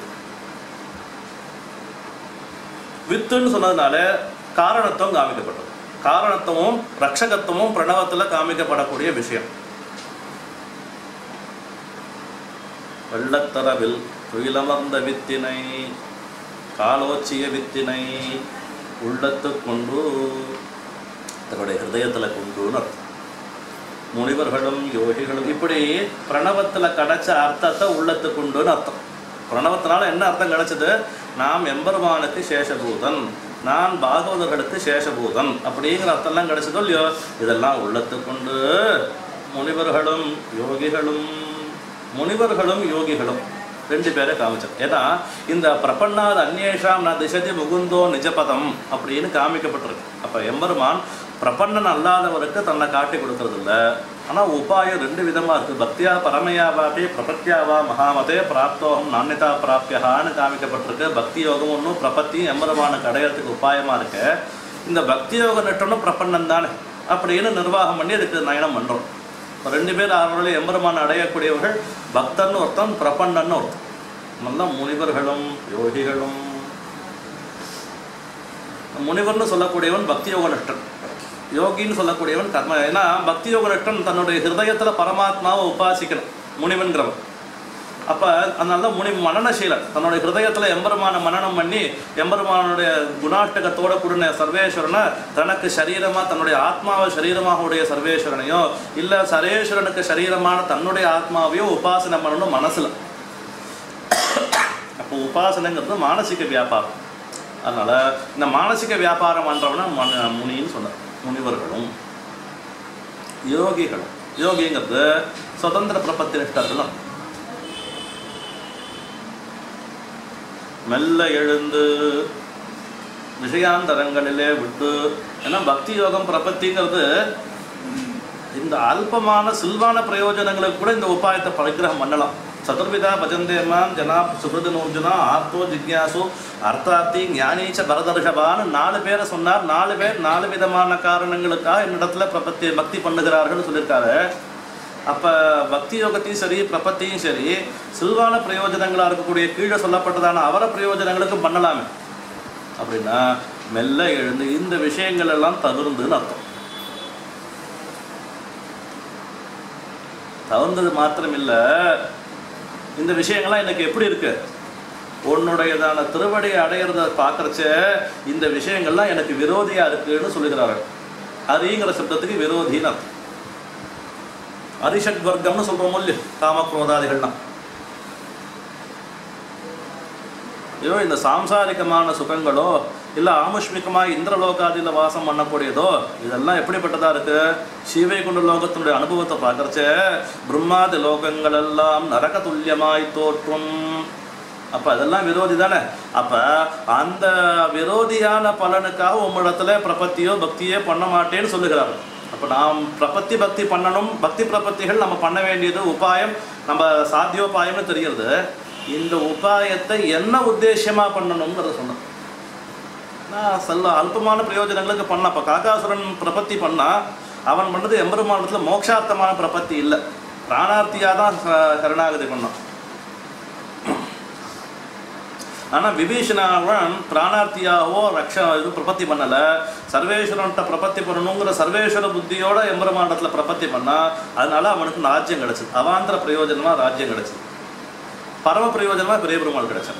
வித்துன்னு சொன்னதுனால காரணத்துவம் காமிக்கப்பட்டது காரணத்துவமும் ரட்சகத்துவமும் பிரணவத்தில் காமிக்கப்படக்கூடிய விஷயம் வெள்ளத்தரவில் துயிலமர்ந்த வித்தினை காலோச்சிய வித்தினை உள்ளத்து கொண்டு தன்னுடைய ஹிருதயத்தில் கொண்டுன்னு அர்த்தம் முனிவர்களும் யோகிகளும் இப்படி பிரணவத்தில் கிடைச்ச அர்த்தத்தை உள்ளத்து கொண்டுன்னு அர்த்தம் பிரணவத்தினால என்ன அர்த்தம் கிடைச்சது நாம் எம்பெருமானுக்கு சேஷபூதன் நான் பாகவதர்களுக்கு சேஷபூதன் அப்படிங்கிற அர்த்தம்லாம் கிடைச்சதோ இல்லையோ இதெல்லாம் உள்ளத்துக் கொண்டு முனிவர்களும் யோகிகளும் முனிவர்களும் யோகிகளும் ரெண்டு பேரை காமிச்சார் ஏன்னா இந்த பிரபன்னாத அந்நேஷாம் நான் திசதி முகுந்தோ நிஜபதம் அப்படின்னு காமிக்கப்பட்டிருக்கு அப்போ எம்பெருமான் பிரபன்னன் அல்லாதவருக்கு தன்னை காட்டி கொடுக்கறது இல்ல ஆனால் உபாயம் ரெண்டு விதமாக இருக்குது பக்தியா பரமையாவாபி பிரபத்தியாவா மகாமதே பிராப்தோகம் நானியதா பிராப்தியகான்னு காமிக்கப்பட்டிருக்கு பக்தி யோகம் ஒன்றும் பிரபத்தியும் எம்பெருமானுக்கு அடையறதுக்கு உபாயமாக இருக்கு இந்த பக்தி யோக நட்டனும் பிரபன்னன் தானே அப்படின்னு நிர்வாகம் பண்ணி அதுக்கு நயனம் பண்ணுறோம் இப்போ ரெண்டு பேர் அவர்களை எம்பெருமான் அடையக்கூடியவர்கள் பக்தன் ஒருத்தன் பிரபன்னன் ஒருத்தன் நல்ல முனிவர்களும் யோகிகளும் முனிவர்னு சொல்லக்கூடியவன் பக்தி யோக நஷ்டன் யோகின்னு சொல்லக்கூடியவன் கர்ம ஏன்னா பக்தி யோக நஷ்டன் தன்னுடைய ஹிருதயத்தில் பரமாத்மாவை உபாசிக்கணும் முனிவன்கிறவன் அப்போ அதனால முனி மனநசீலன் தன்னுடைய ஹிருதயத்தில் எம்பெருமான மனனம் பண்ணி எம்பெருமானுடைய குணாட்டகத்தோட கூடின சர்வேஸ்வரனை தனக்கு சரீரமாக தன்னுடைய ஆத்மாவை சரீரமாக உடைய சர்வேஸ்வரனையோ இல்லை சர்வேஸ்வரனுக்கு சரீரமான தன்னுடைய ஆத்மாவையோ உபாசனை பண்ணணும் மனசில் அப்போ உபாசனைங்கிறது மானசிக வியாபாரம் அதனால் இந்த மானசிக வியாபாரம் பண்ணுறவன மன முனின்னு சொன்னார் முனிவர்களும் யோகிகளும் யோகிங்கிறது சுதந்திர பிரபத்தி நிஷ்டர்களும் மெல்ல எழுந்து விஷயாந்தரங்களிலே விட்டு ஏன்னா பக்தி யோகம் பிரபத்திங்கிறது இந்த அல்பமான சில்வான பிரயோஜனங்களுக்கு கூட இந்த உபாயத்தை பரிகிரகம் பண்ணலாம் சதுர்விதா பஜந்தேமான் ஜனா சுகிருத நூர்ஜுனா ஆர்த்தோ ஜிக்யாசு அர்த்தார்த்தி ஞானீச்ச பரதர்ஷபான்னு நாலு பேரை சொன்னார் நாலு பேர் நாலு விதமான காரணங்களுக்காக என்னிடத்துல பிரபத்தி பக்தி பண்ணுகிறார்கள்னு சொல்லியிருக்காரு அப்போ பக்தி யோகத்தையும் சரி பிரபத்தியும் சரி சில்வான பிரயோஜனங்களாக இருக்கக்கூடிய கீழே சொல்லப்பட்டதான அவர பிரயோஜனங்களுக்கும் பண்ணலாமே அப்படின்னா மெல்ல எழுந்து இந்த விஷயங்கள் எல்லாம் தவிர்ந்துன்னு அர்த்தம் தவிர்ந்தது மாத்திரம் இல்லை இந்த விஷயங்கள்லாம் எனக்கு எப்படி இருக்கு உன்னுடையதான திருவடியை அடையிறத பார்க்கறச்ச இந்த விஷயங்கள்லாம் எனக்கு விரோதியா இருக்குன்னு சொல்லுகிறார்கள் அரிங்கிற சப்தத்துக்கு விரோதின்னு அர்த்தம் அரிஷட் வர்க்கம்னு சொல்றோம் இல்லையோ காமக்ரோதாதிகள்லாம் ஐயோ இந்த சாம்சாரிகமான சுகங்களோ இல்லை ஆமுஷ்மிகமாக இந்திரலோகாதியில் வாசம் பண்ணக்கூடியதோ இதெல்லாம் எப்படிப்பட்டதா இருக்கு சீவைகுண்ட லோகத்தினுடைய அனுபவத்தை பார்க்கறச்ச பிரம்மாதி லோகங்கள் எல்லாம் நரக துல்லியமாய் தோற்றும் அப்போ அதெல்லாம் விரோதி தானே அப்போ அந்த விரோதியான பலனுக்காக உம்மிடத்துல பிரபத்தியோ பக்தியோ பண்ண மாட்டேன்னு சொல்லுகிறார்கள் அப்போ நாம் பிரபத்தி பக்தி பண்ணணும் பக்தி பிரபத்திகள் நம்ம பண்ண வேண்டியது உபாயம் நம்ம சாத்தியோபாயம்னு தெரிகிறது இந்த உபாயத்தை என்ன உத்தேசியமா பண்ணணும்ங்கிறத சொன்னோம் நான் சொல்ல அல்பமான பிரயோஜனங்களுக்கு பண்ண அப்போ காக்காசுரன் பிரபத்தி பண்ணா அவன் பண்ணது எம்பெருமானத்தில் மோட்சார்த்தமான பிரபத்தி இல்லை பிராணார்த்தியாக தான் ச- சரணாகதி பண்ணான் ஆனால் விபீஷணவன் பிராணார்த்தியாகவோ ரக்ஷ இது பிரபத்தி பண்ணலை சர்வேஸ்வரன்ட்ட பிரபத்தி பண்ணணுங்கிற சர்வேஸ்வர புத்தியோட எம்பெருமாண்டத்தில் பிரபத்தி பண்ணா அதனால அவனுக்கு ராஜ்யம் கிடைச்சது அவாந்தர பிரயோஜனமாக ராஜ்யம் கிடைச்சது பரம பிரயோஜனமாக பெரிய பெருமாள் கிடைச்சான்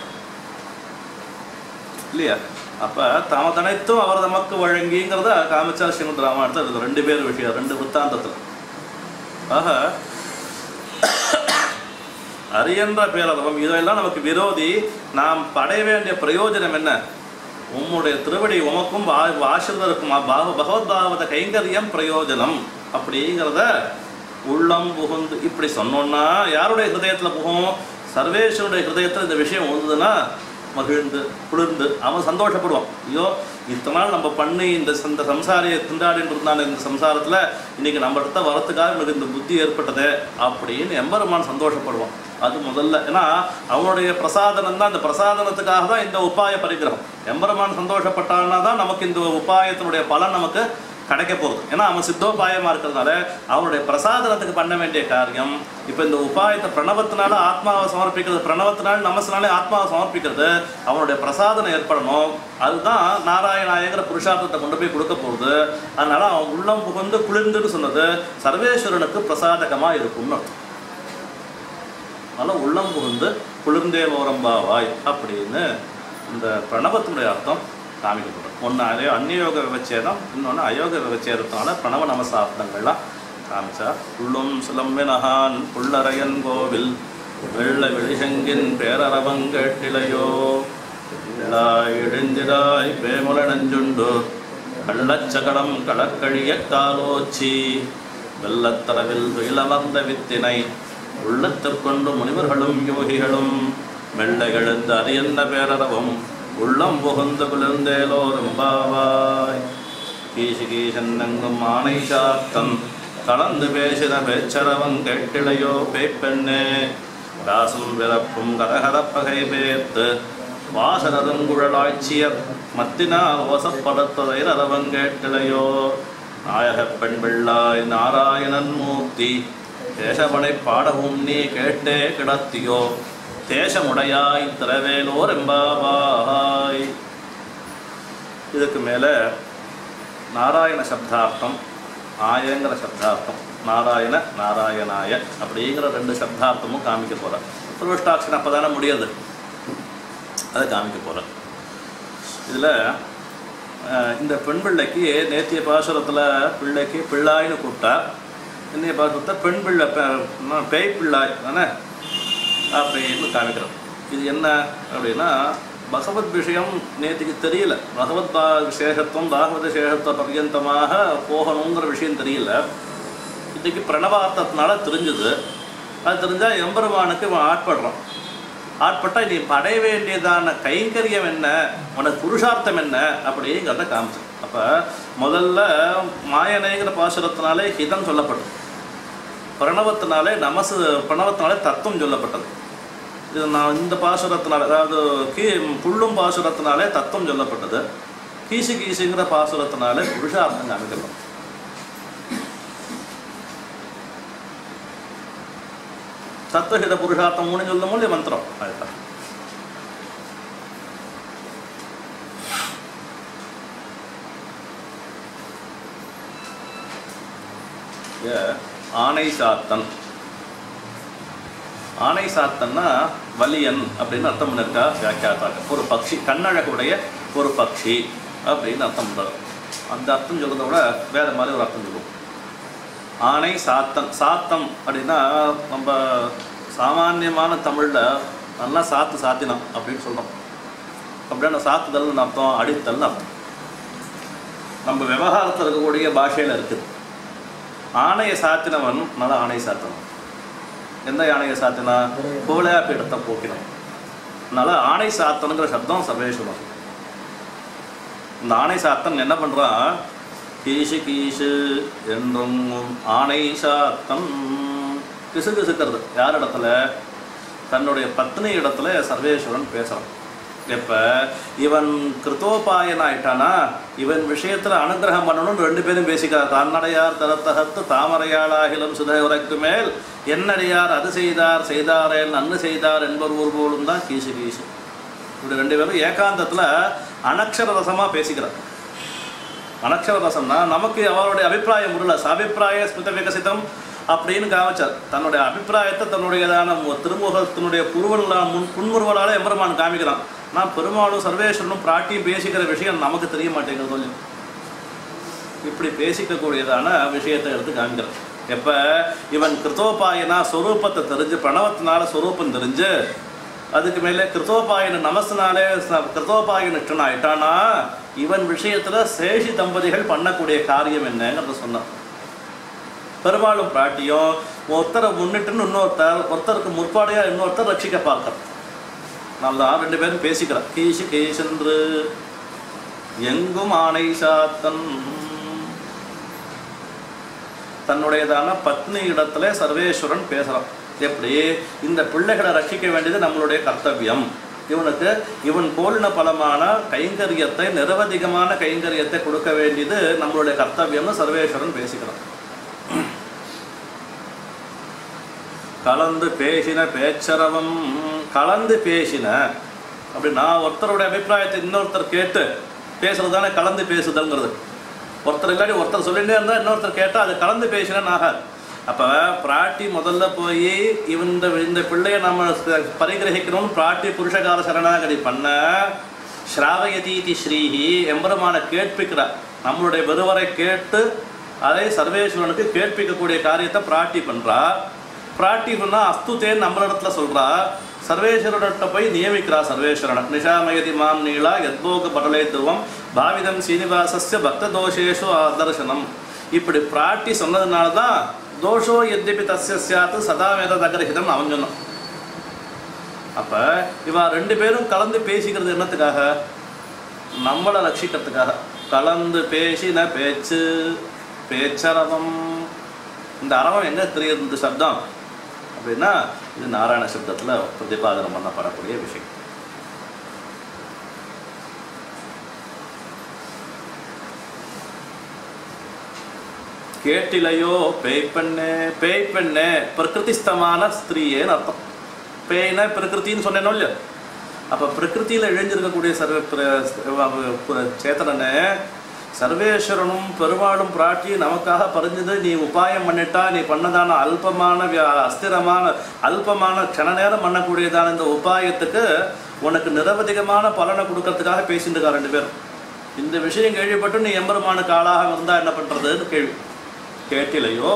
இல்லையா அப்போ தாம தனைத்தும் அவர் நமக்கு வழங்கிங்கிறத காமிச்சார் ஸ்ரீமத் ராமாயணத்தில் இருக்கு ரெண்டு பேர் விஷயம் ரெண்டு வித்தாந்தத்தில் ஆக அரியன்ற பேரதவம் இதெல்லாம் நமக்கு விரோதி நாம் அடைய வேண்டிய பிரயோஜனம் என்ன உம்முடைய திருவடி உமக்கும் வா- வாசலருக்கும் பாவ பகவத்பாவத கைங்கரியம் பிரயோஜனம் அப்படிங்கிறத உள்ளம் புகுந்து இப்படி சொன்னோன்னா யாருடைய ஹிருதயத்தில் புகும் சர்வேஸ்வருடைய ஹிருதயத்தில் இந்த விஷயம் வந்ததுன்னா மகிழ்ந்து குளிர்ந்து அவன் சந்தோஷப்படுவான் ஐயோ இத்தனை நாள் நம்ம பண்ணி இந்த இந்த சம்சாரியை திண்டாடிட்டு இருந்தான இந்த சம்சாரத்தில் இன்னைக்கு நம்ம இடத்த வரத்துக்காக எனக்கு இந்த புத்தி ஏற்பட்டதே அப்படின்னு எம்பெருமான் சந்தோஷப்படுவான் அது முதல்ல ஏன்னா அவனுடைய பிரசாதனம் தான் இந்த பிரசாதனத்துக்காக தான் இந்த உபாய பரிகிரகம் எம்பெருமான் சந்தோஷப்பட்டான்னா தான் நமக்கு இந்த உபாயத்தினுடைய பலன் நமக்கு கிடைக்க போகுது ஏன்னா அவன் சித்தோபாயமாக இருக்கிறதுனால அவனுடைய பிரசாதனத்துக்கு பண்ண வேண்டிய காரியம் இப்போ இந்த உபாயத்தை பிரணவத்தினால ஆத்மாவை சமர்ப்பிக்கிறது பிரணவத்தினால நமசினாலே ஆத்மாவை சமர்ப்பிக்கிறது அவனுடைய பிரசாதனம் ஏற்படணும் அதுதான் நாராயணாயங்கிற புருஷார்த்தத்தை கொண்டு போய் கொடுக்க போகுது அதனால அவன் உள்ளம் புகுந்து குளிர்ந்துன்னு சொன்னது சர்வேஸ்வரனுக்கு பிரசாதகமாக இருக்கும்னு அர்த்தம் அதனால் உள்ளம் புகுந்து குளிர்ந்தே ஓரம்பாவாய் அப்படின்னு இந்த பிரணவத்தினுடைய அர்த்தம் காமிக்கப்படும் ஒன்று அயோ அந்நியோக விவச்சேதம் இன்னொன்று அயோக விவச்சேதத்தினால பிரணவ நமசாப்தங்கள்லாம் காமிச்சா உள்ளும் சிலம்பினகான் புள்ளரையன் கோவில் வெள்ள வெளிசங்கின் பேரரவங்கேட்டிலையோ இழாய் இழிந்திராய் பேமுல நஞ்சுண்டு கள்ளச்சகடம் கடற்கழிய காலோச்சி வெள்ளத்தரவில் துயிலமர்ந்த வித்தினை உள்ளத்திற்கொண்டு முனிவர்களும் யோகிகளும் மெல்ல எழுந்த அது என்ன பேரரவும் உள்ளம் புகுந்து குளிர்ந்தேலோரும்பாவாய் கீசு கீசன்னங்கும் ஆணை சாத்தன் கலந்து பேசின பேச்சரவன் கேட்டிலையோ பேய்ப்பெண்ணே ராசும் பிறப்பும் கரகரப்பகை பேர்த்து வாசனருங்குழலாய்ச்சியர் மத்தினால் வசப்படுத்ததை ரதவன் கேட்டிலையோ நாயகப் பெண் பிள்ளாய் நாராயணன் மூர்த்தி தேசமனை பாடவும் நீ கேட்டே கிடத்தியோ தேசமுடையாய் திரவேலோர் எம்பாவாய் இதுக்கு மேலே நாராயண சப்தார்த்தம் ஆயங்கிற சப்தார்த்தம் நாராயண நாராயணாய அப்படிங்கிற ரெண்டு சப்தார்த்தமும் காமிக்க போகிறேன் திருவிஷ்டாட்சன் அப்போ தானே முடியாது அதை காமிக்க போகிறேன் இதில் இந்த பெண் பிள்ளைக்கு நேத்திய பாசுரத்தில் பிள்ளைக்கு பிள்ளாய்னு கூப்பிட்டா இன்னைய பாசுரத்தை பெண் பிள்ளை பே- பேய் பிள்ளாய் தானே அப்படின்னு காமிக்கிறோம் இது என்ன அப்படின்னா பகவத் விஷயம் நேற்றுக்கு தெரியல பகவத் பா விசேஷத்துவம் பாகவத விசேஷத்துவ பர்யந்தமாக போகணுங்கிற விஷயம் தெரியல இன்னைக்கு பிரணவார்த்தத்தினால தெரிஞ்சுது அது தெரிஞ்சால் எம்பெருமானுக்கு இவன் ஆட்படுறான் ஆட்பட்டா நீ அடைய வேண்டியதான கைங்கரியம் என்ன உனக்கு புருஷார்த்தம் என்ன அப்படிங்கிறத காமிச்சு அப்போ முதல்ல மாயனைங்கிற பாசுரத்தினாலே ஹிதம் சொல்லப்பட்டது பிரணவத்தினாலே நமசு பிரணவத்தினாலே தத்துவம் சொல்லப்பட்டது இது நான் இந்த பாசுரத்தினால அதாவது கீ புள்ளும் பாசுரத்தினாலே தத்துவம் சொல்லப்பட்டது கீசு கீசுங்கிற பாசுரத்தினாலே புருஷார்த்தம் காமிக்கலாம் தத்துவஹித புருஷார்த்தம் மூணு சொல்லும் போது மந்திரம் அதுதான் ஏ, ஆணை சாத்தன் ஆணை சாத்தன்னா வலியன் அப்படின்னு அர்த்தம் பண்ணிருக்கா வியாக்கியாத்தாங்க ஒரு பக்ஷி கண்ணழகுடைய ஒரு பக்ஷி அப்படின்னு அர்த்தம் பண்ணுறாரு அந்த அர்த்தம் சொல்றதை விட வேற மாதிரி ஒரு அர்த்தம் சொல்லுவோம் ஆணை சாத்தன் சாத்தம் அப்படின்னா நம்ம சாமானியமான தமிழில் நல்லா சாத்து சாத்தினம் அப்படின்னு சொல்கிறோம் அப்படின்னா சாத்துதல்னு அர்த்தம் அடித்தல்னு அர்த்தம் நம்ம விவகாரத்தில் இருக்கக்கூடிய பாஷையில் இருக்குது ஆணையை சாத்தினவன் நல்லா ஆணை சாத்தனம் எந்த யானையை சாத்தினா கோலையா பீடத்தை போக்கினான் அதனால ஆணை சாத்தனுங்கிற சப்தம் சர்வேஸ்வரம் இந்த ஆணை சாத்தன் என்ன பண்ணுறான் கீசு கீசு என்றும் ஆணை சாத்தன் கிசு கிசுக்கிறது யார் இடத்துல தன்னுடைய பத்னி இடத்துல சர்வேஸ்வரன் பேசுகிறான் எப்போ இவன் கிருத்தோபாயன் ஆயிட்டானா இவன் விஷயத்தில் அனுகிரகம் பண்ணணும்னு ரெண்டு பேரும் பேசிக்கிறார் தன்னடையார் தரத்தகத்து தாமரையாளாகிலும் சுதையுரைக்கு மேல் என்னடியார் அது செய்தார் செய்தாரேல் நன்னு செய்தார் என்பவர் ஊர் போலும் தான் கீசு கீசு இப்படி ரெண்டு பேரும் ஏகாந்தத்தில் அனக்ஷர ரசமாக பேசிக்கிறார் அனக்ஷர ரசம்னா நமக்கு அவருடைய அபிப்பிராயம் உருள சாபிப்பிராய ஸ்மித விகசிதம் அப்படின்னு காமிச்சார் தன்னுடைய அபிப்பிராயத்தை தன்னுடையதான மு- திருமுகத்தினுடைய புருவலால் முன் புன்முறுவலால் எம்பெருமான் காமிக்கிறான் நான் பெருமாளும் சர்வேஸ்வரனும் பிராட்டியும் பேசிக்கிற விஷயம் நமக்கு தெரிய மாட்டேங்குது கொஞ்சம் இப்படி பேசிக்கக்கூடியதான விஷயத்தை எடுத்து காமிக்கிறான் எப்போ இவன் கிருத்தோபாயனா ஸ்வரூபத்தை தெரிஞ்சு பிரணவத்தினால ஸ்வரூபம் தெரிஞ்சு அதுக்கு மேலே கிருத்தோபாயன நமசினாலே ச- கிருத்தோபாய நிஷ்டன் ஆயிட்டானா இவன் விஷயத்தில் சேஷி தம்பதிகள் பண்ணக்கூடிய காரியம் என்னங்கிறத சொன்னான் பெரும்பாலும் பிராட்டியும் ஒருத்தரை முன்னிட்டுன்னு இன்னொருத்தர் ஒருத்தருக்கு முற்பாடையாக இன்னொருத்தர் ரட்சிக்க பார்க்கறார் நல்லா ரெண்டு பேரும் பேசிக்கிறார் கீசு கீசென்று எங்கும் ஆணை சாத்தன் தன்னுடையதான பத்னி இடத்துல சர்வேஸ்வரன் பேசுகிறான் எப்படி இந்த பிள்ளைகளை ரட்சிக்க வேண்டியது நம்மளுடைய கர்த்தவியம் இவனுக்கு இவன் கோலின பலமான கைங்கரியத்தை நிரவதிகமான கைங்கரியத்தை கொடுக்க வேண்டியது நம்மளுடைய கர்த்தவியம்னு சர்வேஸ்வரன் பேசிக்கிறான் கலந்து பேசின பேச்சரவம் கலந்து பேசின அப்படி நான் ஒருத்தருடைய அபிப்பிராயத்தை இன்னொருத்தர் கேட்டு பேசுறது தானே கலந்து பேசுதல்ங்கிறது ஒருத்தர் இல்லாட்டி ஒருத்தர் சொல்லிட்டே இருந்தால் இன்னொருத்தர் கேட்டால் அது கலந்து பேசினேன்னு ஆகாது அப்போ பிராட்டி முதல்ல போய் இந்த இந்த பிள்ளையை நம்ம ச- பரிகிரகிக்கணும்னு பிராட்டி புருஷகார சரணாகதி பண்ண ஸ்ராவயதீதி ஸ்ரீஹி எம்பெருமான கேட்பிக்கிறார் நம்மளுடைய வெறுவரை கேட்டு அதை சர்வேஸ்வரனுக்கு கேட்பிக்கக்கூடிய காரியத்தை பிராட்டி பண்ணுறா பிராட்டினா அஸ்துதேன்னு நம்மளிடத்துல சொல்றா சர்வேஸ்வரனிட்ட போய் நியமிக்கிறா சர்வேஸ்வரன் நிஷாமயதி மாம் நீளா யத்போக படலை துருவம் பாவிதம் சீனிவாசஸ்ய பக்த தோஷேஷு ஆதர்சனம் இப்படி பிராட்டி சொன்னதுனால தான் தோஷோ எத்யபி தஸ்ய சியாத்து சதா வேத தகரஹிதம் அவன் சொன்னான் அப்ப இவா ரெண்டு பேரும் கலந்து பேசிக்கிறது என்னத்துக்காக நம்மளை ரட்சிக்கிறதுக்காக கலந்து பேசின பேச்சு பேச்சரவம் இந்த அரவம் எங்க தெரியுது இந்த சப்தம் அப்படின்னா இது நாராயண சப்தத்துல பிரதிபாதனம் பண்ணப்படக்கூடிய விஷயம் கேட்டிலையோ பேய் பெண்ணே பேய் பெண்ணே பிரகிருதிஸ்தமான ஸ்திரீயேன்னு அர்த்தம் பேய்னா பிரகிருத்தின்னு சொன்னேனோ இல்லையா அப்போ பிரகிருத்தியில் இழைஞ்சிருக்கக்கூடிய சர்வ பிர- பிர- சேத்தனனே சர்வேஸ்வரனும் பெருமாளும் பிராட்டி நமக்காக பறிஞ்சது நீ உபாயம் பண்ணிட்டா நீ பண்ணதான அல்பமான வியா- அஸ்திரமான அல்பமான க்ஷண நேரம் பண்ணக்கூடியதான இந்த உபாயத்துக்கு உனக்கு நிரவதிகமான பலனை கொடுக்கறதுக்காக பேசிட்டு இருக்கா ரெண்டு பேரும் இந்த விஷயம் கேள்விப்பட்டு நீ எம்பெருமானுக்கு ஆளாக இருந்தா என்ன பண்றதுன்னு கேள்வி கேட்டிலையோ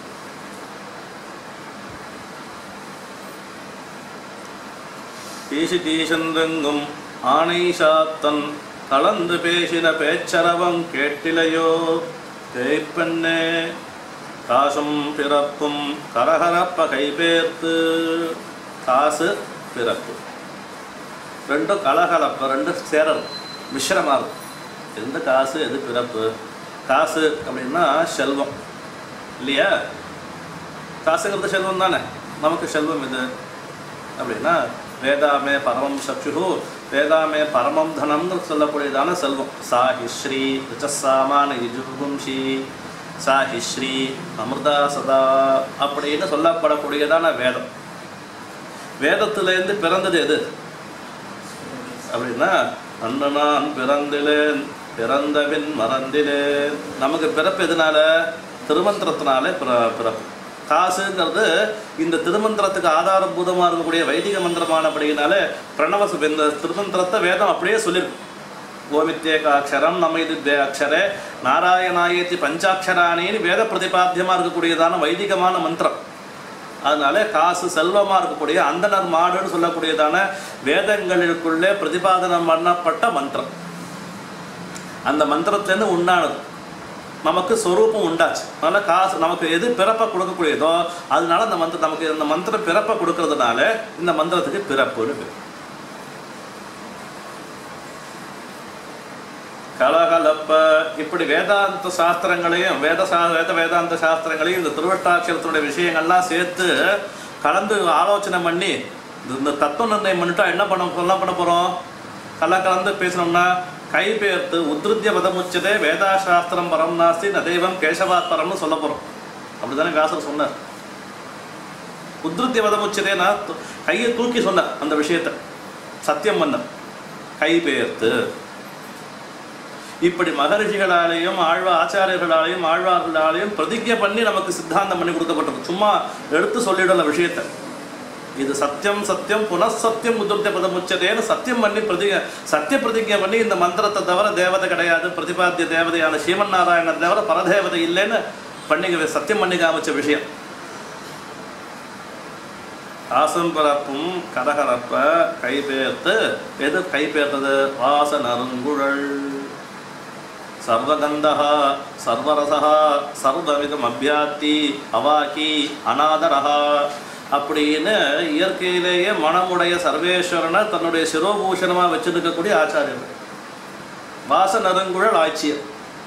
பேசி தீசன்றெங்கும் ஆணை சாத்தன் கலந்து பேசின பேச்சரவம் கேட்டிலையோ பேய்ப்பெண்ணே காசும் பிறப்பும் கரகரப்ப கைபேர்த்து காசு பிறப்பு ரெண்டும் கலகலப்ப ரெண்டும் சேரல் மிശ്രமா இருக்கும் எந்த காசு எது பிறப்பு காசு அப்படின்னா செல்வம் இல்லையா காசுங்கிறது செல்வம் தானே நமக்கு செல்வம் இது அப்படின்னா வேதாமே பரமம் சக்ஷு வேதாமே பரமம் தனம்னு சொல்லக்கூடியதான செல்வம் சாஹி ஸ்ரீ ரிச்சசாமான யுஜுகும்ஷி சாஹி ஸ்ரீ அமிர்தா சதா அப்படின்னு சொல்லப்படக்கூடியதான வேதம் வேதத்திலேருந்து பிறந்தது எது அப்படின்னா அன்று நான் பிறந்திலேன் பிறந்தபின் மறந்திலேன் நமக்கு பிறப்பு எதனால திருமந்திரத்தினாலே பிற பிறப்பு காசுங்கிறது இந்த திருமந்திரத்துக்கு ஆதாரபூதமாக இருக்கக்கூடிய வைதிக மந்திரமானபடியினால பிரணவ சு- இந்த திருமந்திரத்தை வேதம் அப்படியே சொல்லியிருக்கு ஓமித்யேகாட்சரம் நம்ம இது தே அக்ஷரே நாராயணாயத்தி பஞ்சாட்சராணின்னு வேத பிரதிபாத்தியமாக இருக்கக்கூடியதான வைதிகமான மந்திரம் அதனால காசு செல்வமாக இருக்கக்கூடிய அந்தனர் மாடுன்னு சொல்லக்கூடியதான வேதங்களுக்குள்ளே பிரதிபாதனம் பண்ணப்பட்ட மந்திரம் அந்த மந்திரத்துலேருந்து உண்டானது நமக்கு சொரூபம் உண்டாச்சு அதனால காசு நமக்கு எது பிறப்பை கொடுக்கக்கூடியதோ அதனால அந்த மந்திரம் நமக்கு இந்த மந்திரம் பிறப்பை கொடுக்கறதுனால இந்த மந்திரத்துக்கு பிறப்புன்னு பேர் கலகலப்ப இப்படி வேதாந்த சாஸ்திரங்களையும் வேத சா வேத வேதாந்த சாஸ்திரங்களையும் இந்த திருவட்டாட்சரத்தினுடைய விஷயங்கள்லாம் சேர்த்து கலந்து ஆலோசனை பண்ணி இந்த- இந்த தத்துவ நிர்ணயம் பண்ணிட்டா என்ன பண்ண என்ன பண்ண போகிறோம் கல கலந்து பேசணும்னா கைபெயர்த்து உத்ருத்திய பதமுச்சதே வேதா சாஸ்திரம் பரம் நாஸ்தி ந தெய்வம் கேசவாத் பரம்னு சொல்ல போகிறோம் அப்படிதானே வியாசர் சொன்னார் உத்ருத்திய பதமுச்சதேனா து- கையை தூக்கி சொன்னார் அந்த விஷயத்தை சத்தியம் பண்ண கை பெயர்த்து இப்படி மகரிஷிகளாலேயும் ஆழ்வா ஆச்சாரியர்களாலேயும் ஆழ்வார்களாலேயும் பிரதிஜை பண்ணி நமக்கு சித்தாந்தம் பண்ணி கொடுக்கப்பட்டது சும்மா எடுத்து சொல்லிடல விஷயத்தை இது சத்தியம் சத்தியம் புனഃசத்தியம் உதிர்த்த பதமுச்சதேன்னு சத்தியம் பண்ணி பிரதி சத்திய பிரதிஜை பண்ணி இந்த மந்திரத்தை தவிர தேவதை கிடையாது பிரதிபாத்திய தேவதையான ஸ்ரீமன் நாராயணன் தவிர பரதேவதை இல்லைன்னு பண்ணி சத்தியம் பண்ணி காமிச்ச விஷயம் ஆசம் பரப்பும் கரகரப்ப கைபெயர்த்து எது கைபெயர்த்தது வாச நறுங்குழல் சர்வகந்தः சர்வரசः சர்வவிதம் அபியாத்தி அவாக்கி அநாதரஹ அப்படின்னு இயற்கையிலேயே மனமுடைய சர்வேஸ்வரனை தன்னுடைய சிரோபூஷணமாக வச்சிருக்கக்கூடிய ஆச்சாரியர்கள் வாச நறுங்குழல் ஆட்சியர்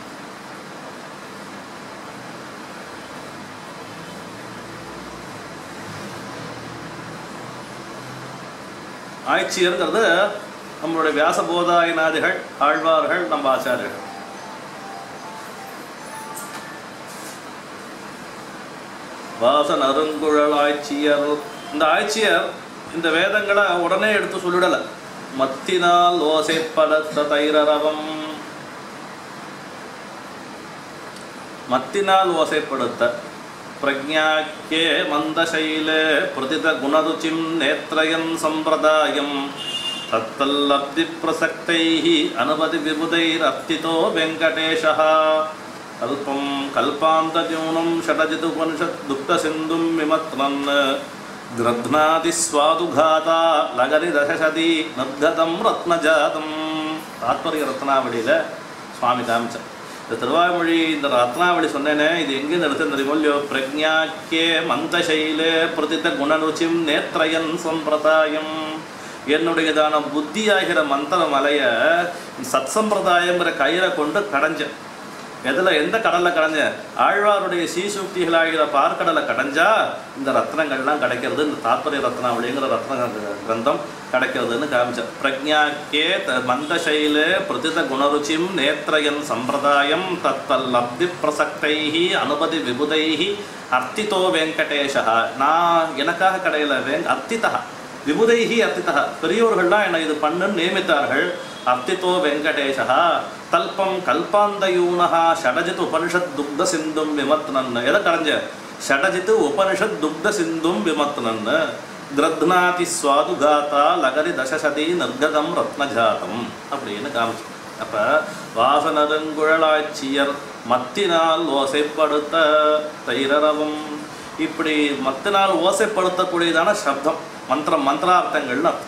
ஆட்சியருங்கிறது நம்மளுடைய வியாசபோதாயனாதிகள் ஆழ்வார்கள் நம்ம ஆச்சாரியர்கள் வாசன் அருங்குழல் ஆட்சியர் இந்த ஆட்சியர் இந்த வேதங்களை உடனே எடுத்து சொல்லிடல மத்தினால் ஓசைப்படத்த தைரரவம் மத்தினால் ஓசைப்படுத்த பிரஜாக்கியே மந்தசைலே பிரதித குணருச்சிம் நேத்ரயன் சம்பிரதாயம் தத்தல்லப்தி பிரசக்தைः அனுமதி விபுதைர் அப்திதோ வெங்கடேஷः கல்பம் கல்பாந்தஜூனம் ஷடஜிதுபனிஷத் துக்தசிந்தும் விமத்னன் கிரத்னாதி ஸ்வாதுகாதா லகரி தசசதி நத்கதம் ரத்னஜாதம் தாத்பரிய ரத்னாவளியில் சுவாமி காமிச்சார் இந்த திருவாய்மொழி இந்த ரத்னாவளி சொன்னேனே இது எங்கேருந்து எடுத்து தெரியுமோ இல்லையோ பிரஜாக்கியே மந்தசைலே பிரதித்த குணருச்சிம் நேத்ரயன் சம்பிரதாயம் என்னுடையதான புத்தியாகிற மந்திர மலைய சத் சம்பிரதாயங்கிற கயிறை கொண்டு கடைஞ்சேன் எதில் எந்த கடலில் கடைஞ்ச ஆழ்வாருடைய சீசுக்திகளாகிற பார்க்கடலை கடைஞ்சா இந்த ரத்னங்கள்லாம் கிடைக்கிறது இந்த தாத்பரிய ரத்னாவளிங்கிற ரத்ன கிரந்தம் கிடைக்கிறதுன்னு காமிச்சார் பிரஜாக்கே த மந்தசைலே பிரதித குணருச்சிம் நேத்ரயன் சம்பிரதாயம் தத்தல்லப்தி பிரசக்தைஹி அனுபதி விபுதைஹி அர்த்திதோ வெங்கடேஷா நான் எனக்காக கடையில் வெங் அர்த்திதா விபுதைஹி அர்த்திதா பெரியோர்கள்லாம் என்னை இது பண்ணுன்னு நியமித்தார்கள் அர்த்திதோ வெங்கடேஷா தல்பம் கல்பாந்தயூனஹா ஷடஜித் உபனிஷத் துக்த சிந்தும் விமத்னன் எதை கடைஞ்ச ஷடஜித் உபனிஷத் துக்த சிந்தும் விமத்னன் கிரத்னாதி சுவாதுகாத்தா லகரி தசசதி நிர்கதம் ரத்னஜாதம் அப்படின்னு காமிச்சு அப்போ வாசனருங்குழலாட்சியர் மத்தினால் ஓசைப்படுத்த தைரரவம் இப்படி மத்தினால் ஓசைப்படுத்தக்கூடியதான சப்தம் மந்திரம் மந்திரார்த்தங்கள்னு அர்த்தம்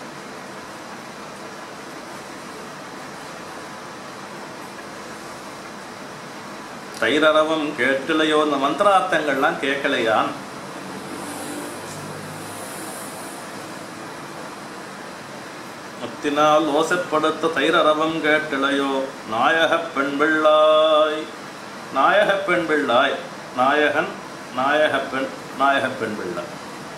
தைரரவம் கேட்கலையோ இந்த மந்திரார்த்தங்கள்லாம் கேட்கலையான் முத்தினால் ஓசைப்படுத்த தைரரவம் கேட்டிலையோ நாயக பெண் பிள்ளாய் நாயக பெண் பிள்ளாய் நாயகன் நாயக பெண் நாயக பெண் பிள்ளாய்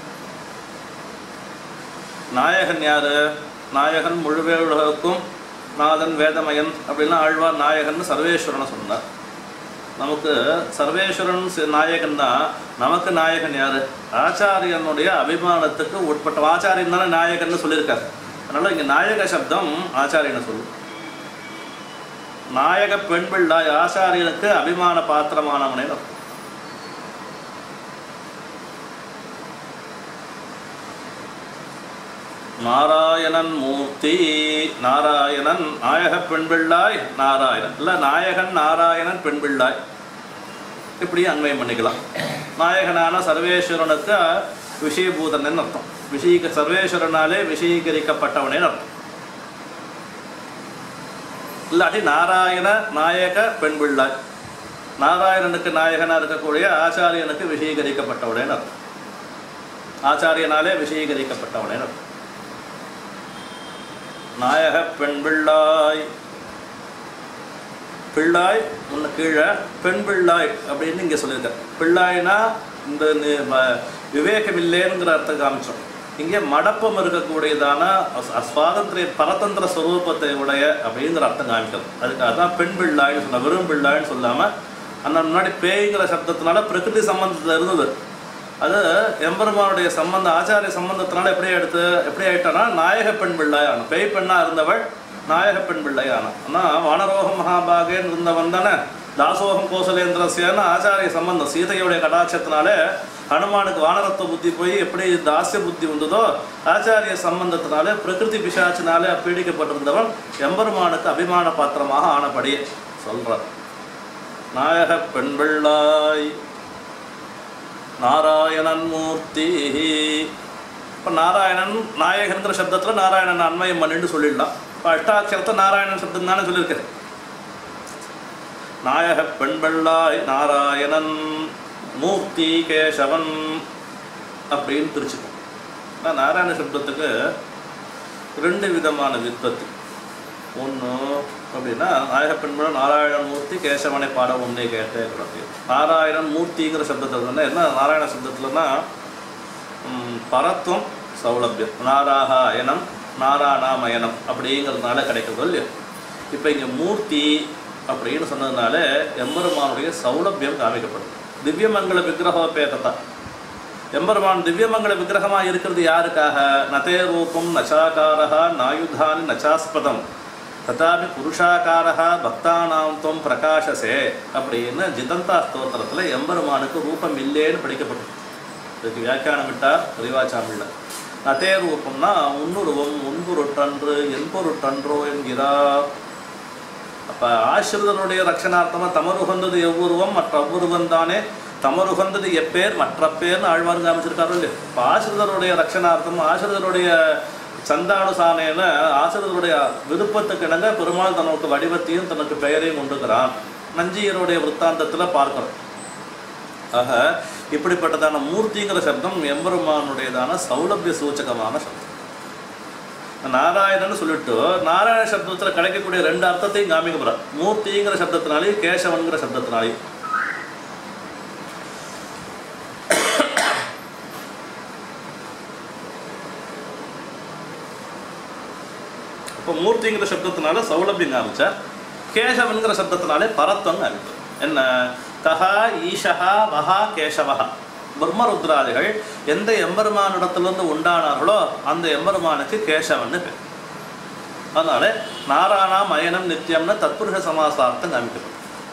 நாயகன் யாரு நாயகன் முழுவேழுலகுக்கும் நாதன் வேதமயன் அப்படின்னா ஆழ்வார் நாயகன் சர்வேஸ்வரனை சொன்னார் நமக்கு சர்வேஸ்வரன் சி- நாயகன் தான் நமக்கு நாயகன் யாரு ஆச்சாரியனுடைய அபிமானத்துக்கு உட்பட்ட ஆச்சாரியன் தானே நாயகன்னு சொல்லியிருக்காரு அதனால இங்க நாயக சப்தம் ஆச்சாரியனை சொல்லு நாயக பெண் பிள்ளாய் ஆச்சாரியனுக்கு அபிமான பாத்திரமானவனே அர்த்தம். நாராயணன் மூர்த்தி நாராயணன் நாயக பெண் பிள்ளாய் நாராயணன் இல்லை நாயகன் நாராயணன் பெண் பிள்ளாய் இப்படி அன்வயம் பண்ணிக்கலாம் நாயகனான சர்வேஸ்வரனுக்கு விஷயபூதன் அர்த்தம் விஷயீக சர்வேஸ்வரனாலே விஷயீகரிக்கப்பட்டவனே அர்த்தம் இல்லாட்டி நாராயண நாயக பெண் பிள்ளாய் நாராயணனுக்கு நாயகனாக இருக்கக்கூடிய ஆச்சாரியனுக்கு விஷயீகரிக்கப்பட்டவனே அர்த்தம் ஆச்சாரியனாலே விஷயீகரிக்கப்பட்டவனே அர்த்தம் நாயக பெண் பிள்ளாய் பிள்ளாய் முன்ன கீழே பெண் பிள்ளாய் அப்படின்னு இங்கே சொல்லியிருக்கார் பிள்ளாய்னா இந்த நி- ம- விவேகம் இல்லைங்கிற அர்த்தம் காமிச்சோம் இங்கே மடப்பம் இருக்கக்கூடியதான அஸ்- சுவாதந்திரிய பரதந்திர ஸ்வரூபத்தை உடைய அப்படிங்கிற அர்த்தம் காமிக்கிறது அதுக்காக தான் பெண் பிள்ளாய்னு சொன்ன வெறும் பிள்ளாய்னு சொல்லாமல் அந்த முன்னாடி பேய்ங்கிற சப்தத்தினால பிரகிருதி சம்பந்தத்தில் இருந்தது அது எம்பெருமானுடைய சம்பந்தம் ஆச்சாரிய சம்பந்தத்தினால எப்படி எடுத்து எப்படி ஆயிட்டானா நாயக பெண் பிள்ளாய் ஆன பேய் பெண்ணா இருந்தவள் நாயக பெண் பிள்ளை ஆனா ஆனால் வானரோகம் மகாபாகேன்னு இருந்தவன் தானே தாசோகம் கோசலேந்திரசியான ஆச்சாரிய சம்பந்தம் சீதையுடைய கடாட்சத்தினாலே ஹனுமானுக்கு வானரத்துவ புத்தி போய் எப்படி தாசிய புத்தி வந்ததோ ஆச்சாரிய சம்பந்தத்தினாலே பிரகிருதி பிசாச்சினாலே பீடிக்கப்பட்டிருந்தவன் எம்பெருமானுக்கு அபிமான பாத்திரமாக ஆனபடியே சொல்றார் நாயக பெண் பிள்ளாய் நாராயணன் மூர்த்தி இப்போ நாராயணன் நாயகன்கிற சப்தத்தில் நாராயணன் அன்மயம் பண்ணிட்டு சொல்லிடலாம் இப்போ அஷ்டாட்சரத்தை நாராயணன் சப்தம் தானே சொல்லியிருக்காரு நாயக பெண்பெள்ளாய் நாராயணன் மூர்த்தி கேசவன் அப்படின்னு பிரிச்சுக்கும் ஆனால் நாராயண சப்தத்துக்கு ரெண்டு விதமான விற்பத்தி ஒன்று அப்படின்னா நாயக பெண்புடன் நாராயணன் மூர்த்தி கேசவனை பாட உன்னே கேட்டே கிடக்கு நாராயணன் மூர்த்திங்கிற சப்தத்தில் வந்து என்ன நாராயண சப்தத்துலனா ம், பரத்துவம் சௌலபியம் நாராயணம் நாராயணாமயனம் அப்படிங்கிறதுனால கிடைக்கிறது இல்லையா இப்போ இங்கே மூர்த்தி அப்படின்னு சொன்னதுனால எம்பெருமானுடைய சௌலபியம் காமிக்கப்படுது திவ்யமங்கள விக்கிரகோபேதத்தா எம்பெருமான் திவ்யமங்கள விக்கிரகமாக இருக்கிறது யாருக்காக நதே ரூபம் நச்சாகாரா நாயுதானி நச்சாஸ்பதம் ததாபி புருஷாகாரா பக்தானாம் தொம் பிரகாசசே அப்படின்னு ஜிதந்தா ஸ்தோத்திரத்தில் எம்பெருமானுக்கு ரூபம் இல்லேன்னு படிக்கப்பட்டது இதுக்கு வியாக்கியானம் விட்டார் ரிவாச்சாமில்ல நதே ரூபம்னா உன்னுருவம் உன்பொருட்டன்று என்பொருட்டன்றோ என்கிறார் அப்போ ஆசிரியனுடைய ரட்சணார்த்தமாக தமருகந்தது எவ்வுருவம் மற்ற அவ்வுருவம் தானே தமருகந்தது எப்பேர் மற்ற பேர்னு ஆழ்வாருங்க அமைச்சிருக்காரு இல்லையா இப்போ ஆசிரியருடைய ரட்சணார்த்தம் ஆசிரியருடைய சந்தானுசானேன ஆசிரியருடைய விருப்பத்துக்கு இணங்க பெருமாள் தனக்கு வடிவத்தையும் தனக்கு பெயரையும் கொண்டுக்கிறான் நஞ்சியருடைய விற்த்தாந்தத்தில் பார்க்கிறோம் ஆக இப்படிப்பட்டதான மூர்த்திங்கிற சப்தம் எம்பெருமானுடையதான சௌலபிய சூச்சகமான சப்தம் நாராயணன்னு சொல்லிட்டு நாராயண சப்தத்தில் கிடைக்கக்கூடிய ரெண்டு அர்த்தத்தையும் காமிக்க போகிறார் மூர்த்திங்கிற சப்தத்தினாலையும் கேசவன்கிற சப்தத்தினாலையும் இப்போ மூர்த்திங்கிற சப்தத்தினால சௌலபியம் காமிச்சார் கேசவன்கிற சப்தத்தினாலே பரத்வம் காமிப்பார் என்ன கஹா ஈஷஹா மகா கேசவஹா பிரம்மருத்ராதிகள் எந்த எம்பெருமானிடத்திலிருந்து உண்டானார்களோ அந்த எம்பெருமானுக்கு கேசவன்னு பேர் அதனால நாராயணா மயனம் நித்தியம்னு தத்புருஷ சமாசார்த்தம் காமிக்கப்படும்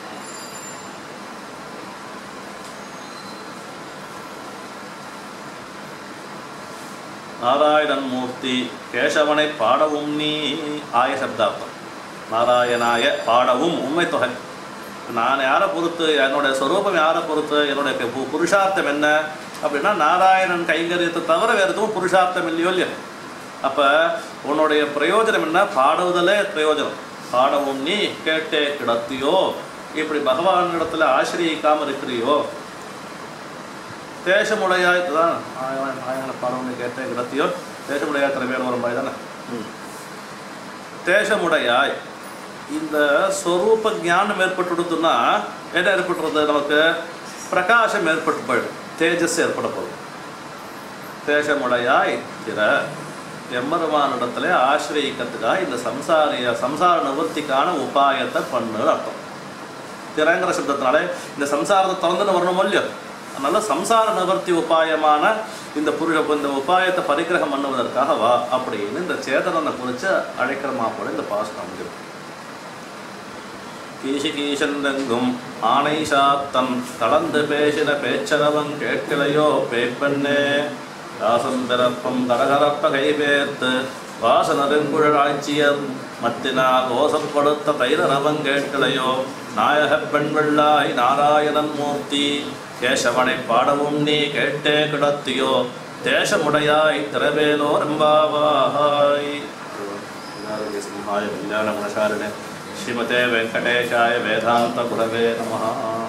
நாராயணன் மூர்த்தி கேசவனை பாடவும் நீ ஆய சப்தார்த்தம் நாராயணாய பாடவும் உண்மை தொகை நான் யாரை பொறுத்து என்னுடைய ஸ்வரூபம் யாரை பொறுத்து என்னுடைய பு- புருஷார்த்தம் என்ன அப்படின்னா நாராயணன் கைங்கரியத்தை தவிர வேறு எதுவும் புருஷார்த்தம் இல்லையோ இல்லையோ அப்போ உன்னுடைய பிரயோஜனம் என்ன பாடுவதிலே பிரயோஜனம் பாடவும் நீ கேட்டே கிடத்தியோ இப்படி பகவானிடத்தில் ஆசிரியிக்காமல் இருக்கிறியோ தேசமுடையாய் தான் ஆயவன் ஆயவனை பாடவும் கேட்டே கிடத்தியோ தேசமுடையாய் திறமையான வரும் தானே ம் தேசமுடையாய் இந்த ஸ்வரூப ஞானம் ஏற்பட்டுடுதுன்னா என்ன ஏற்பட்டுறது நமக்கு பிரகாசம் ஏற்பட்டு போயிடும் தேஜஸ் ஏற்பட போகுது தேசமுடையாய் திற எம்பெருமானிடத்துல ஆசிரியக்கிறதுக்காக இந்த சம்சாரிய சம்சார நிவர்த்திக்கான உபாயத்தை பண்ணுன்னு அர்த்தம் திறங்கிற சப்தத்தினாலே இந்த சம்சாரத்தை திறந்துன்னு வரணும் இல்லையோ அதனால சம்சார நிவர்த்தி உபாயமான இந்த புருஷ இந்த உபாயத்தை பரிகிரகம் பண்ணுவதற்காக வா அப்படின்னு இந்த சேதனனை குறித்து அழைக்கிற மாப்போட இந்த பாசனம் முடியும் கீசி கீசந்தெங்கும் ஆணை சாத்தன் கலந்து பேசின பேச்சரவன் கேட்கலையோ பேய்ப்பெண்ணே தாசம் பிறப்பம் கடகரப்ப கைபேர்த்து வாசனருங்குழல் ஆட்சியர் மத்தினால் ஓசப்படுத்த தைரரவன் கேட்கலையோ நாயகப் பெண் வெள்ளாய் நாராயணன் மூர்த்தி கேசவனை பாடவும் நீ கேட்டே கிடத்தியோ தேசமுடையாய் திரவேலோ ரம்பாவாய் சிம்ஹாய கல்யாண குணசாரிணே श्रीमते वेङ्कटेशाय वेदान्तगुरवे नमः